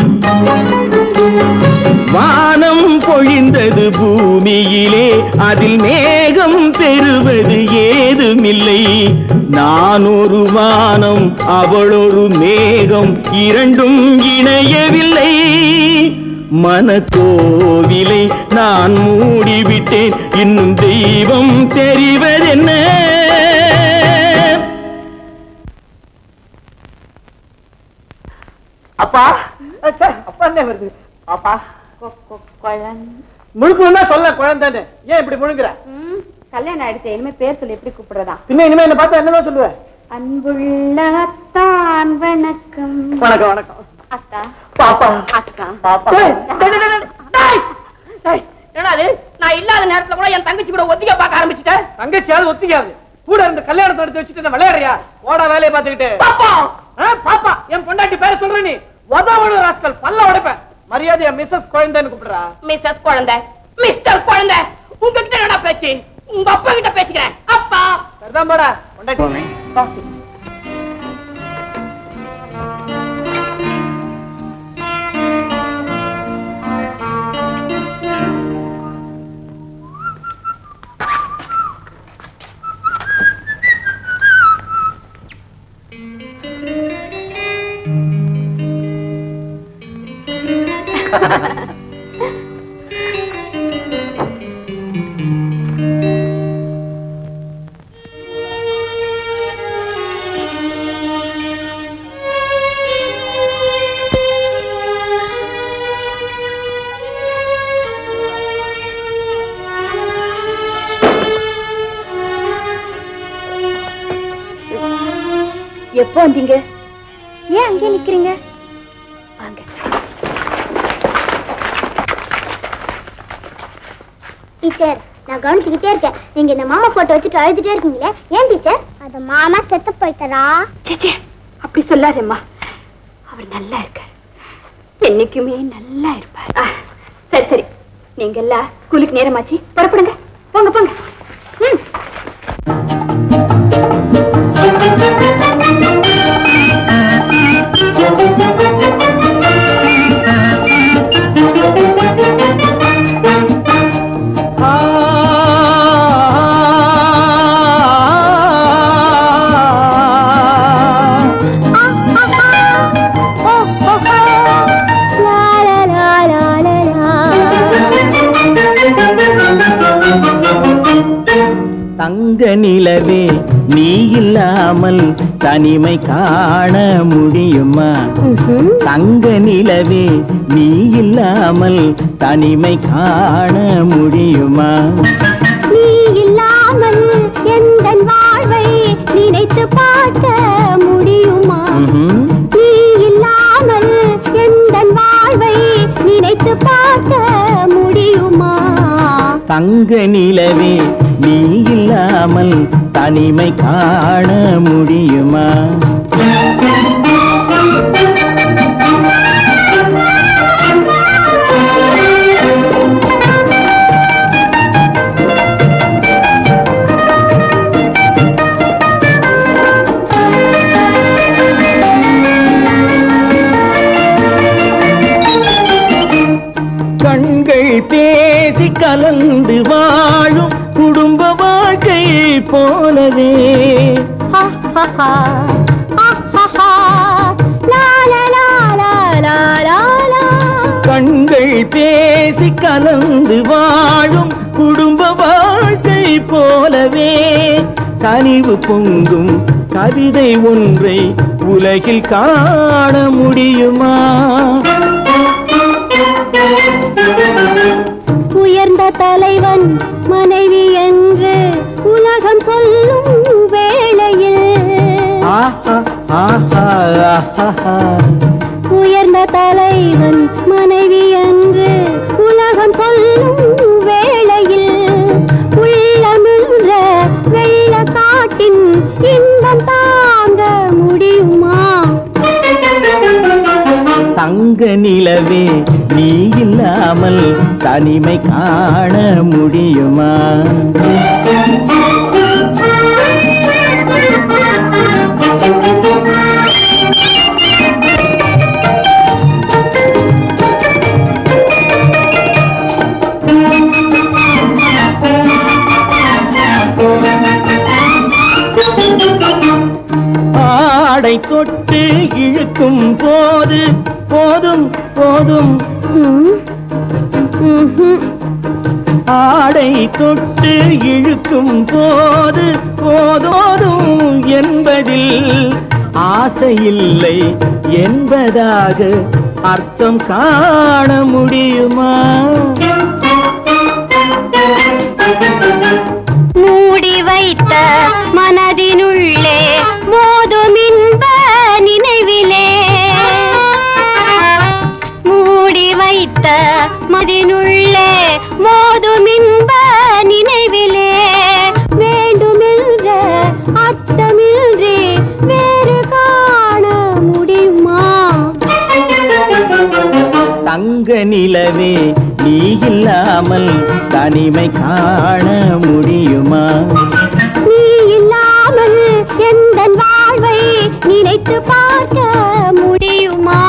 வானம் பொழிந்தது பூமியிலே அதில் மேகம் பெறுவது ஏதுமில்லை நான் ஒரு வானம் அவளொரு மேகம் இரண்டும் இணையவில்லை மனக்கோவிலை நான் மூடிவிட்டேன் இன்னும் தெய்வம் தெரிவதென்ன அப்பா அப்பா என்ன வருது அப்பா முழுக்கணும்னா சொல்ல குழந்தைன்னு ஏன் இப்படி முழுங்குற கல்யாணம் ஆயிடுச்சு இனிமே பேர் சொல்லி எப்படி கூப்பிடுறதா பின்ன இனிமே என்ன பார்த்தா என்னதான் சொல்லுவேன் அன்புள்ள அத்தான் வணக்கம் வணக்கம் வணக்கம் அக்கா பாப்பா அக்கா பாப்பா டேய், டேய், டேய், டேய், டேய். டேய், என்னடா இது? நான் இல்லாத நேரத்துல கூட என் தங்கச்சி கூட ஒத்திகை பார்க்க ஆரம்பிச்சுட்டேன் தங்கச்சியாவது ஒத்திக்காது கூட இருந்த கல்யாணத்தை எடுத்து வச்சுட்டு என்ன விளையாடுறியா ஓட வேலையை பார்த்துக்கிட்டு பாப்பா ஆ, பாப்பா என் பொண்டாட்டி பேரை சொல்ற நீ உதவணும் ராஸ்கல் பல்ல உடைப்பேன் மரியாதையா மிஸ்ஸஸ் குழந்தைன்னு கூப்பிடுறா மிஸ்ஸஸ் குழந்தை மிஸ்டர் குழந்தை உங்ககிட்ட என்னடா பேச்சு உங்க அப்பா கிட்ட பேசிக்கிறேன் அப்பா சரிதான் போடா பொண்டாட்டி எப்போ வந்தீங்க ஏன் அங்கே நிக்கிறீங்க வாங்க டீச்சர் நான் கவனிச்சுக்கிட்டே இருக்கேன் நீங்க இந்த மாமா போட்டோ வச்சுட்டு அழுதுட்டே இருக்கீங்களே ஏன் டீச்சர் அது மாமா செத்து போயிட்டரா சேச்சே அப்படி சொல்லாதேம்மா அவர் நல்லா இருக்கார் என்னைக்குமே நல்லா இருப்பார் ஆ, சரி சரி நீங்க எல்லாம் ஸ்கூலுக்கு நேரமாச்சு புறப்படுங்க போங்க போங்க ம் தங்க நிலவே நீ இல்லாமல் தனிமை காண முடியுமா தங்க நிலவே நீ இல்லாமல் தனிமை காண முடியுமா நீ இல்லாமல் எந்த வாழ்வை நினைத்து பார்க்க முடியுமா ம்ஹும். நீ இல்லாமல் எந்த வாழ்வை நினைத்து பார்க்க முடியுமா தங்க நிலவே நீ இல்லாமல் தனிமை காண முடியுமா கண்கள் பேசி கலந்து வாழும் குடும்ப வாழ்க்கை போலவே கண்கள் பேசி கலந்து வாழும் குடும்ப வாழ்க்கை போலவே கனிவு பொங்கும் கவிதை ஒன்றை உலகில் காண முடியுமா உயர்ந்த தலைவன் மனைவி என்று உலகம் சொல்லும் வேளையில் ஆஹா ஆஹா ஆஹா உயர்ந்த தலைவன் மனைவி என்று உலகம் சொல்லும் வேளையில் உள்ளமிழ்ற வெள்ள காட்டின் இன்பம் தாங்க முடியுமா தங்க நிலவே நீ இல்லாமல் தனிமை காண முடியுமா ஆடை தொட்டு இழுக்கும் போது போதும் போதும் ஆடை தொட்டு இழுக்கும் போது போதோதும் என்பதில் ஆசையில்லை என்பதாக அர்த்தம் காண முடியுமா மூடி வைத்த மனதினுள்ளே மோதும் இன்ப நினைவிலே மூடி வைத்த மதினுள்ளே மோதும் இன்ப நினைவிலே வேண்டுமென்ற அச்சமின்றி வேறு காண முடியுமா தங்க நிலவே நீ இல்லாமல் தனிமை காண முடியுமா நீ இல்லாமல் எந்த வாழ்வை நினைத்து பார்க்க முடியுமா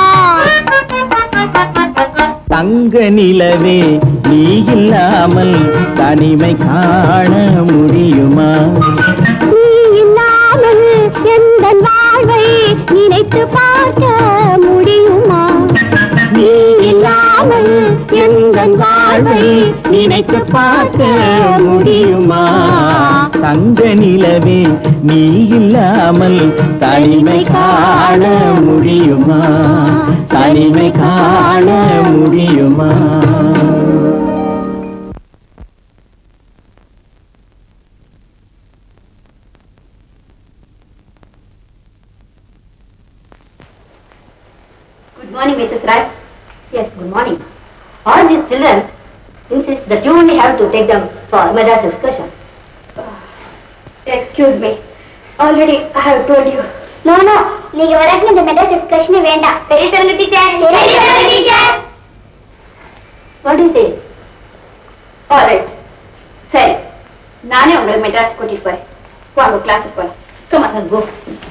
தங்க நிலவே நீ இல்லாமல் தனிமை காண முடியுமா நீ இல்லாமல் எந்த வாழ்வை நினைத்து பார்க்க முடியுமா நீ இல்லாமல் எந்த வாழ்வை நினைத்து பார்க்க முடியுமா தங்க நிலவே நீ இல்லாமல் தனிமை காண முடியுமா தனிமை காண முடியுமா All these children insist that you only have to take them for Madras excursion. Excuse me. Already I have told you. No, no. நீங்க வரைக்கும் இந்த மெட்ராஸ் எக்ஸ்கர்ஷனே வேண்டாம். சரி சொல்லுங்க டீச்சர். சரி சொல்லுங்க teacher. What do you say? All right. சரி. நானே உங்களை மெட்ராஸ் கூட்டிட்டு போறேன். வாங்க கிளாஸுக்கு போலாம். Come on, let's go.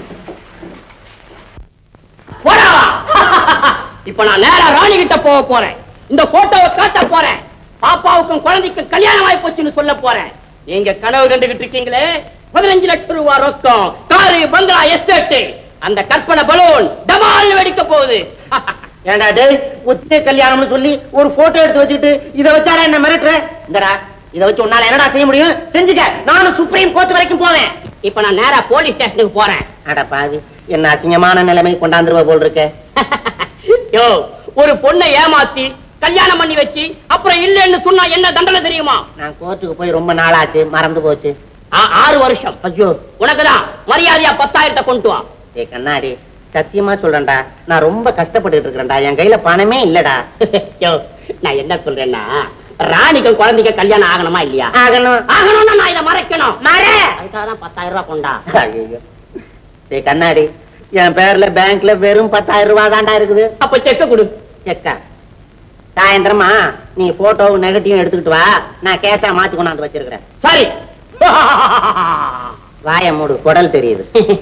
போடா இப்ப நான் நேரா ராணி கிட்ட போக போறேன் இந்த போட்டோவை காட்ட போறேன் பாப்பாவுக்கும் குழந்தைக்கும் கல்யாணம் ஆகி போச்சுன்னு சொல்ல போறேன் நீங்க கனவு கண்டுகிட்டு இருக்கீங்களே பதினஞ்சு லட்சம் ரூபாய் ரொக்கம் காரு பங்களா எஸ்டேட் அந்த கற்பனை பலூன் டமால் வெடிக்க போகுது ஏண்டா டேய் ஒத்தே கல்யாணம்னு சொல்லி ஒரு போட்டோ எடுத்து வச்சுட்டு இதை வச்சாரா என்ன மிரட்டுற இந்தடா இதை வச்சு உன்னால என்னடா செய்ய முடியும் செஞ்சுக்க நானும் சுப்ரீம் கோர்ட் வரைக்கும் போவேன் இப்ப நான் நேரா போலீஸ் ஸ்டேஷனுக்கு போறேன் அட பாவி என்ன அசிங்கமான நிலைமை கொண்டாந்துருவ போல் இருக்க யோ ஒரு பொண்ணை ஏமாத்தி கல்யாணம் பண்ணி வச்சு அப்புறம் இல்லைன்னு சொன்னா என்ன தண்டனை தெரியுமா நான் கோர்ட்டுக்கு போய் ரொம்ப நாளாச்சு மறந்து போச்சு ஆ- ஆறு வருஷம் ஐயோ உனக்குதான் மரியாதையா பத்தாயிரத்தை கொண்டு வா ஏ கண்ணாடி சத்தியமா சொல்றேன்டா நான் ரொம்ப கஷ்டப்பட்டுட்டு இருக்கிறேன்டா என் கையில பணமே இல்லடா யோ நான் என்ன சொல்றேன்னா ராணிக்கும் குழந்தைக்கு கல்யாணம் ஆகணுமா இல்லையா ஆகணும் ஆகணும்னா நான் இதை மறைக்கணும் மற அதுக்காக தான் பத்தாயிரம் ரூபாய் கொண்டா ஐயோ ஏ கண்ணாடி என் பேர்ல பேங்க்ல வெறும் பத்தாயிரம் ரூபாய் தான்டா இருக்குது அப்ப செக்க கொடு செக்கா சாயந்தரமா நீ போட்டோவும் நெகட்டிவும் எடுத்துக்கிட்டு வா நான் கேஷா மாத்தி கொண்டாந்து வச்சிருக்கிறேன் சரி வாய மூடு குடல் தெரியுது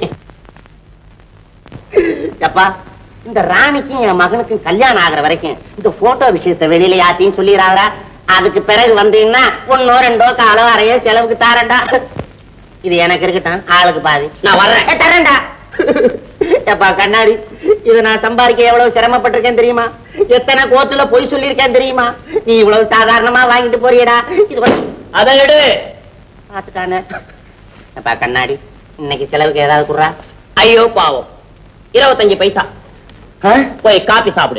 அப்பா இந்த ராணிக்கும் என் மகனுக்கும் கல்யாணம் ஆகுற வரைக்கும் இந்த போட்டோ விஷயத்தை வெளியில யாத்தையும் சொல்லிடாதா அதுக்கு பிறகு வந்தீங்கன்னா ஒன்னோ ரெண்டோ காலோ அறையோ செலவுக்கு தாரேன்டா இது எனக்கு இருக்கட்டும் ஆளுக்கு பாதி நான் வர்றேன் ஏ, தரேன்டா எப்பா கண்ணாடி இதை நான் சம்பாதிக்க எவ்வளவு சிரமப்பட்டிருக்கேன் தெரியுமா எத்தனை கோர்ட்டுல பொய் சொல்லியிருக்கேன் தெரியுமா நீ இவ்வளவு சாதாரணமா வாங்கிட்டு போறியடா இது வந்து அதை எடு பாத்துட்டானே எப்பா கண்ணாடி இன்னைக்கு செலவுக்கு ஏதாவது குடுறா ஐயோ பாவம் இருபத்தஞ்சு பைசா போய் காப்பி சாப்பிடு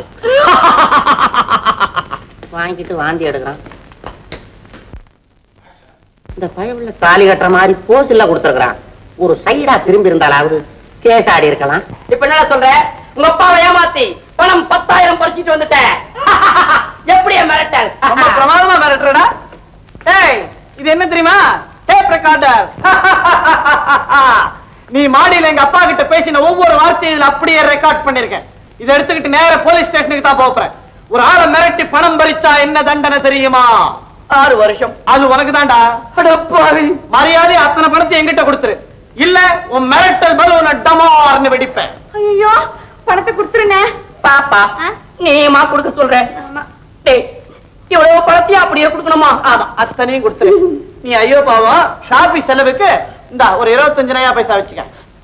வாங்கிட்டு வாந்தி எடுக்கிறான் இந்த பயவுள்ள தாலி கட்டுற மாதிரி போஸ் எல்லாம் கொடுத்துருக்கான் ஒரு சைடா திரும்பி இருந்தாலாவது கேஸ் ஆடி இருக்கலாம் இப்ப என்ன சொல்ற உங்க அப்பாவை ஏமாத்தி பணம் பத்தாயிரம் பறிச்சிட்டு வந்துட்டேன் எப்படியா மிரட்டல் ரொம்ப பிரமாதமா மிரட்டுறடா ஏய் இது என்ன தெரியுமா டேப் ரெக்கார்டர் நீ மாடியில எங்க அப்பா கிட்ட பேசின ஒவ்வொரு வார்த்தையும் இதுல அப்படியே ரெக்கார்ட் பண்ணிருக்கேன் இதை எடுத்துக்கிட்டு நேர போலீஸ் ஸ்டேஷனுக்கு தான் போறேன் ஒரு ஆளை மிரட்டி பணம் பறிச்சா என்ன தண்டனை தெரியுமா ஆறு வருஷம் அது உனக்கு தான்டா மரியாதை அத்தனை பணத்தை என்கிட்ட கொடுத்துரு இல்ல உன் மிரட்டல் பலூனை டமார்னு வெடிப்பேன் ஐயோ பணத்தை கொடுத்துருங்க பாப்பா நீமா கொடுக்க சொல்ற டேய், இவ்வளவு பணத்தையும் அப்படியே கொடுக்கணுமா ஆமா அத்தனையும் கொடுத்துரு நீ ஐயோ பாவம் ஷாப்பி செலவுக்கு இந்த ஒரு இருபத்தஞ்சு நயா பைசா வச்சுக்க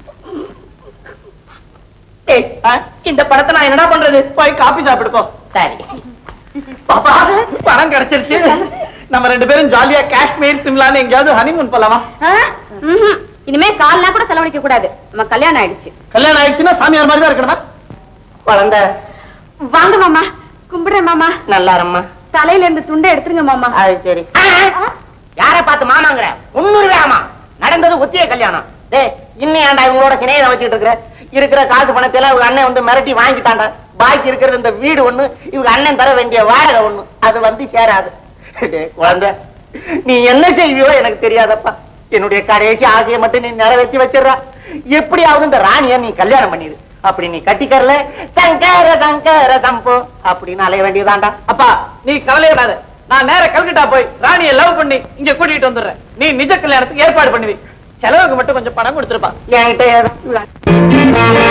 டேய், இந்த பணத்தை நான் என்னடா பண்றது போய் காபி சாப்பிடு போ சரி பாப்பா பணம் கிடைச்சிருச்சு நம்ம ரெண்டு பேரும் ஜாலியா காஷ்மீர் சிம்லான்னு எங்கேயாவது ஹனிமூன் போலாமா இனிமே கால்னா கூட செலவழிக்க கூடாது நம்ம கல்யாணம் ஆயிடுச்சு கல்யாணம் ஆயிடுச்சுன்னா சாமியார் மாதிரி தான் இருக்கணுமா குழந்தை வாங்க மாமா கும்பிடுறேன் மாமா நல்லா இரும்மா தலையில இருந்து துண்டை எடுத்துருங்க மாமா அது சரி யார பார்த்து மாமாங்கிற முன்னூறு ஆமா நடந்தது ஒத்திய கல்யாணம் டேய் இன்னும் ஏன்டா இவங்களோட சினையை வச்சுட்டு இருக்கிற இருக்கிற காசு பணத்துல இவங்க அண்ணன் வந்து மிரட்டி வாங்கிட்டாண்டா பாக்கி இருக்கிறது இந்த வீடு ஒண்ணு இவங்க அண்ணன் தர வேண்டிய வாடகை ஒண்ணு அது வந்து சேராது டேய், குழந்தை நீ என்ன செய்வியோ எனக்கு தெரியாதப்பா என்னுடைய கடைசி ஆசையை மட்டும் நீ நிறைவேற்றி வச்சிடுறா எப்படியாவது இந்த ராணிய நீ கல்யாணம் பண்ணிடு அப்படி நீ கட்டிக்கறல சங்கர சங்கர சம்போ அப்படின்னு அலைய வேண்டியதாண்டா அப்பா நீ கவலையப்படாத நான் நேர கல்கட்டா போய் ராணியை லவ் பண்ணி இங்க கூட்டிட்டு வந்துடுறேன் நீ நிஜ கல்யாணத்துக்கு ஏற்பாடு பண்ணுவி செலவுக்கு மட்டும் கொஞ்சம் பணம் கொடுத்துருப்பா என்கிட்ட ஏதாவது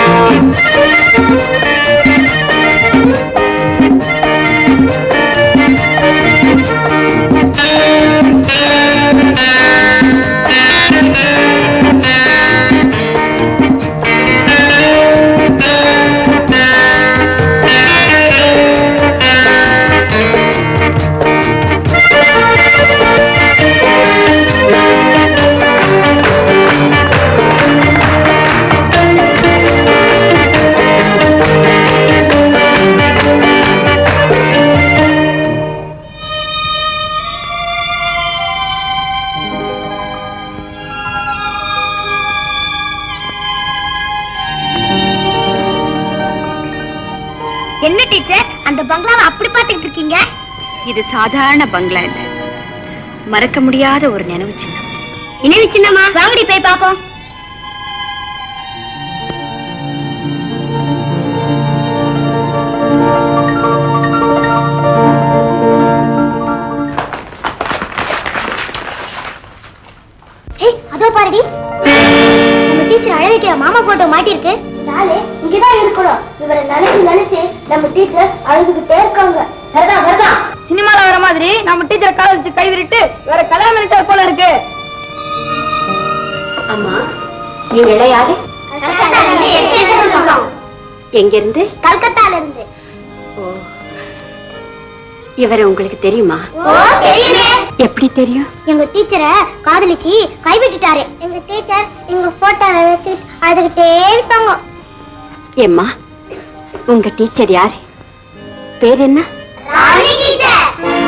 ஆ இது சாதாரண பங்களா இல்ல மறக்க முடியாத ஒரு நினைவு சின்னம் நினைவு சின்னமா வாங்கடி போய் பாப்போம் ஏய், அதோ பாருடி நம்ம டீச்சர் அழ வைக்கிற மாமா போட்டோ மாட்டிருக்கு நாளே இங்கதான் இருக்கணும் இவரை நினைச்சு நினைச்சு நம்ம டீச்சர் அழுதுகிட்டே இருக்காங்க சரிதான் சரிதான் சினிமால வர மாதிரி நம்ம டீச்சரை கால வச்சு கைவிட்டு வேற கல்யாணம் பண்ணிட்டார் போல இருக்கு அம்மா நீங்க எல்லாம் யாரு எங்க இருந்து கல்கத்தால இருந்து ஓ இவரை உங்களுக்கு தெரியுமா ஓ தெரியுமே எப்படி தெரியும் எங்க டீச்சரை காதலிச்சு கைவிட்டுட்டாரு எங்க டீச்சர் எங்க போட்டோவை வச்சு அழுதுகிட்டே இருப்பாங்க ஏம்மா உங்க டீச்சர் யாரு பேர் என்ன ராணி டீச்சர்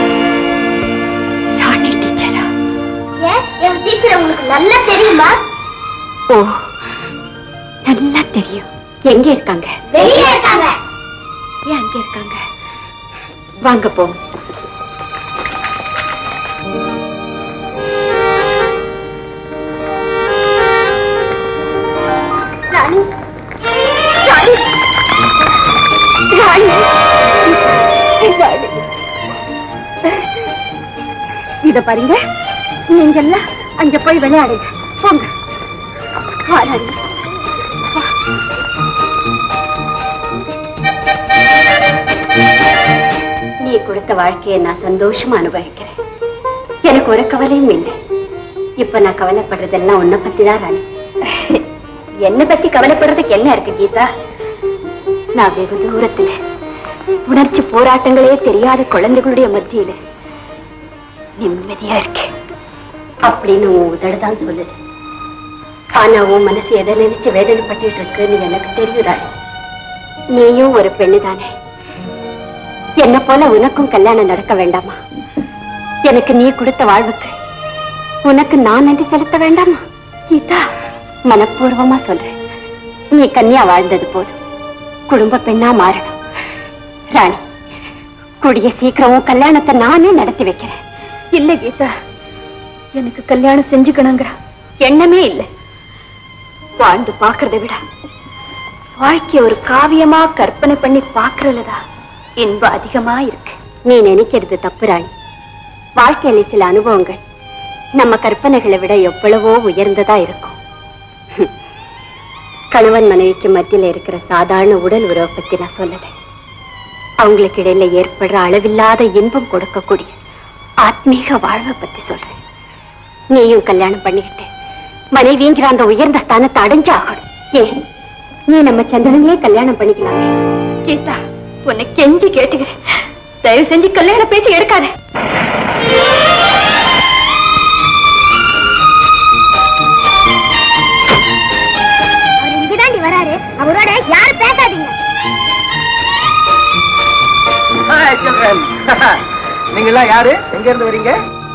ராணி டீச்சரா ஏன் எங்க டீச்சர் உங்களுக்கு நல்லா தெரியுமா ஓ நல்லா தெரியும் எங்க இருக்காங்க வெளியே இருக்காங்க ஏன் அங்க இருக்காங்க வாங்க போங்க ராணி ராணி ராணி ராணி இத பாருங்க நீங்க எல்லாம் அங்க போய் விளையாடுங்க போங்க வா, ராணி. வா. நீ கொடுத்த வாழ்க்கையை நான் சந்தோஷமா அனுபவிக்கிறேன் எனக்கு ஒரு கவலையும் இல்லை இப்ப நான் கவலைப்படுறதெல்லாம் உன்னை பத்தி தான் ராணி என்னை பத்தி கவலைப்படுறதுக்கு என்ன இருக்கு கீதா நான் வெகு தூரத்துல உணர்ச்சி போராட்டங்களே தெரியாத குழந்தைகளுடைய மத்தியில நிம்மதியா இருக்கேன் அப்படின்னு உன் உதடுதான் சொல்லுது ஆனா உன் மனசு எதை நினைச்சு வேதனைப்பட்டு இருக்குன்னு எனக்கு தெரியுதா நீயும் ஒரு பெண்ணு தானே என்ன போல உனக்கும் கல்யாணம் நடக்க வேண்டாமா எனக்கு நீ கொடுத்த வாழ்வுக்கு உனக்கு நான் நன்றி செலுத்த வேண்டாமா கீதா மனப்பூர்வமா சொல்றேன் நீ கன்னியா வாழ்ந்தது போதும் குடும்ப பெண்ணா மாறணும் ராணி கூடிய சீக்கிரம் உன் கல்யாணத்தை நானே நடத்தி வைக்கிறேன் இல்ல கீதா எனக்கு கல்யாணம் செஞ்சுக்கணுங்கிற எண்ணமே இல்லை வாழ்ந்து பாக்குறதை விட வாழ்க்கை ஒரு காவியமா கற்பனை பண்ணி பாக்குறதுலதான் இன்பம் அதிகமா இருக்கு நீ நினைக்கிறது தப்பு ராணி வாழ்க்கையில சில அனுபவங்கள் நம்ம கற்பனைகளை விட எவ்வளவோ உயர்ந்ததா இருக்கும் ஹம். கணவன் மனைவிக்கு மத்தியில இருக்கிற சாதாரண உடல் உறவை பத்தி நான் சொல்லல அவங்களுக்கு இடையில ஏற்படுற அளவில்லாத இன்பம் கொடுக்கக்கூடிய ஆத்மீக வாழ்வை பத்தி சொல்றேன் நீயும் கல்யாணம் பண்ணிக்கிட்டு மனைவிங்கிற அந்த உயர்ந்த ஸ்தானத்தை அடைஞ்சு ஆகணும் ஏன் நீ நம்ம சந்திரனையே கல்யாணம் பண்ணிக்கலாமே கீதா உன்னை கெஞ்சி கேட்டுக்கிறேன் தயவு செஞ்சு கல்யாண பேச்சு எடுக்காத அவர் இங்கதாண்டி வராரு அவரோட யாரும் பேசாதீங்க நீங்க எல்லாம் யாரு எங்க இருந்து வரீங்க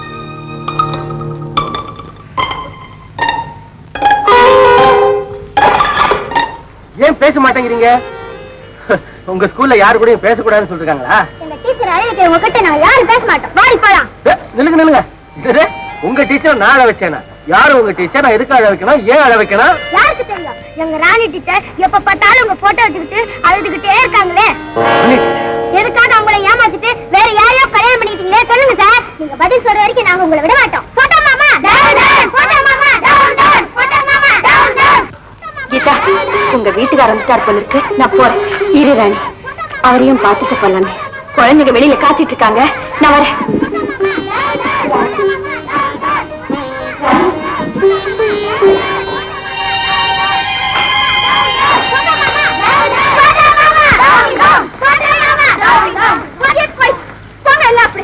ஏன் பேச மாட்டேங்கிறீங்க உங்க ஸ்கூல்ல யாரு கூடயும் பேசக்கூடாதுன்னு சொல்லிருக்காங்களா எங்க டீச்சர் அழைக்க உங்ககிட்ட நான் யாரும் பேச மாட்டோம் வாடி போலாம் ஏ, நில்லுங்க நில்லுங்க இது உங்க டீச்சர் நான் அழ வச்சேனா யாரு உங்க டீச்சர் நான் எதுக்கு அழ வைக்கணும் ஏன் அழ வைக்கணும் யாருக்கு தெரியும் எங்க ராணி டீச்சர் எப்ப பார்த்தாலும் உங்க போட்டோ வச்சுக்கிட்டு அழுதுகிட்டே இருக்காங்களே ராணி teacher. எதுக்காக உங்களை ஏமாத்திட்டு வேற யாரையோ கல்யாணம் பண்ணிட்டீங்களே சொல்லுங்க சார் நீங்க பதில் சொல்ற வரைக்கும் நாங்க உங்களை விட மாட்டோம் போட்டோ மாமா டவுன் டவுன் போட்டோ மாமா டவுன் டவுன் போட்டோ மாமா டவுன் டவுன் கீதா உங்க வீட்டுக்கார வந்துட்டார் போல இருக்கு நான் போறேன் இரு ராணி அவரையும் பார்த்துட்டு போலாமே குழந்தைங்க வெளியில காத்துட்டு இருக்காங்க நான் வரேன் போங்க எல்லாம் அப்படி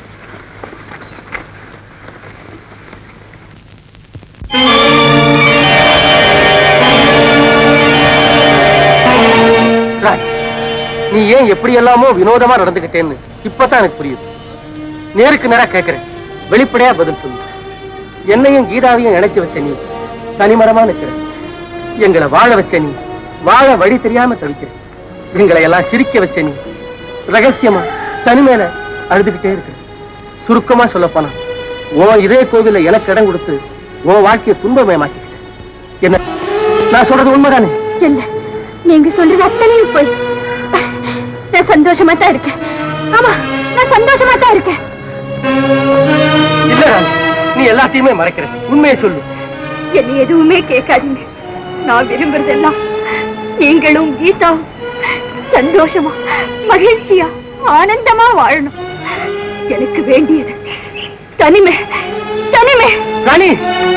ராஜ், நீ ஏன் எப்படி எல்லாமோ வினோதமா நடந்துகிட்டேன்னு இப்பதான் எனக்கு புரியுது நேருக்கு நேரா கேட்கிறேன் வெளிப்படையா பதில் சொல்லு என்னையும் கீதாவையும் இணைச்சு வச்ச நீ தனிமரமா நிக்கிற எங்களை வாழ வச்ச நீ வாழ வழி தெரியாம தவிக்கிற எங்களை எல்லாம் சிரிக்க வச்ச நீ ரகசியமா தனிமையில அழுதுகிட்டே இருக்கு சுருக்கமா சொல்ல போனா உன் இதே கோவில எனக்கு இடம் கொடுத்து உன் வாழ்க்கையை துன்பமயமாக்கிக்கிட்டேன் என்ன நான் சொல்றது உண்மைதானே இல்ல நீங்க சொல்றது அத்தனையும் போய் நான் சந்தோஷமா தான் இருக்கேன் ஆமா நான் சந்தோஷமா தான் இருக்கேன் இல்ல ராணி, நீ எல்லாத்தையுமே மறைக்கிற உண்மையை சொல்லு என்ன எதுவுமே கேட்காதீங்க நான் விரும்புறதெல்லாம் நீங்களும் கீதாவும் சந்தோஷமா மகிழ்ச்சியா ஆனந்தமா வாழணும் எனக்கு வேண்டியது தனிமை தனிமை ராணி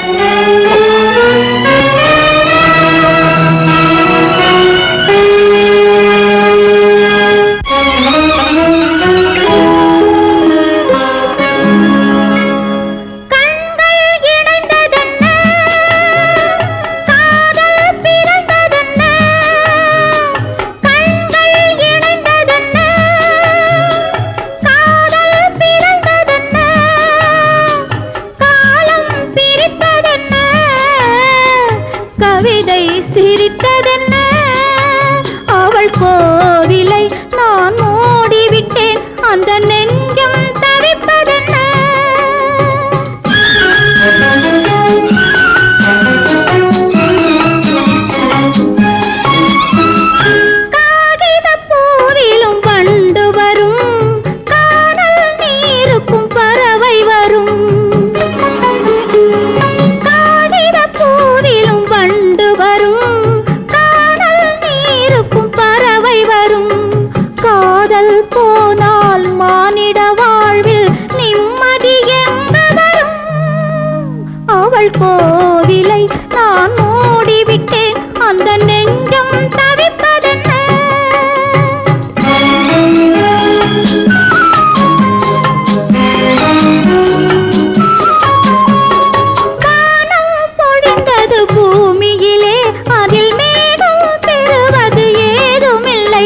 கண்கள் இணைந்ததென்ன காதல் பிறந்ததென்ன கண்கள் இணைந்ததென்ன காதல் பிறந்ததென்ன காலம் பிரித்ததென்ன கவிதை சிரித்ததென்ன அவள் கோவிலை நான் மூடிவிட்டேன் அந்த நெஞ்சம் தவிப்பதென்ன காகிதப் பூவிலும் வண்டு வரும் காணல் நீருக்கும் பறவை வரும் காகிதப் பூவிலும் வண்டு வரும் காணல் நீருக்கும் பறவை வரும் காதல் போனால் மானிட வாழ்வில் நிம்மதி எங்கு வரும் அவள் கோவிலை நான் மூடிவிட்டேன் அந்த நெஞ்சம் தவிப்பதென்ன வானம் பொழிந்தது பூமியிலே அதில் மேகம் பெறுவது ஏதுமில்லை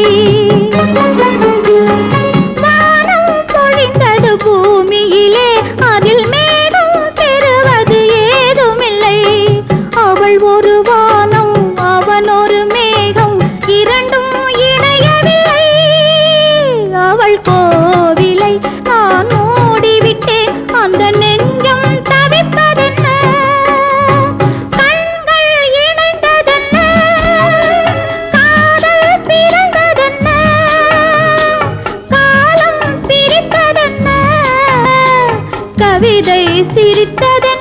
வானம் பொழிந்தது பூமியிலே அதில் மேகம் பெறுவது ஏதுமில்லை அவள் ஒரு வானம் அவன் ஒரு மேகம் இரண்டும் இணையவில்லை அவள் கோவிலை நான் மூடிவிட்டேன் அந்த நெஞ்சம் தவிப்பதென்ன கண்கள் இணைந்ததென்ன காதல் பிறந்ததென்ன காலம் பிரித்ததென்ன கவிதை சிரித்ததென்ன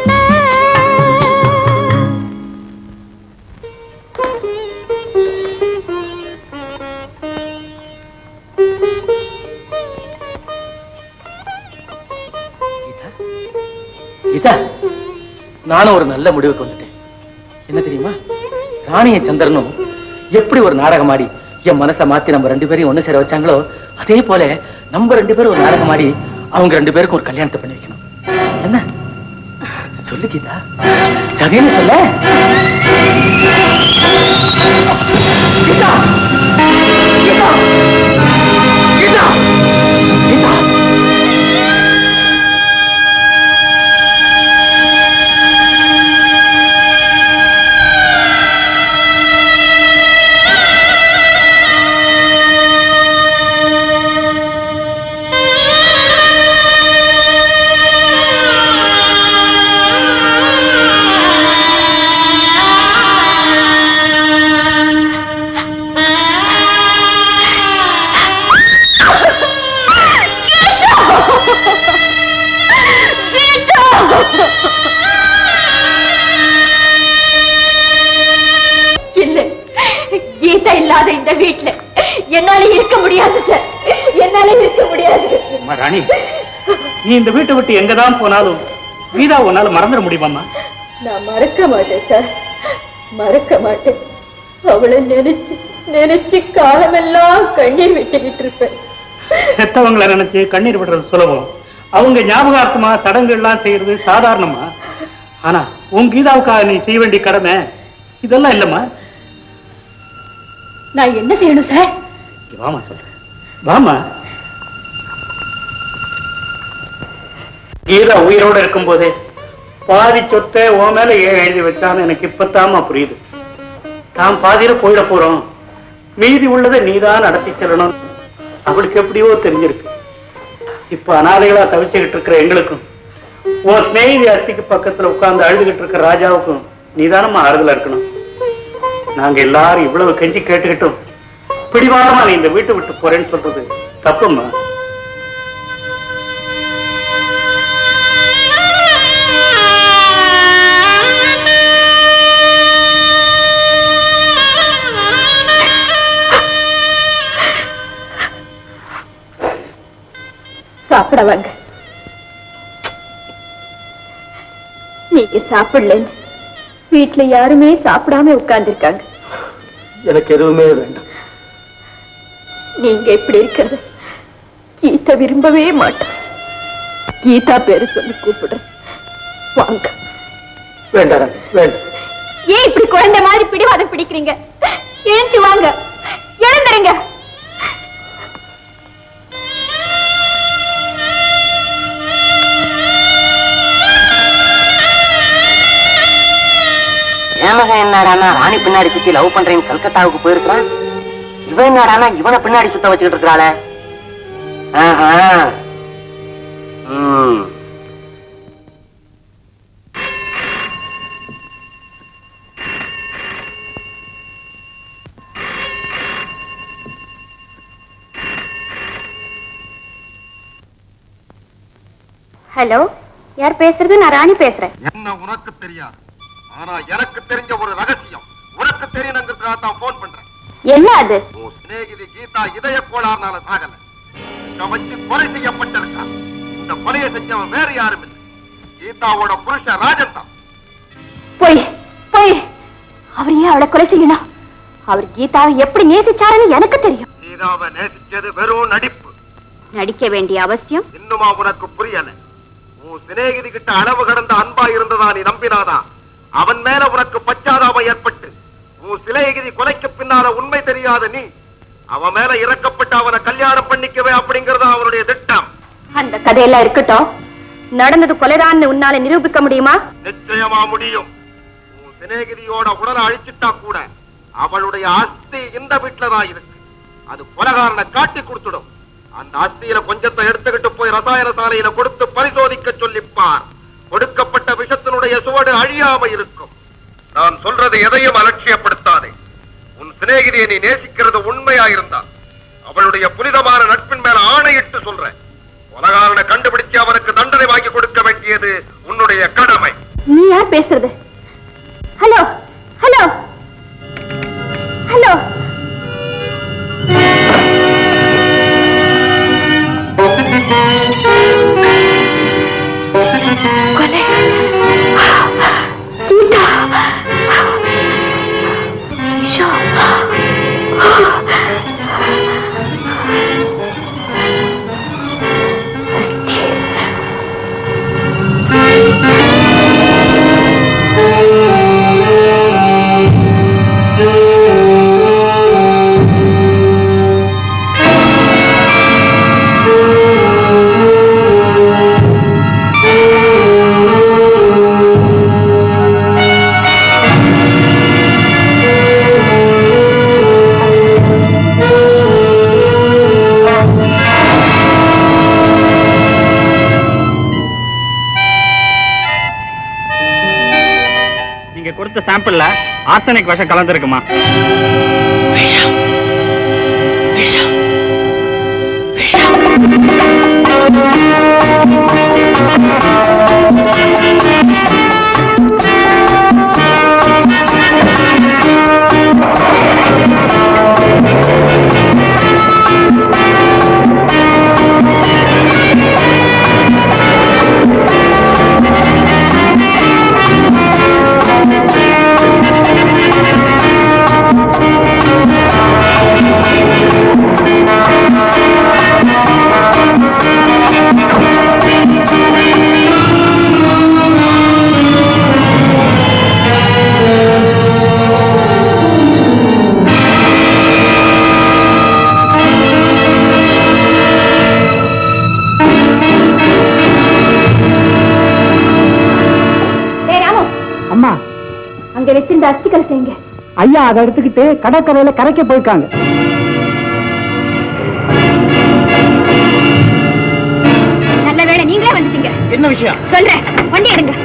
கீதா நானும் ஒரு நல்ல முடிவுக்கு வந்துட்டேன் என்ன தெரியுமா ராணிய சந்திரனும் எப்படி ஒரு நாடகம் ஆடி என் மனசை மாத்தி நம்ம ரெண்டு பேரையும் ஒண்ணு சேர வச்சாங்களோ அதே போல நம்ம ரெண்டு பேரும் ஒரு நாடகம் ஆடி அவங்க ரெண்டு பேருக்கும் ஒரு கல்யாணத்தை பண்ணி வைக்கணும் என்ன சொல்லு கீதா சரின்னு சொல்ல கீதா கீதா கீதா கீதா இல்ல கீதா இல்லாத இந்த வீட்டுல என்னால இருக்க முடியாது சார் என்னால இருக்க முடியாது அம்மா ராணி நீ இந்த வீட்டை விட்டு எங்கதான் போனாலும் கீதா உன்னால மறந்துட முடியுமாம்மா நான் மறக்க மாட்டேன் சார் மறக்க மாட்டேன் அவளை நினைச்சு நினைச்சு காலமெல்லாம் கண்ணீர் விட்டுக்கிட்டு இருப்பேன் செத்தவங்களை நினைச்சு கண்ணீர் விடுறது சுலபம் அவங்க ஞாபகார்த்தமா சடங்குகள்லாம் செய்யறது சாதாரணமா ஆனா உன் கீதாவுக்காக நீ செய்ய வேண்டிய கடமை இதெல்லாம் இல்லம்மா நான் என்ன செய்யணும் சார் இங்க வாமா சொல்றேன் வாமா கீதா உயிரோட இருக்கும்போதே பாதி சொத்தை உன் மேல ஏன் எழுதி வச்சான்னு எனக்கு இப்பத்தாமா புரியுது தாம் பாதியில போயிட போறோம் மீதி உள்ளதை நீதான் நடத்தி செல்லணும் அவளுக்கு எப்படியோ தெரிஞ்சிருக்கு இப்ப அனாதைகளா தவிச்சுக்கிட்டு இருக்கிற எங்களுக்கும் உன் சிநேகிதி அஸ்திக்கு பக்கத்துல உட்கார்ந்து அழுதுகிட்டு இருக்கிற ராஜாவுக்கும் நீதானமா ஆறுதலா இருக்கணும் நாங்க எல்லாரும் இவ்வளவு கெஞ்சி கேட்டுக்கிட்டோம் பிடிவாதமா நீ இந்த வீட்டை விட்டு போறேன்னு சொல்றது தப்புமா சாப்பிட வாங்க நீங்க சாப்பிடலன்னு வீட்டுல யாருமே சாப்பிடாம உட்கார்ந்துருக்காங்க எனக்கு எதுவுமே வேண்டாம் நீங்க இப்படி இருக்கிறது கீதா விரும்பவே மாட்டேன் கீதா பேரு சொல்லி கூப்பிடுறேன் வாங்க வேண்டாம் ராணி, வேண்டாம் ஏன் இப்படி குழந்தை மாதிரி பிடிவாதம் பிடிக்கிறீங்க எழுந்து வாங்க எழுந்துருங்க ஏமகன் என்னடானா ராணி பின்னாடி சுத்தி லவ் பண்றேன்னு கல்கத்தாவுக்கு போயிருக்கான் இவன் என்னடானா இவனை பின்னாடி சுத்த வச்சுக்கிட்டு இருக்கிறாளே ஆஹா. ம். ஹலோ யார் பேசுறது நான் ராணி பேசுறேன் என்ன உனக்கு தெரியாது ஆனா எனக்கு தெரிஞ்ச ஒரு ரகசியம் உனக்கு தெரியணுங்கிறதுக்காக தான் போன் பண்றேன் என்ன அது உன் சிநேகிதி கீதா இதய கோளாறுனால சாகல கவச்சு கொலை செய்யப்பட்டிருக்கா இந்த கொலையை செஞ்சவன் வேற யாரும் இல்லை கீதாவோட புருஷன் ராஜன் தான் போய் போய் அவர் ஏன் அவளை கொலை செய்யணும் அவர் கீதாவை எப்படி நேசிச்சாருன்னு எனக்கு தெரியும் கீதாவை நேசிச்சது வெறும் நடிப்பு நடிக்க வேண்டிய அவசியம் இன்னுமா உனக்கு புரியல உன் சிநேகிதி கிட்ட அளவு கடந்த அன்பா இருந்ததா நீ நம்பினாதா அவன் மேல உனக்கு பச்சாதாபம் ஏற்பட்டு உன் சிநேகிதி கொலைக்கு பின்னால உண்மை தெரியாத நீ அவன் மேல இறக்கப்பட்டு அவனை கல்யாணம் பண்ணிக்கவே அப்படிங்கறது அவனுடைய திட்டம் அந்த கதையெல்லாம் இருக்கட்டும் நடந்தது கொலைதான்னு உன்னால நிரூபிக்க முடியுமா நிச்சயமா முடியும் உன் சிநேகிதியோட உடலை அழிச்சிட்டா கூட அவளுடைய அஸ்தி இந்த வீட்டுல தான் இருக்கு அது கொலகாரனை காட்டி கொடுத்துடும் அந்த அஸ்தியில கொஞ்சத்தை எடுத்துக்கிட்டு போய் ரசாயன சாலையில கொடுத்து பரிசோதிக்க சொல்லிப்பார் கொடுக்கப்பட்ட விஷத்தினுடைய சுவடு அழியாம இருக்கும் நான் சொல்றது எதையும் அலட்சியப்படுத்தாதே உன் சிநேகிதியை நீ நேசிக்கிறது உண்மையா இருந்தா அவளுடைய புனிதமான நட்பின் மேல ஆணையிட்டு சொல்றேன் கொலகாரனை கண்டுபிடிச்சு அவனுக்கு தண்டனை வாங்கி கொடுக்க வேண்டியது உன்னுடைய கடமை நீ யார் பேசுறது ஹலோ ஹலோ ஹலோ கொலை கீதா ஐயோ. நீங்க கொடுத்த சாம்பிள்ல ஆர்சனிக் விஷம் கலந்துருக்குமா டேய் ராமு அம்மா அங்க வச்சிருந்த அஸ்திகள் செய்யுங்க ஐயா அதை எடுத்துக்கிட்டு கடற்கரையில கரைக்க போயிருக்காங்க எடுங்க என்ன விஷயம் சொல்றேன் வண்டி எடுங்க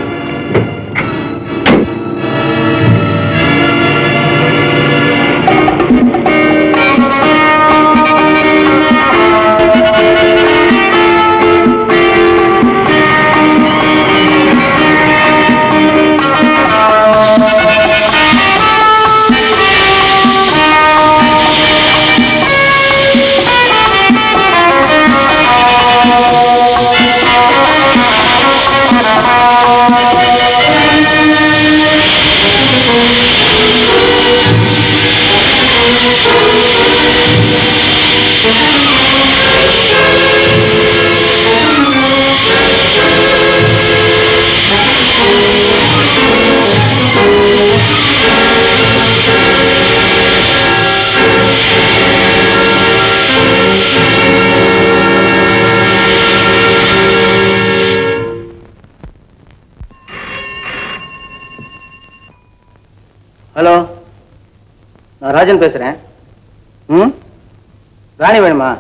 ஹலோ நான் ராஜன் பேசுறேன் ம் ராணி வேணுமா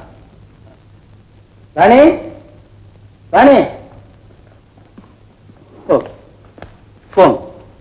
ராணி ராணி ஓ ஃபோன்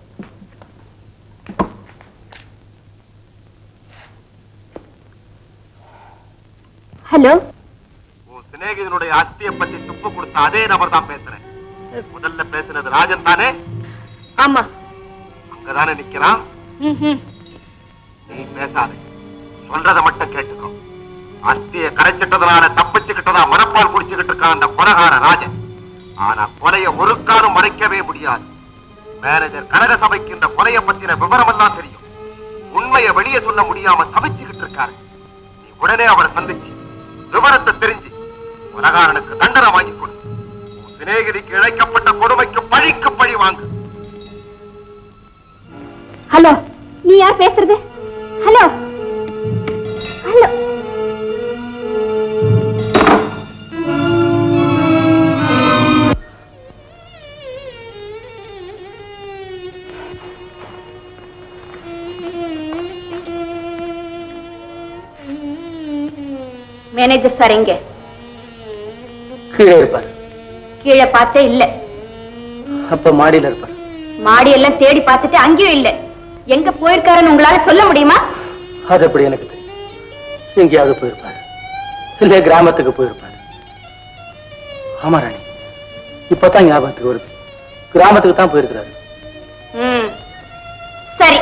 ஹலோ உன் சிநேகிதனுடைய அஸ்தியை பத்தி துப்பு கொடுத்த அதே நபர் தான் பேசுறேன் முதல்ல பேசுனது ராஜன் தானே ஆமா அங்கதானே நிக்கிறான் ம்ஹும். நீ பேசாத சொல்றத மட்டும் கேட்டுக்கோ அஸ்தியை கரைச்சிட்டதுனால தப்பிச்சுக்கிட்டதா மனப்பால் குடிச்சுக்கிட்டு இருக்கான் அந்த கொலகார ராஜன் ஆனா கொலைய ஒரு காலம் மறைக்கவே முடியாது மேனேஜர் கனக சபைக்கு இந்த கொலைய பத்தின விவரம் எல்லாம் தெரியும் உண்மையை வெளியே சொல்ல முடியாம தவிச்சுக்கிட்டு இருக்காரு நீ உடனே அவரை சந்திச்சு விவரத்தை தெரிஞ்சு கொலகாரனுக்கு தண்டனை வாங்கி கொடு உன் சிநேகிதிக்கு இழைக்கப்பட்ட கொடுமைக்கு பழிக்கு பழி வாங்கு ஹலோ நீ யார் பேசுறது ஹலோ ஹலோ மேனேஜர் சார் எங்க கீழே இருப்பார் கீழே பார்த்தே இல்ல அப்ப மாடியில இருப்பார் மாடி எல்லாம் தேடி பார்த்துட்டு அங்கேயும் இல்ல எங்க போயிருக்காருன்னு உங்களால சொல்ல முடியுமா அது எப்படி எனக்கு தெரியும் எங்கேயாவது போயிருப்பார் இல்ல கிராமத்துக்கு போயிருப்பார் ஆமா ராணி இப்பதான் ஞாபகத்துக்கு வருது கிராமத்துக்கு தான் போயிருக்கிறாரு ம் சரி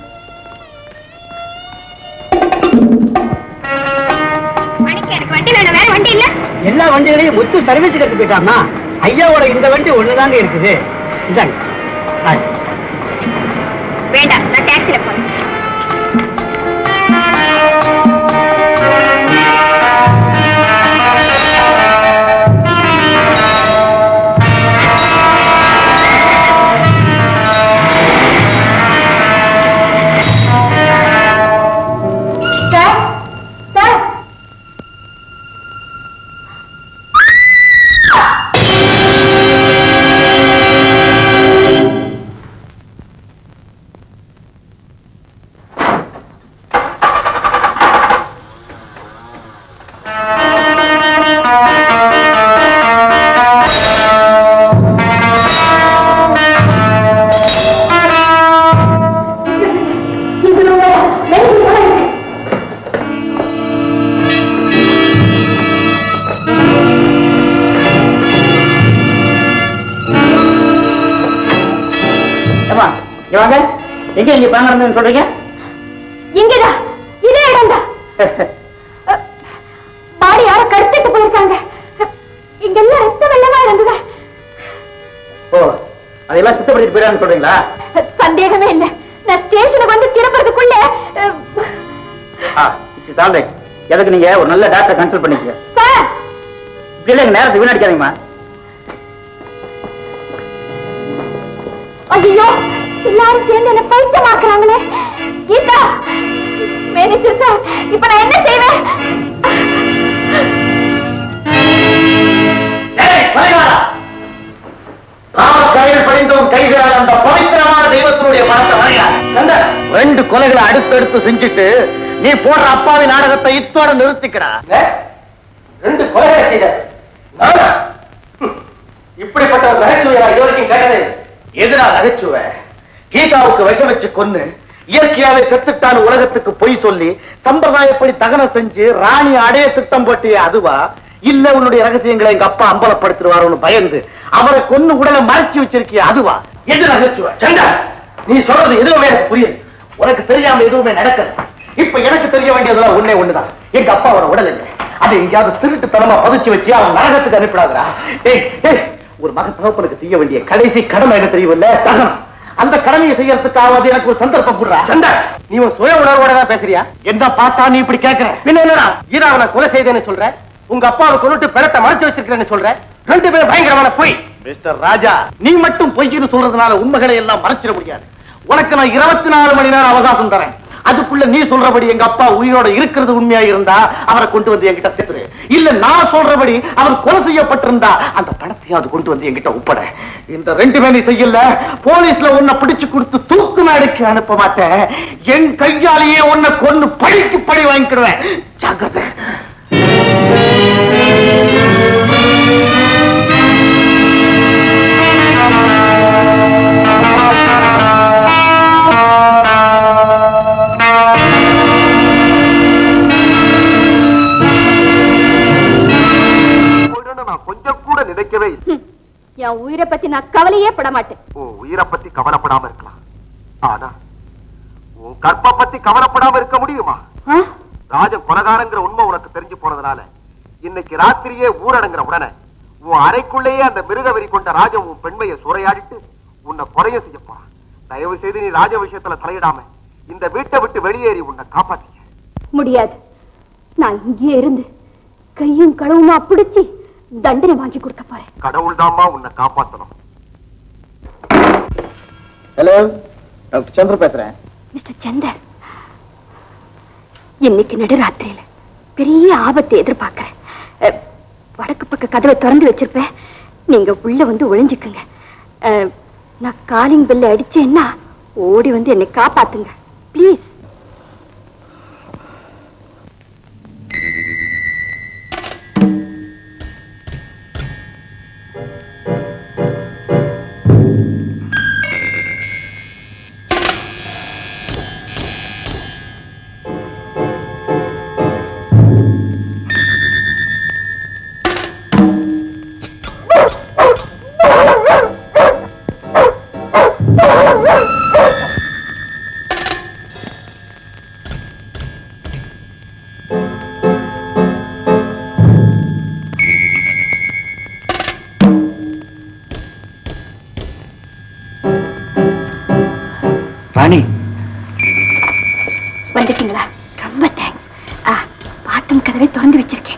மணிக்கு எனக்கு வண்டி வேணும் வேற வண்டி இல்ல எல்லா வண்டிகளையும் மொத்த சர்வீஸ் எடுத்து போயிட்டாமா ஐயாவோட இந்த வண்டி ஒண்ணுதாங்க இருக்குது இதாங்க ஆ. வேண்டாம் நான் டாக்ஸில போறேன் சார் சார் ஏம்மா, இங்க வாங்க எங்க இங்க பணம் நடந்ததுன்னு சொல்றீங்க இங்கதான் இதே இடம்தான் பாடி யாரோ கடத்திட்டு போயிருக்காங்க இங்கெல்லாம் ரத்த வெள்ளமா இருந்தது ஓ அதெல்லாம் சுத்தப்படுத்திட்டு போயிடான்னு சொல்றீங்களா சந்தேகமே இல்ல நான் ஸ்டேஷனுக்கு வந்து திரும்புறதுக்குள்ள அஹ், ஆ இது தாண்டே எதுக்கு நீங்க ஒரு நல்ல டாக்டர் கன்சல்ட் பண்ணிக்கங்க சார் இப்படி எல்லாம் நேரத்தை வீணடிக்காதீங்கம்மா ஐயோ எல்லாரும் சேர்ந்து என்ன பைத்தியமாக்குறாங்களே கீதா மேனேஜர் சார் இப்ப நான் என்ன செய்வேன் கையில் படிந்தவன் கைகளால் அந்த பவித்திரமான தெய்வத்தினுடைய பணத்தை வாங்கினார் ரெண்டு கொலைகளை அடுத்தடுத்து செஞ்சுட்டு நீ போடுற அப்பாவி நாடகத்தை இத்தோட நிறுத்திக்கிறா ரெண்டு கொலைகளை செய்த நானா? ஹம். இப்படிப்பட்ட ஒரு நகைச்சுவையை நான் இது வரைக்கும் கேட்டதே இல்லை. எதிரா நகைச்சுவை கீதாவுக்கு விஷம் வச்சு கொன்னு இயற்கையாவே செத்துட்டான்னு உலகத்துக்கு பொய் சொல்லி சம்பிரதாயப்படி தகனம் செஞ்சு ராணி அடைய திட்டம் போட்டிய அதுவா இல்ல உன்னுடைய ரகசியங்களை எங்க அப்பா அம்பலப்படுத்திடுவாரோன்னு பயந்து அவரை கொன்னு உடலை மறைச்சு வச்சிருக்கிய அதுவா எது நகைச்சுவை சண்டா நீ சொல்றது எதுவுமே எனக்கு புரியுது உனக்கு தெரியாம எதுவுமே நடக்கல இப்ப எனக்கு தெரிய வேண்டியதெல்லாம் ஒண்ணே ஒண்ணுதான் எங்க அப்பாவோட உடல் இல்லை அதை எங்கேயாவது திருட்டுத்தனமா பதிச்சு வச்சு அவன் நரகத்துக்கு அனுப்பிடாதரா ஏய் ஏய் ஒரு மகன் தகப்பனுக்கு செய்ய வேண்டிய கடைசி கடமை என்ன தெரியுமில்ல தகனம் அந்த கடமையை செய்யறதுக்காவது எனக்கு ஒரு சந்தர்ப்பம் கொடுறா சண்டை நீ ஒரு சுய உணர்வோட தான் பேசுறியா என்ன பார்த்தா நீ இப்படி கேட்கிற பின்ன என்னடா ஈராவை நான் கொலை செய்தேன்னு சொல்ற உங்க அப்பாவை கொண்டுட்டு பிணத்தை மறைச்சு வச்சிருக்கிறேன்னு சொல்ற ரெண்டு பேரும் பயங்கரமான பொய் மிஸ்டர் ராஜா நீ மட்டும் பொய்ன்னு சொல்றதுனால உண்மைகளை எல்லாம் மறைச்சிட முடியாது உனக்கு நான் இருபத்தி நாலு மணி நேரம் அவகாசம் தரேன் அதுக்குள்ள நீ சொல்றபடி எங்க அப்பா உயிரோட இருக்கிறது உண்மையா இருந்தா அவரை கொண்டு வந்து என்கிட்ட சேர்த்துரு இல்ல நான் சொல்றபடி அவர் கொலை செய்யப்பட்டிருந்தா அந்த பணத்தையும் அது கொண்டு வந்து என்கிட்ட ஒப்பட இந்த ரெண்டுமே நீ செய்யல போலீஸ்ல உன்னை பிடிச்சு கொடுத்து தூக்கு நாடுக்கு அனுப்ப மாட்டேன் என் கையாலேயே உன்னை கொன்னு பழிக்கு பழி வாங்கிக்கிடுவேன் ஜாக்கிரதை போயிடும்னு நான் கொஞ்சம் கூட நினைக்கவே இல்லை என் உயிரை பத்தி நான் கவலையே பட மாட்டேன் உன் உயிரை பத்தி கவலைப்படாம இருக்கலாம் ஆனா உன் கற்ப பத்தி கவலைப்படாம இருக்க முடியுமா ஆ? ராஜன் கொலகாரங்கிற உண்மை உனக்கு தெரிஞ்சு போனதுனால இன்னைக்கு ராத்திரியே ஊரடங்குற உடனே உன் அறைக்குள்ளேயே அந்த மிருக வெறி கொண்ட ராஜன் உன் பெண்மையை சூறையாடிட்டு உன்னை குறைய செய்ய போறான் தயவு செய்து நீ ராஜ விஷயத்துல தலையிடாம இந்த வீட்டை விட்டு வெளியேறி உன்னை காப்பாத்திக்க முடியாது நான் இங்கேயே இருந்து கையும் களவுமா பிடிச்சி தண்டனை வாங்கி கொடுக்க போறேன் கடவுள் தாம்மா உன்னை காப்பாத்தணும் ஹலோ டாக்டர் சந்திர பேசுறேன் மிஸ்டர் சந்தர் இன்னைக்கு நடுராத்திரியில பெரிய ஆபத்தை எதிர்பார்க்கிறேன் அஹ், வடக்கு பக்க கதவை திறந்து வச்சிருப்பேன் நீங்க உள்ள வந்து ஒளிஞ்சுக்குங்க அஹ், நான் காலிங் பெல்ல அடிச்சேன்னா ஓடி வந்து என்னை காப்பாத்துங்க ப்ளீஸ் ராணி வந்துட்டீங்களா ரொம்ப தேங்க்ஸ் ஆ பாட்டும் கதவை திறந்து வச்சிருக்கேன்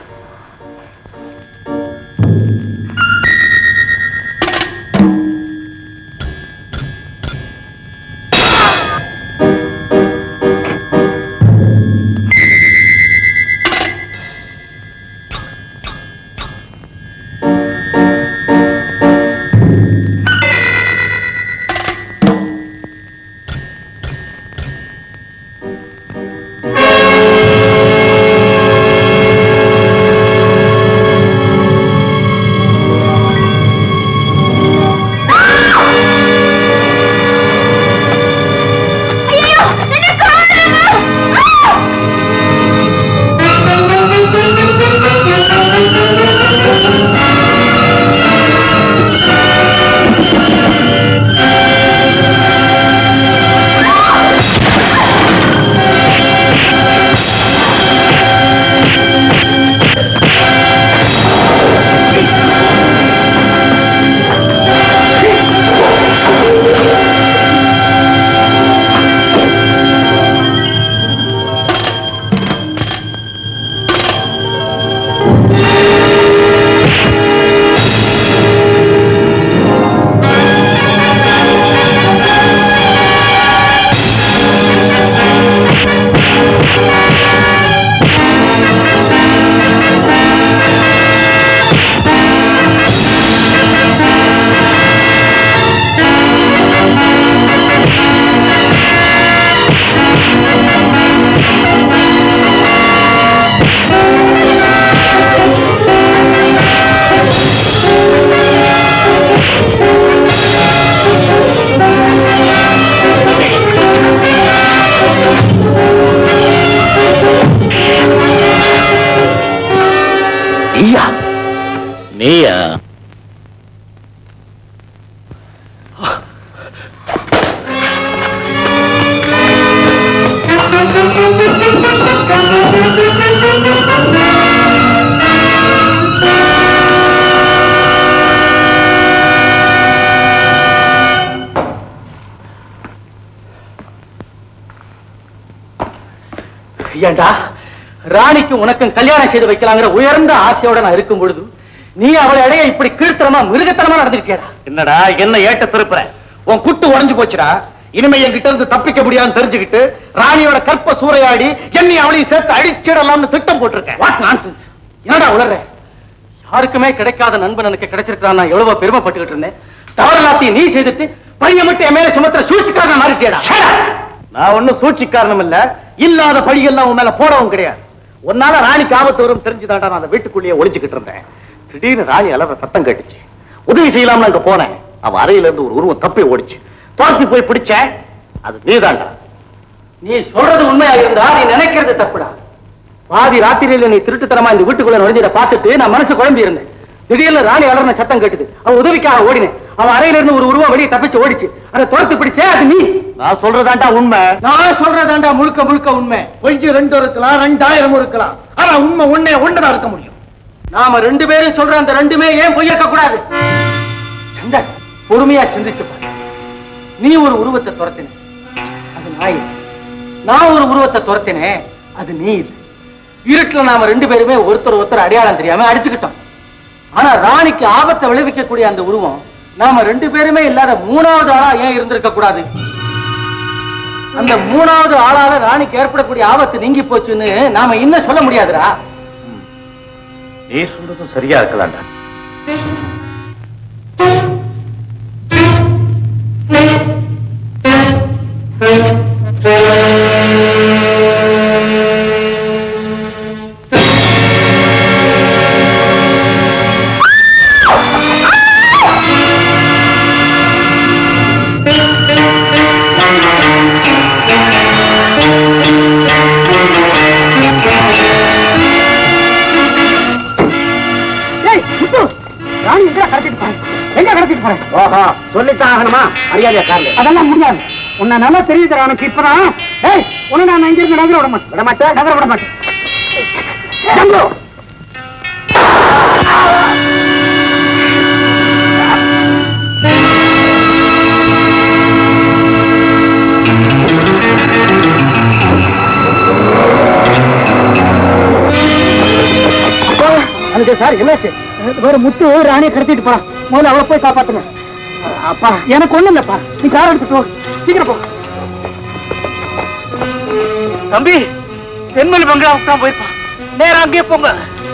ஆ ஏண்டா ராணிக்கும் உனக்கும் கல்யாணம் செய்து வைக்கலாங்கிற உயர்ந்த ஆசையோட நான் இருக்கும் பொழுது நீ அவளை இடைய இப்படி கீழ்த்தனமா மிருகத்தனமா நடந்திருக்கியடா என்னடா என்ன ஏட்ட திருப்புற உன் குட்டு உடைஞ்சு போச்சுடா இனிமே என்கிட்ட இருந்து தப்பிக்க முடியாதுன்னு தெரிஞ்சுக்கிட்டு ராணியோட கற்ப சூறையாடி என்னை அவளையும் சேர்த்து அடிச்சிடலாம்னு திட்டம் போட்டிருக்கேன் வாட் நான்சென்ஸ் என்னடா உளற யாருக்குமே கிடைக்காத நண்பன் எனக்கு கிடைச்சிருக்கான் நான் எவ்வளவு பெருமைப்பட்டுக்கிட்டு இருந்தேன் தவறலாத்தையும் நீ செய்துட்டு பைய மட்டும் என் மேல சுமத்துற சூழ்ச்சிக்காரன் மாறிட்டியடா நான் ஒண்ணும் சூழ்ச்சிக்காரனும் இல்ல இல்லாத பழியெல்லாம் உன் மேல போடவும் கிடையாது உன்னால ராணிக்கு ஆபத்து வரும் தெரிஞ்சுதான்டா நான் அந்த வீட்டுக்குள்ளேயே ஒளிஞ்சுக்கிட்டு இருந்தேன் திடீர்னு ராணி அலற சத்தம் கேட்டுச்சு உதவி செய்யலாம்னு அங்க போனேன் அவ அறையில இருந்து ஒரு உருவம் தப்பி ஓடிச்சு துரத்தி போய் பிடிச்சேன் அது நீதான்டா நீ சொல்றது உண்மையா இருந்தா நீ நினைக்கிறது தப்புடா பாதி ராத்திரியில நீ திருட்டுத்தனமா இந்த வீட்டுக்குள்ள நுழைஞ்சத பார்த்துட்டு நான் மனசு குழம்பி இருந்தேன் திடீர்னு ராணி அலர்ன சத்தம் கேட்டுது அவன் உதவிக்காக ஓடினேன் அவன் அறையில இருந்து ஒரு உருவம் வெளியே தப்பிச்சு ஓடிச்சு அதை துரத்து பிடிச்சே அது நீ நான் சொல்றதாண்டா உண்மை நான் சொல்றதாண்டா முழுக்க முழுக்க உண்மை கொஞ்சம் ரெண்டு இருக்கலாம் ரெண்டாயிரம் இருக்கலாம் ஆனா உண்மை ஒண்ணே ஒண்ணுதான் இருக்க முடியும் நாம ரெண்டு பேரும் சொல்ற அந்த ரெண்டுமே ஏன் பொய்யக்க கூடாது சந்தன் பொறுமையா சிந்திச்சு பாரு நீ ஒரு உருவத்தை துரத்தின அது நான் இல்லை. நான் ஒரு உருவத்தை துரத்தினேன் அது நீ இல்லை இருட்டுல நாம ரெண்டு பேருமே ஒருத்தர் ஒருத்தர் அடையாளம் தெரியாம அடிச்சுக்கிட்டோம் ஆனா ராணிக்கு ஆபத்தை விளைவிக்கக்கூடிய அந்த உருவம் நாம ரெண்டு பேருமே இல்லாத மூணாவது ஆளா ஏன் இருந்திருக்க கூடாது அந்த மூணாவது ஆளால ராணிக்கு ஏற்படக்கூடிய ஆபத்து நீங்கி போச்சுன்னு நாம இன்னும் சொல்ல முடியாதுடா நீ சொல்றதும் சரியா இருக்கலாம்டா ராணி எங்க கடத்திட்டு போறேன் எங்க கடத்திட்டு போறேன் ஓஹோ சொல்லித்தான் ஆகணுமா மரியாதையா கார்ல அதெல்லாம் முடியாது உன்னை நல்லா தெரியுது அவனுக்கு இப்பதான் ஏய் உன்னை நான் இங்கிருந்து நகர விட மாட்டேன் விட மாட்டேன் நகர விட மாட்டேன் ஜம்பு! அதுக்கு சார் என்னாச்சு வேற முத்து ராணியை கடத்திட்டு போறான் முதல்ல அவளை போய் காப்பாத்துங்க அப்பா எனக்கு ஒண்ணு இல்லப்பா நீ கார் எடுத்துட்டு போ சீக்கிரம் போ தம்பி தென்மொழி பங்களாவுக்கு தான் போயிருப்பான் நேரா அங்கேயே போங்க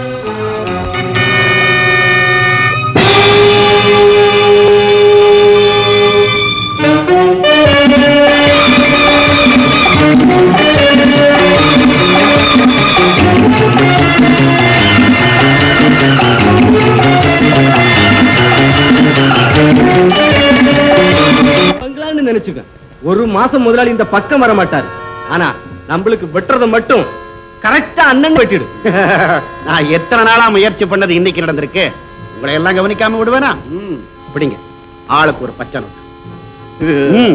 பங்களான்னு நினைச்சுக்க ஒரு மாசம் முதலாளி இந்த பக்கம் வர மாட்டாரு ஆனா நம்மளுக்கு வெட்டுறத மட்டும் கரெக்டா அண்ணன் வெட்டிடு நான் எத்தனை நாளா முயற்சி பண்ணது இன்னைக்கு நடந்திருக்கு உங்களை எல்லாம் கவனிக்காம விடுவேனா ம், பிடிங்க ஆளுக்கு ஒரு பச்சை நோட்டு ம்.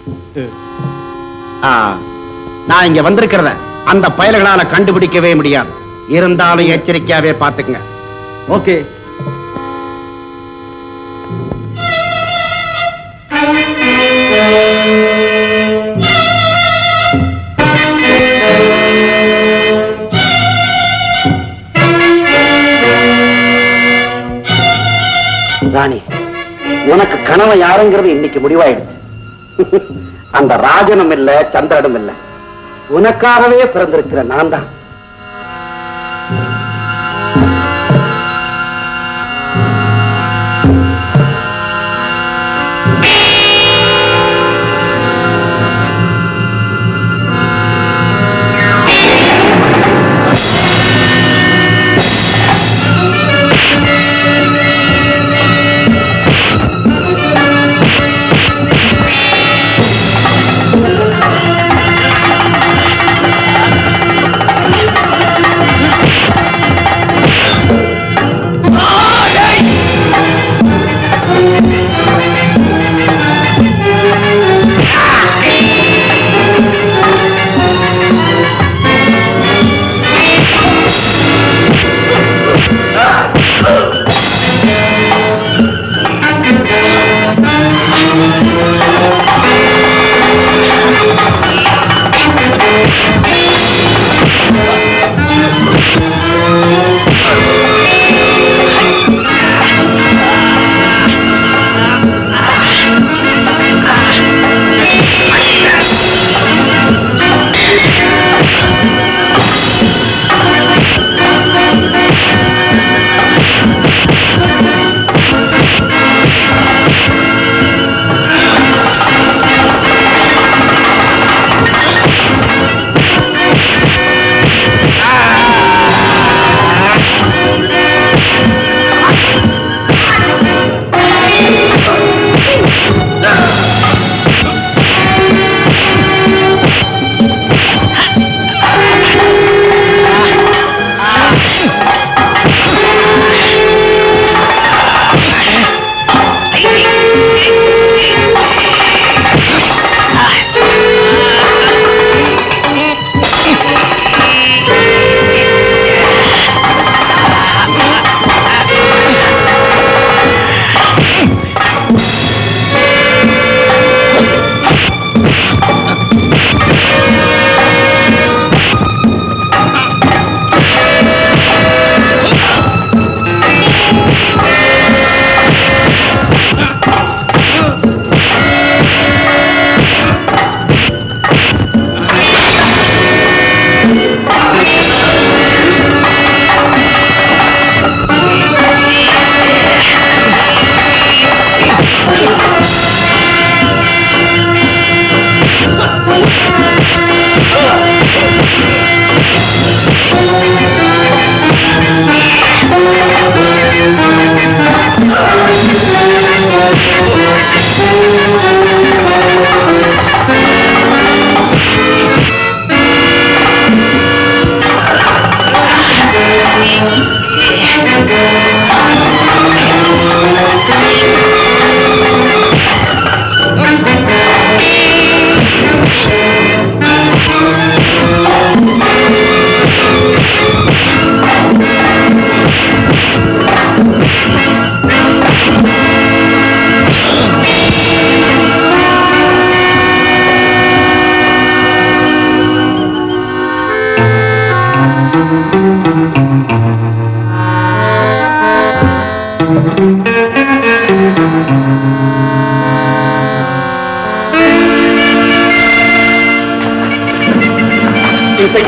ஆ, நான் இங்க வந்திருக்கிறத அந்த பயல்களால கண்டுபிடிக்கவே முடியாது இருந்தாலும் எச்சரிக்கையாவே பாத்துக்குங்க ஓகே ராணி உனக்கு கணவன் யாருங்கிறது இன்னைக்கு முடிவாயிடுச்சு அந்த ராஜனும் இல்ல சந்திரனும் இல்ல உனக்காகவே பிறந்திருக்கிற நான் தான்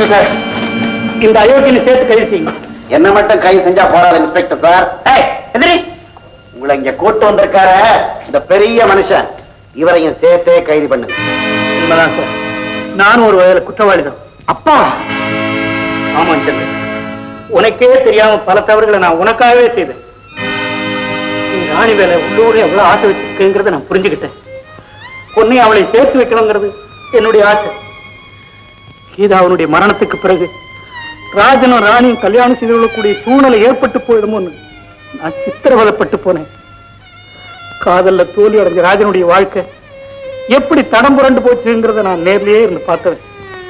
சார் இந்த அயோக்கியனை சேர்த்து கழிச்சீங்க என்ன மட்டும் கை செஞ்சா போறாது இன்ஸ்பெக்டர் சார் எதிரி உங்களை இங்க கூட்டு வந்திருக்கார இந்த பெரிய மனுஷன் இவரையும் சேர்த்தே கைது பண்ணுங்க உண்மைதான் சார் நானும் ஒரு வகையில குற்றவாளி தான் அப்பா ஆமாம் சந்திரன் உனக்கே தெரியாம பல தவறுகளை நான் உனக்காகவே செய்தேன் நீ ராணி வேலை உள்ளூர் எவ்வளவு ஆசை வச்சிருக்குங்கிறத நான் புரிஞ்சுக்கிட்டேன் பொண்ணை அவளை சேர்த்து வைக்கணுங்கிறது என்னுடைய ஆசை கீதா அவனுடைய மரணத்துக்கு பிறகு ராஜனும் ராணியும் கல்யாணம் செய்து கொள்ளக்கூடிய சூழ்நிலை ஏற்பட்டு போயிடுமோன்னு நான் சித்திரவதப்பட்டு போனேன் காதல்ல தோல்வி அடைஞ்ச ராஜனுடைய வாழ்க்கை எப்படி தடம் புரண்டு போச்சுங்கிறத நான் நேர்லயே இருந்து பார்த்தேன்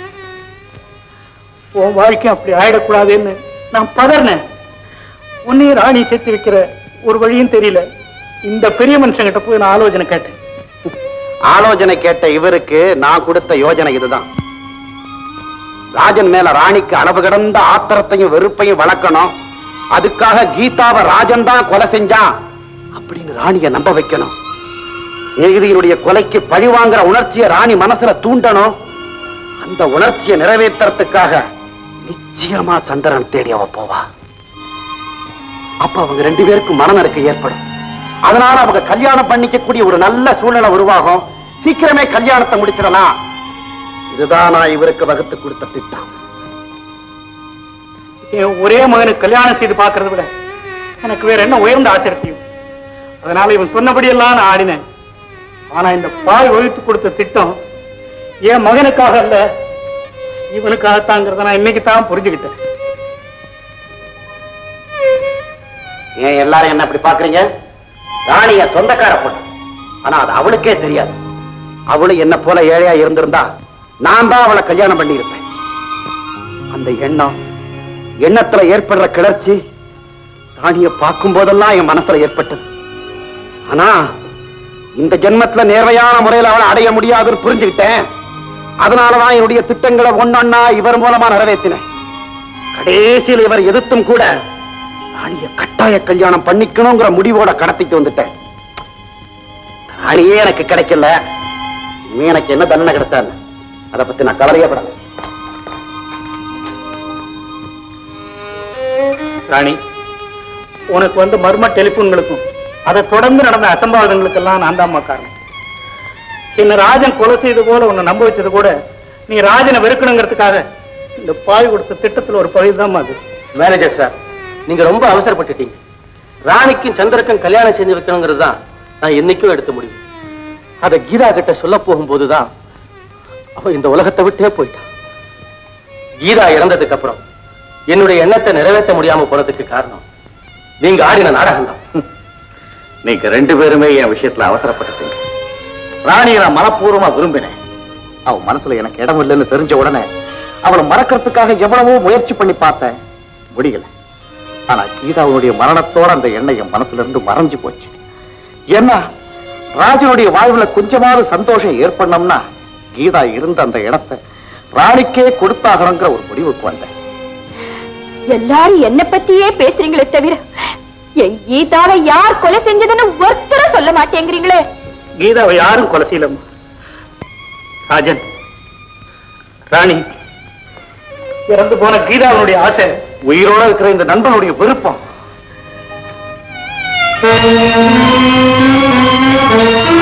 உன் வாழ்க்கை அப்படி ஆயிடக்கூடாதுன்னு நான் பதறினேன் உன்னையும் ராணி சேர்த்து வைக்கிற ஒரு வழியும் தெரியல இந்த பெரிய மனுஷங்கிட்ட போய் நான் ஆலோசனை கேட்டேன் ஆலோசனை கேட்ட இவருக்கு நான் கொடுத்த யோஜனை இதுதான் ராஜன் மேல ராணிக்கு அளவு கடந்த ஆத்திரத்தையும் வெறுப்பையும் வளர்க்கணும் அதுக்காக கீதாவை ராஜன் தான் கொலை செஞ்சான் அப்படின்னு ராணிய நம்ப வைக்கணும் ஏகிதியினுடைய கொலைக்கு பழி வாங்குற உணர்ச்சியை ராணி மனசுல தூண்டணும் அந்த உணர்ச்சியை நிறைவேற்றுறதுக்காக நிச்சயமா சந்திரன் தேடி அவ போவா அப்ப அவங்க ரெண்டு பேருக்கும் மனநடுக்கம் ஏற்படும் அதனால அவங்க கல்யாணம் பண்ணிக்கக்கூடிய ஒரு நல்ல சூழ்நிலை உருவாகும் சீக்கிரமே கல்யாணத்தை முடிச்சிடலாம் இதுதான் நான் இவருக்கு வகுத்து கொடுத்த திட்டம் என் ஒரே மகனுக்கு கல்யாணம் செய்து பார்க்கறத விட எனக்கு வேற என்ன உயர்ந்த ஆசை இருக்கையும் அதனால இவன் சொன்னபடியெல்லாம் நான் ஆடினேன் ஆனா இந்த பாய் வகுத்து கொடுத்த திட்டம் என் மகனுக்காக அல்ல இவனுக்காகத்தாங்கிறத நான் இன்னைக்கு தான் புரிஞ்சுக்கிட்டேன் ஏன் எல்லாரும் என்ன இப்படி பாக்குறீங்க ராணி என் சொந்தக்கார பொண்ணு ஆனா அது அவளுக்கே தெரியாது அவளும் என்ன போல ஏழையா இருந்திருந்தா நான் தான் அவளை கல்யாணம் பண்ணி இருப்பேன் அந்த எண்ணம் எண்ணத்துல ஏற்படுற கிளர்ச்சி ராணிய பார்க்கும் போதெல்லாம் என் மனசுல ஏற்பட்டது ஆனா இந்த ஜென்மத்துல நேர்மையான முறையில் அவளை அடைய முடியாதுன்னு புரிஞ்சுக்கிட்டேன் அதனாலதான் என்னுடைய திட்டங்களை ஒன்னொன்னா இவர் மூலமா நிறைவேற்றினேன் கடைசியில் இவர் எதிர்த்தும் கூட ராணிய கட்டாய கல்யாணம் பண்ணிக்கணுங்கிற முடிவோட கடத்திட்டு வந்துட்டேன் ராணியே எனக்கு கிடைக்கல இனிமே எனக்கு என்ன தண்டனை கிடைச்சாரு அதை பத்தி நான் கவலையப்படல ராணி உனக்கு வந்து மர்ம டெலிபோன்களுக்கும் அதை தொடர்ந்து நடந்த அசம்பாவிதங்களுக்கெல்லாம் நான் தான் காரணம் என்ன ராஜன் கொலை செய்து போல உன்னை நம்ப வச்சது கூட நீ ராஜனை வெறுக்கணுங்கிறதுக்காக இந்த பாய் கொடுத்த திட்டத்துல ஒரு பகுதி தான் அது மேனேஜர் சார் நீங்க ரொம்ப அவசரப்பட்டுட்டீங்க ராணிக்கும் சந்திரக்கும் கல்யாணம் செஞ்சு வைக்கணுங்கிறது தான் நான் என்னைக்கும் எடுத்த முடியும் அதை கீதா கிட்ட சொல்ல போகும்போதுதான் அவ இந்த உலகத்தை விட்டே போயிட்டான் கீதா இறந்ததுக்கு அப்புறம் என்னுடைய எண்ணத்தை நிறைவேற்ற முடியாம போனதுக்கு காரணம் நீங்க ஆடின நாடகம் தான் நீங்க ரெண்டு பேருமே என் விஷயத்துல அவசரப்பட்டுட்டீங்க ராணியை நான் மனப்பூர்வமா விரும்பினேன் அவ மனசுல எனக்கு இடம் இல்லைன்னு தெரிஞ்ச உடனே அவளை மறக்கிறதுக்காக எவ்வளவோ முயற்சி பண்ணி பார்த்தேன் முடியல ஆனா கீதாவுடைய மரணத்தோட அந்த எண்ணெய் என் மனசுல இருந்து மறைஞ்சு போச்சு ஏன்னா ராஜனுடைய வாழ்வுல கொஞ்சமாவது சந்தோஷம் ஏற்படணும்னா கீதா இருந்த அந்த இடத்தை ராணிக்கே கொடுத்தாகணுங்கிற ஒரு முடிவுக்கு வந்தேன் எல்லாரும் என்ன பத்தியே பேசுறீங்களே தவிர என் கீதாவை யார் கொலை செஞ்சதுன்னு ஒருத்தரும் சொல்ல மாட்டேங்கிறீங்களே கீதாவை யாரும் கொலை செய்யலம்மா ராஜன் ராணி இறந்து போன கீதாவுடைய ஆசை உயிரோட இருக்கிற இந்த நண்பனுடைய விருப்பம்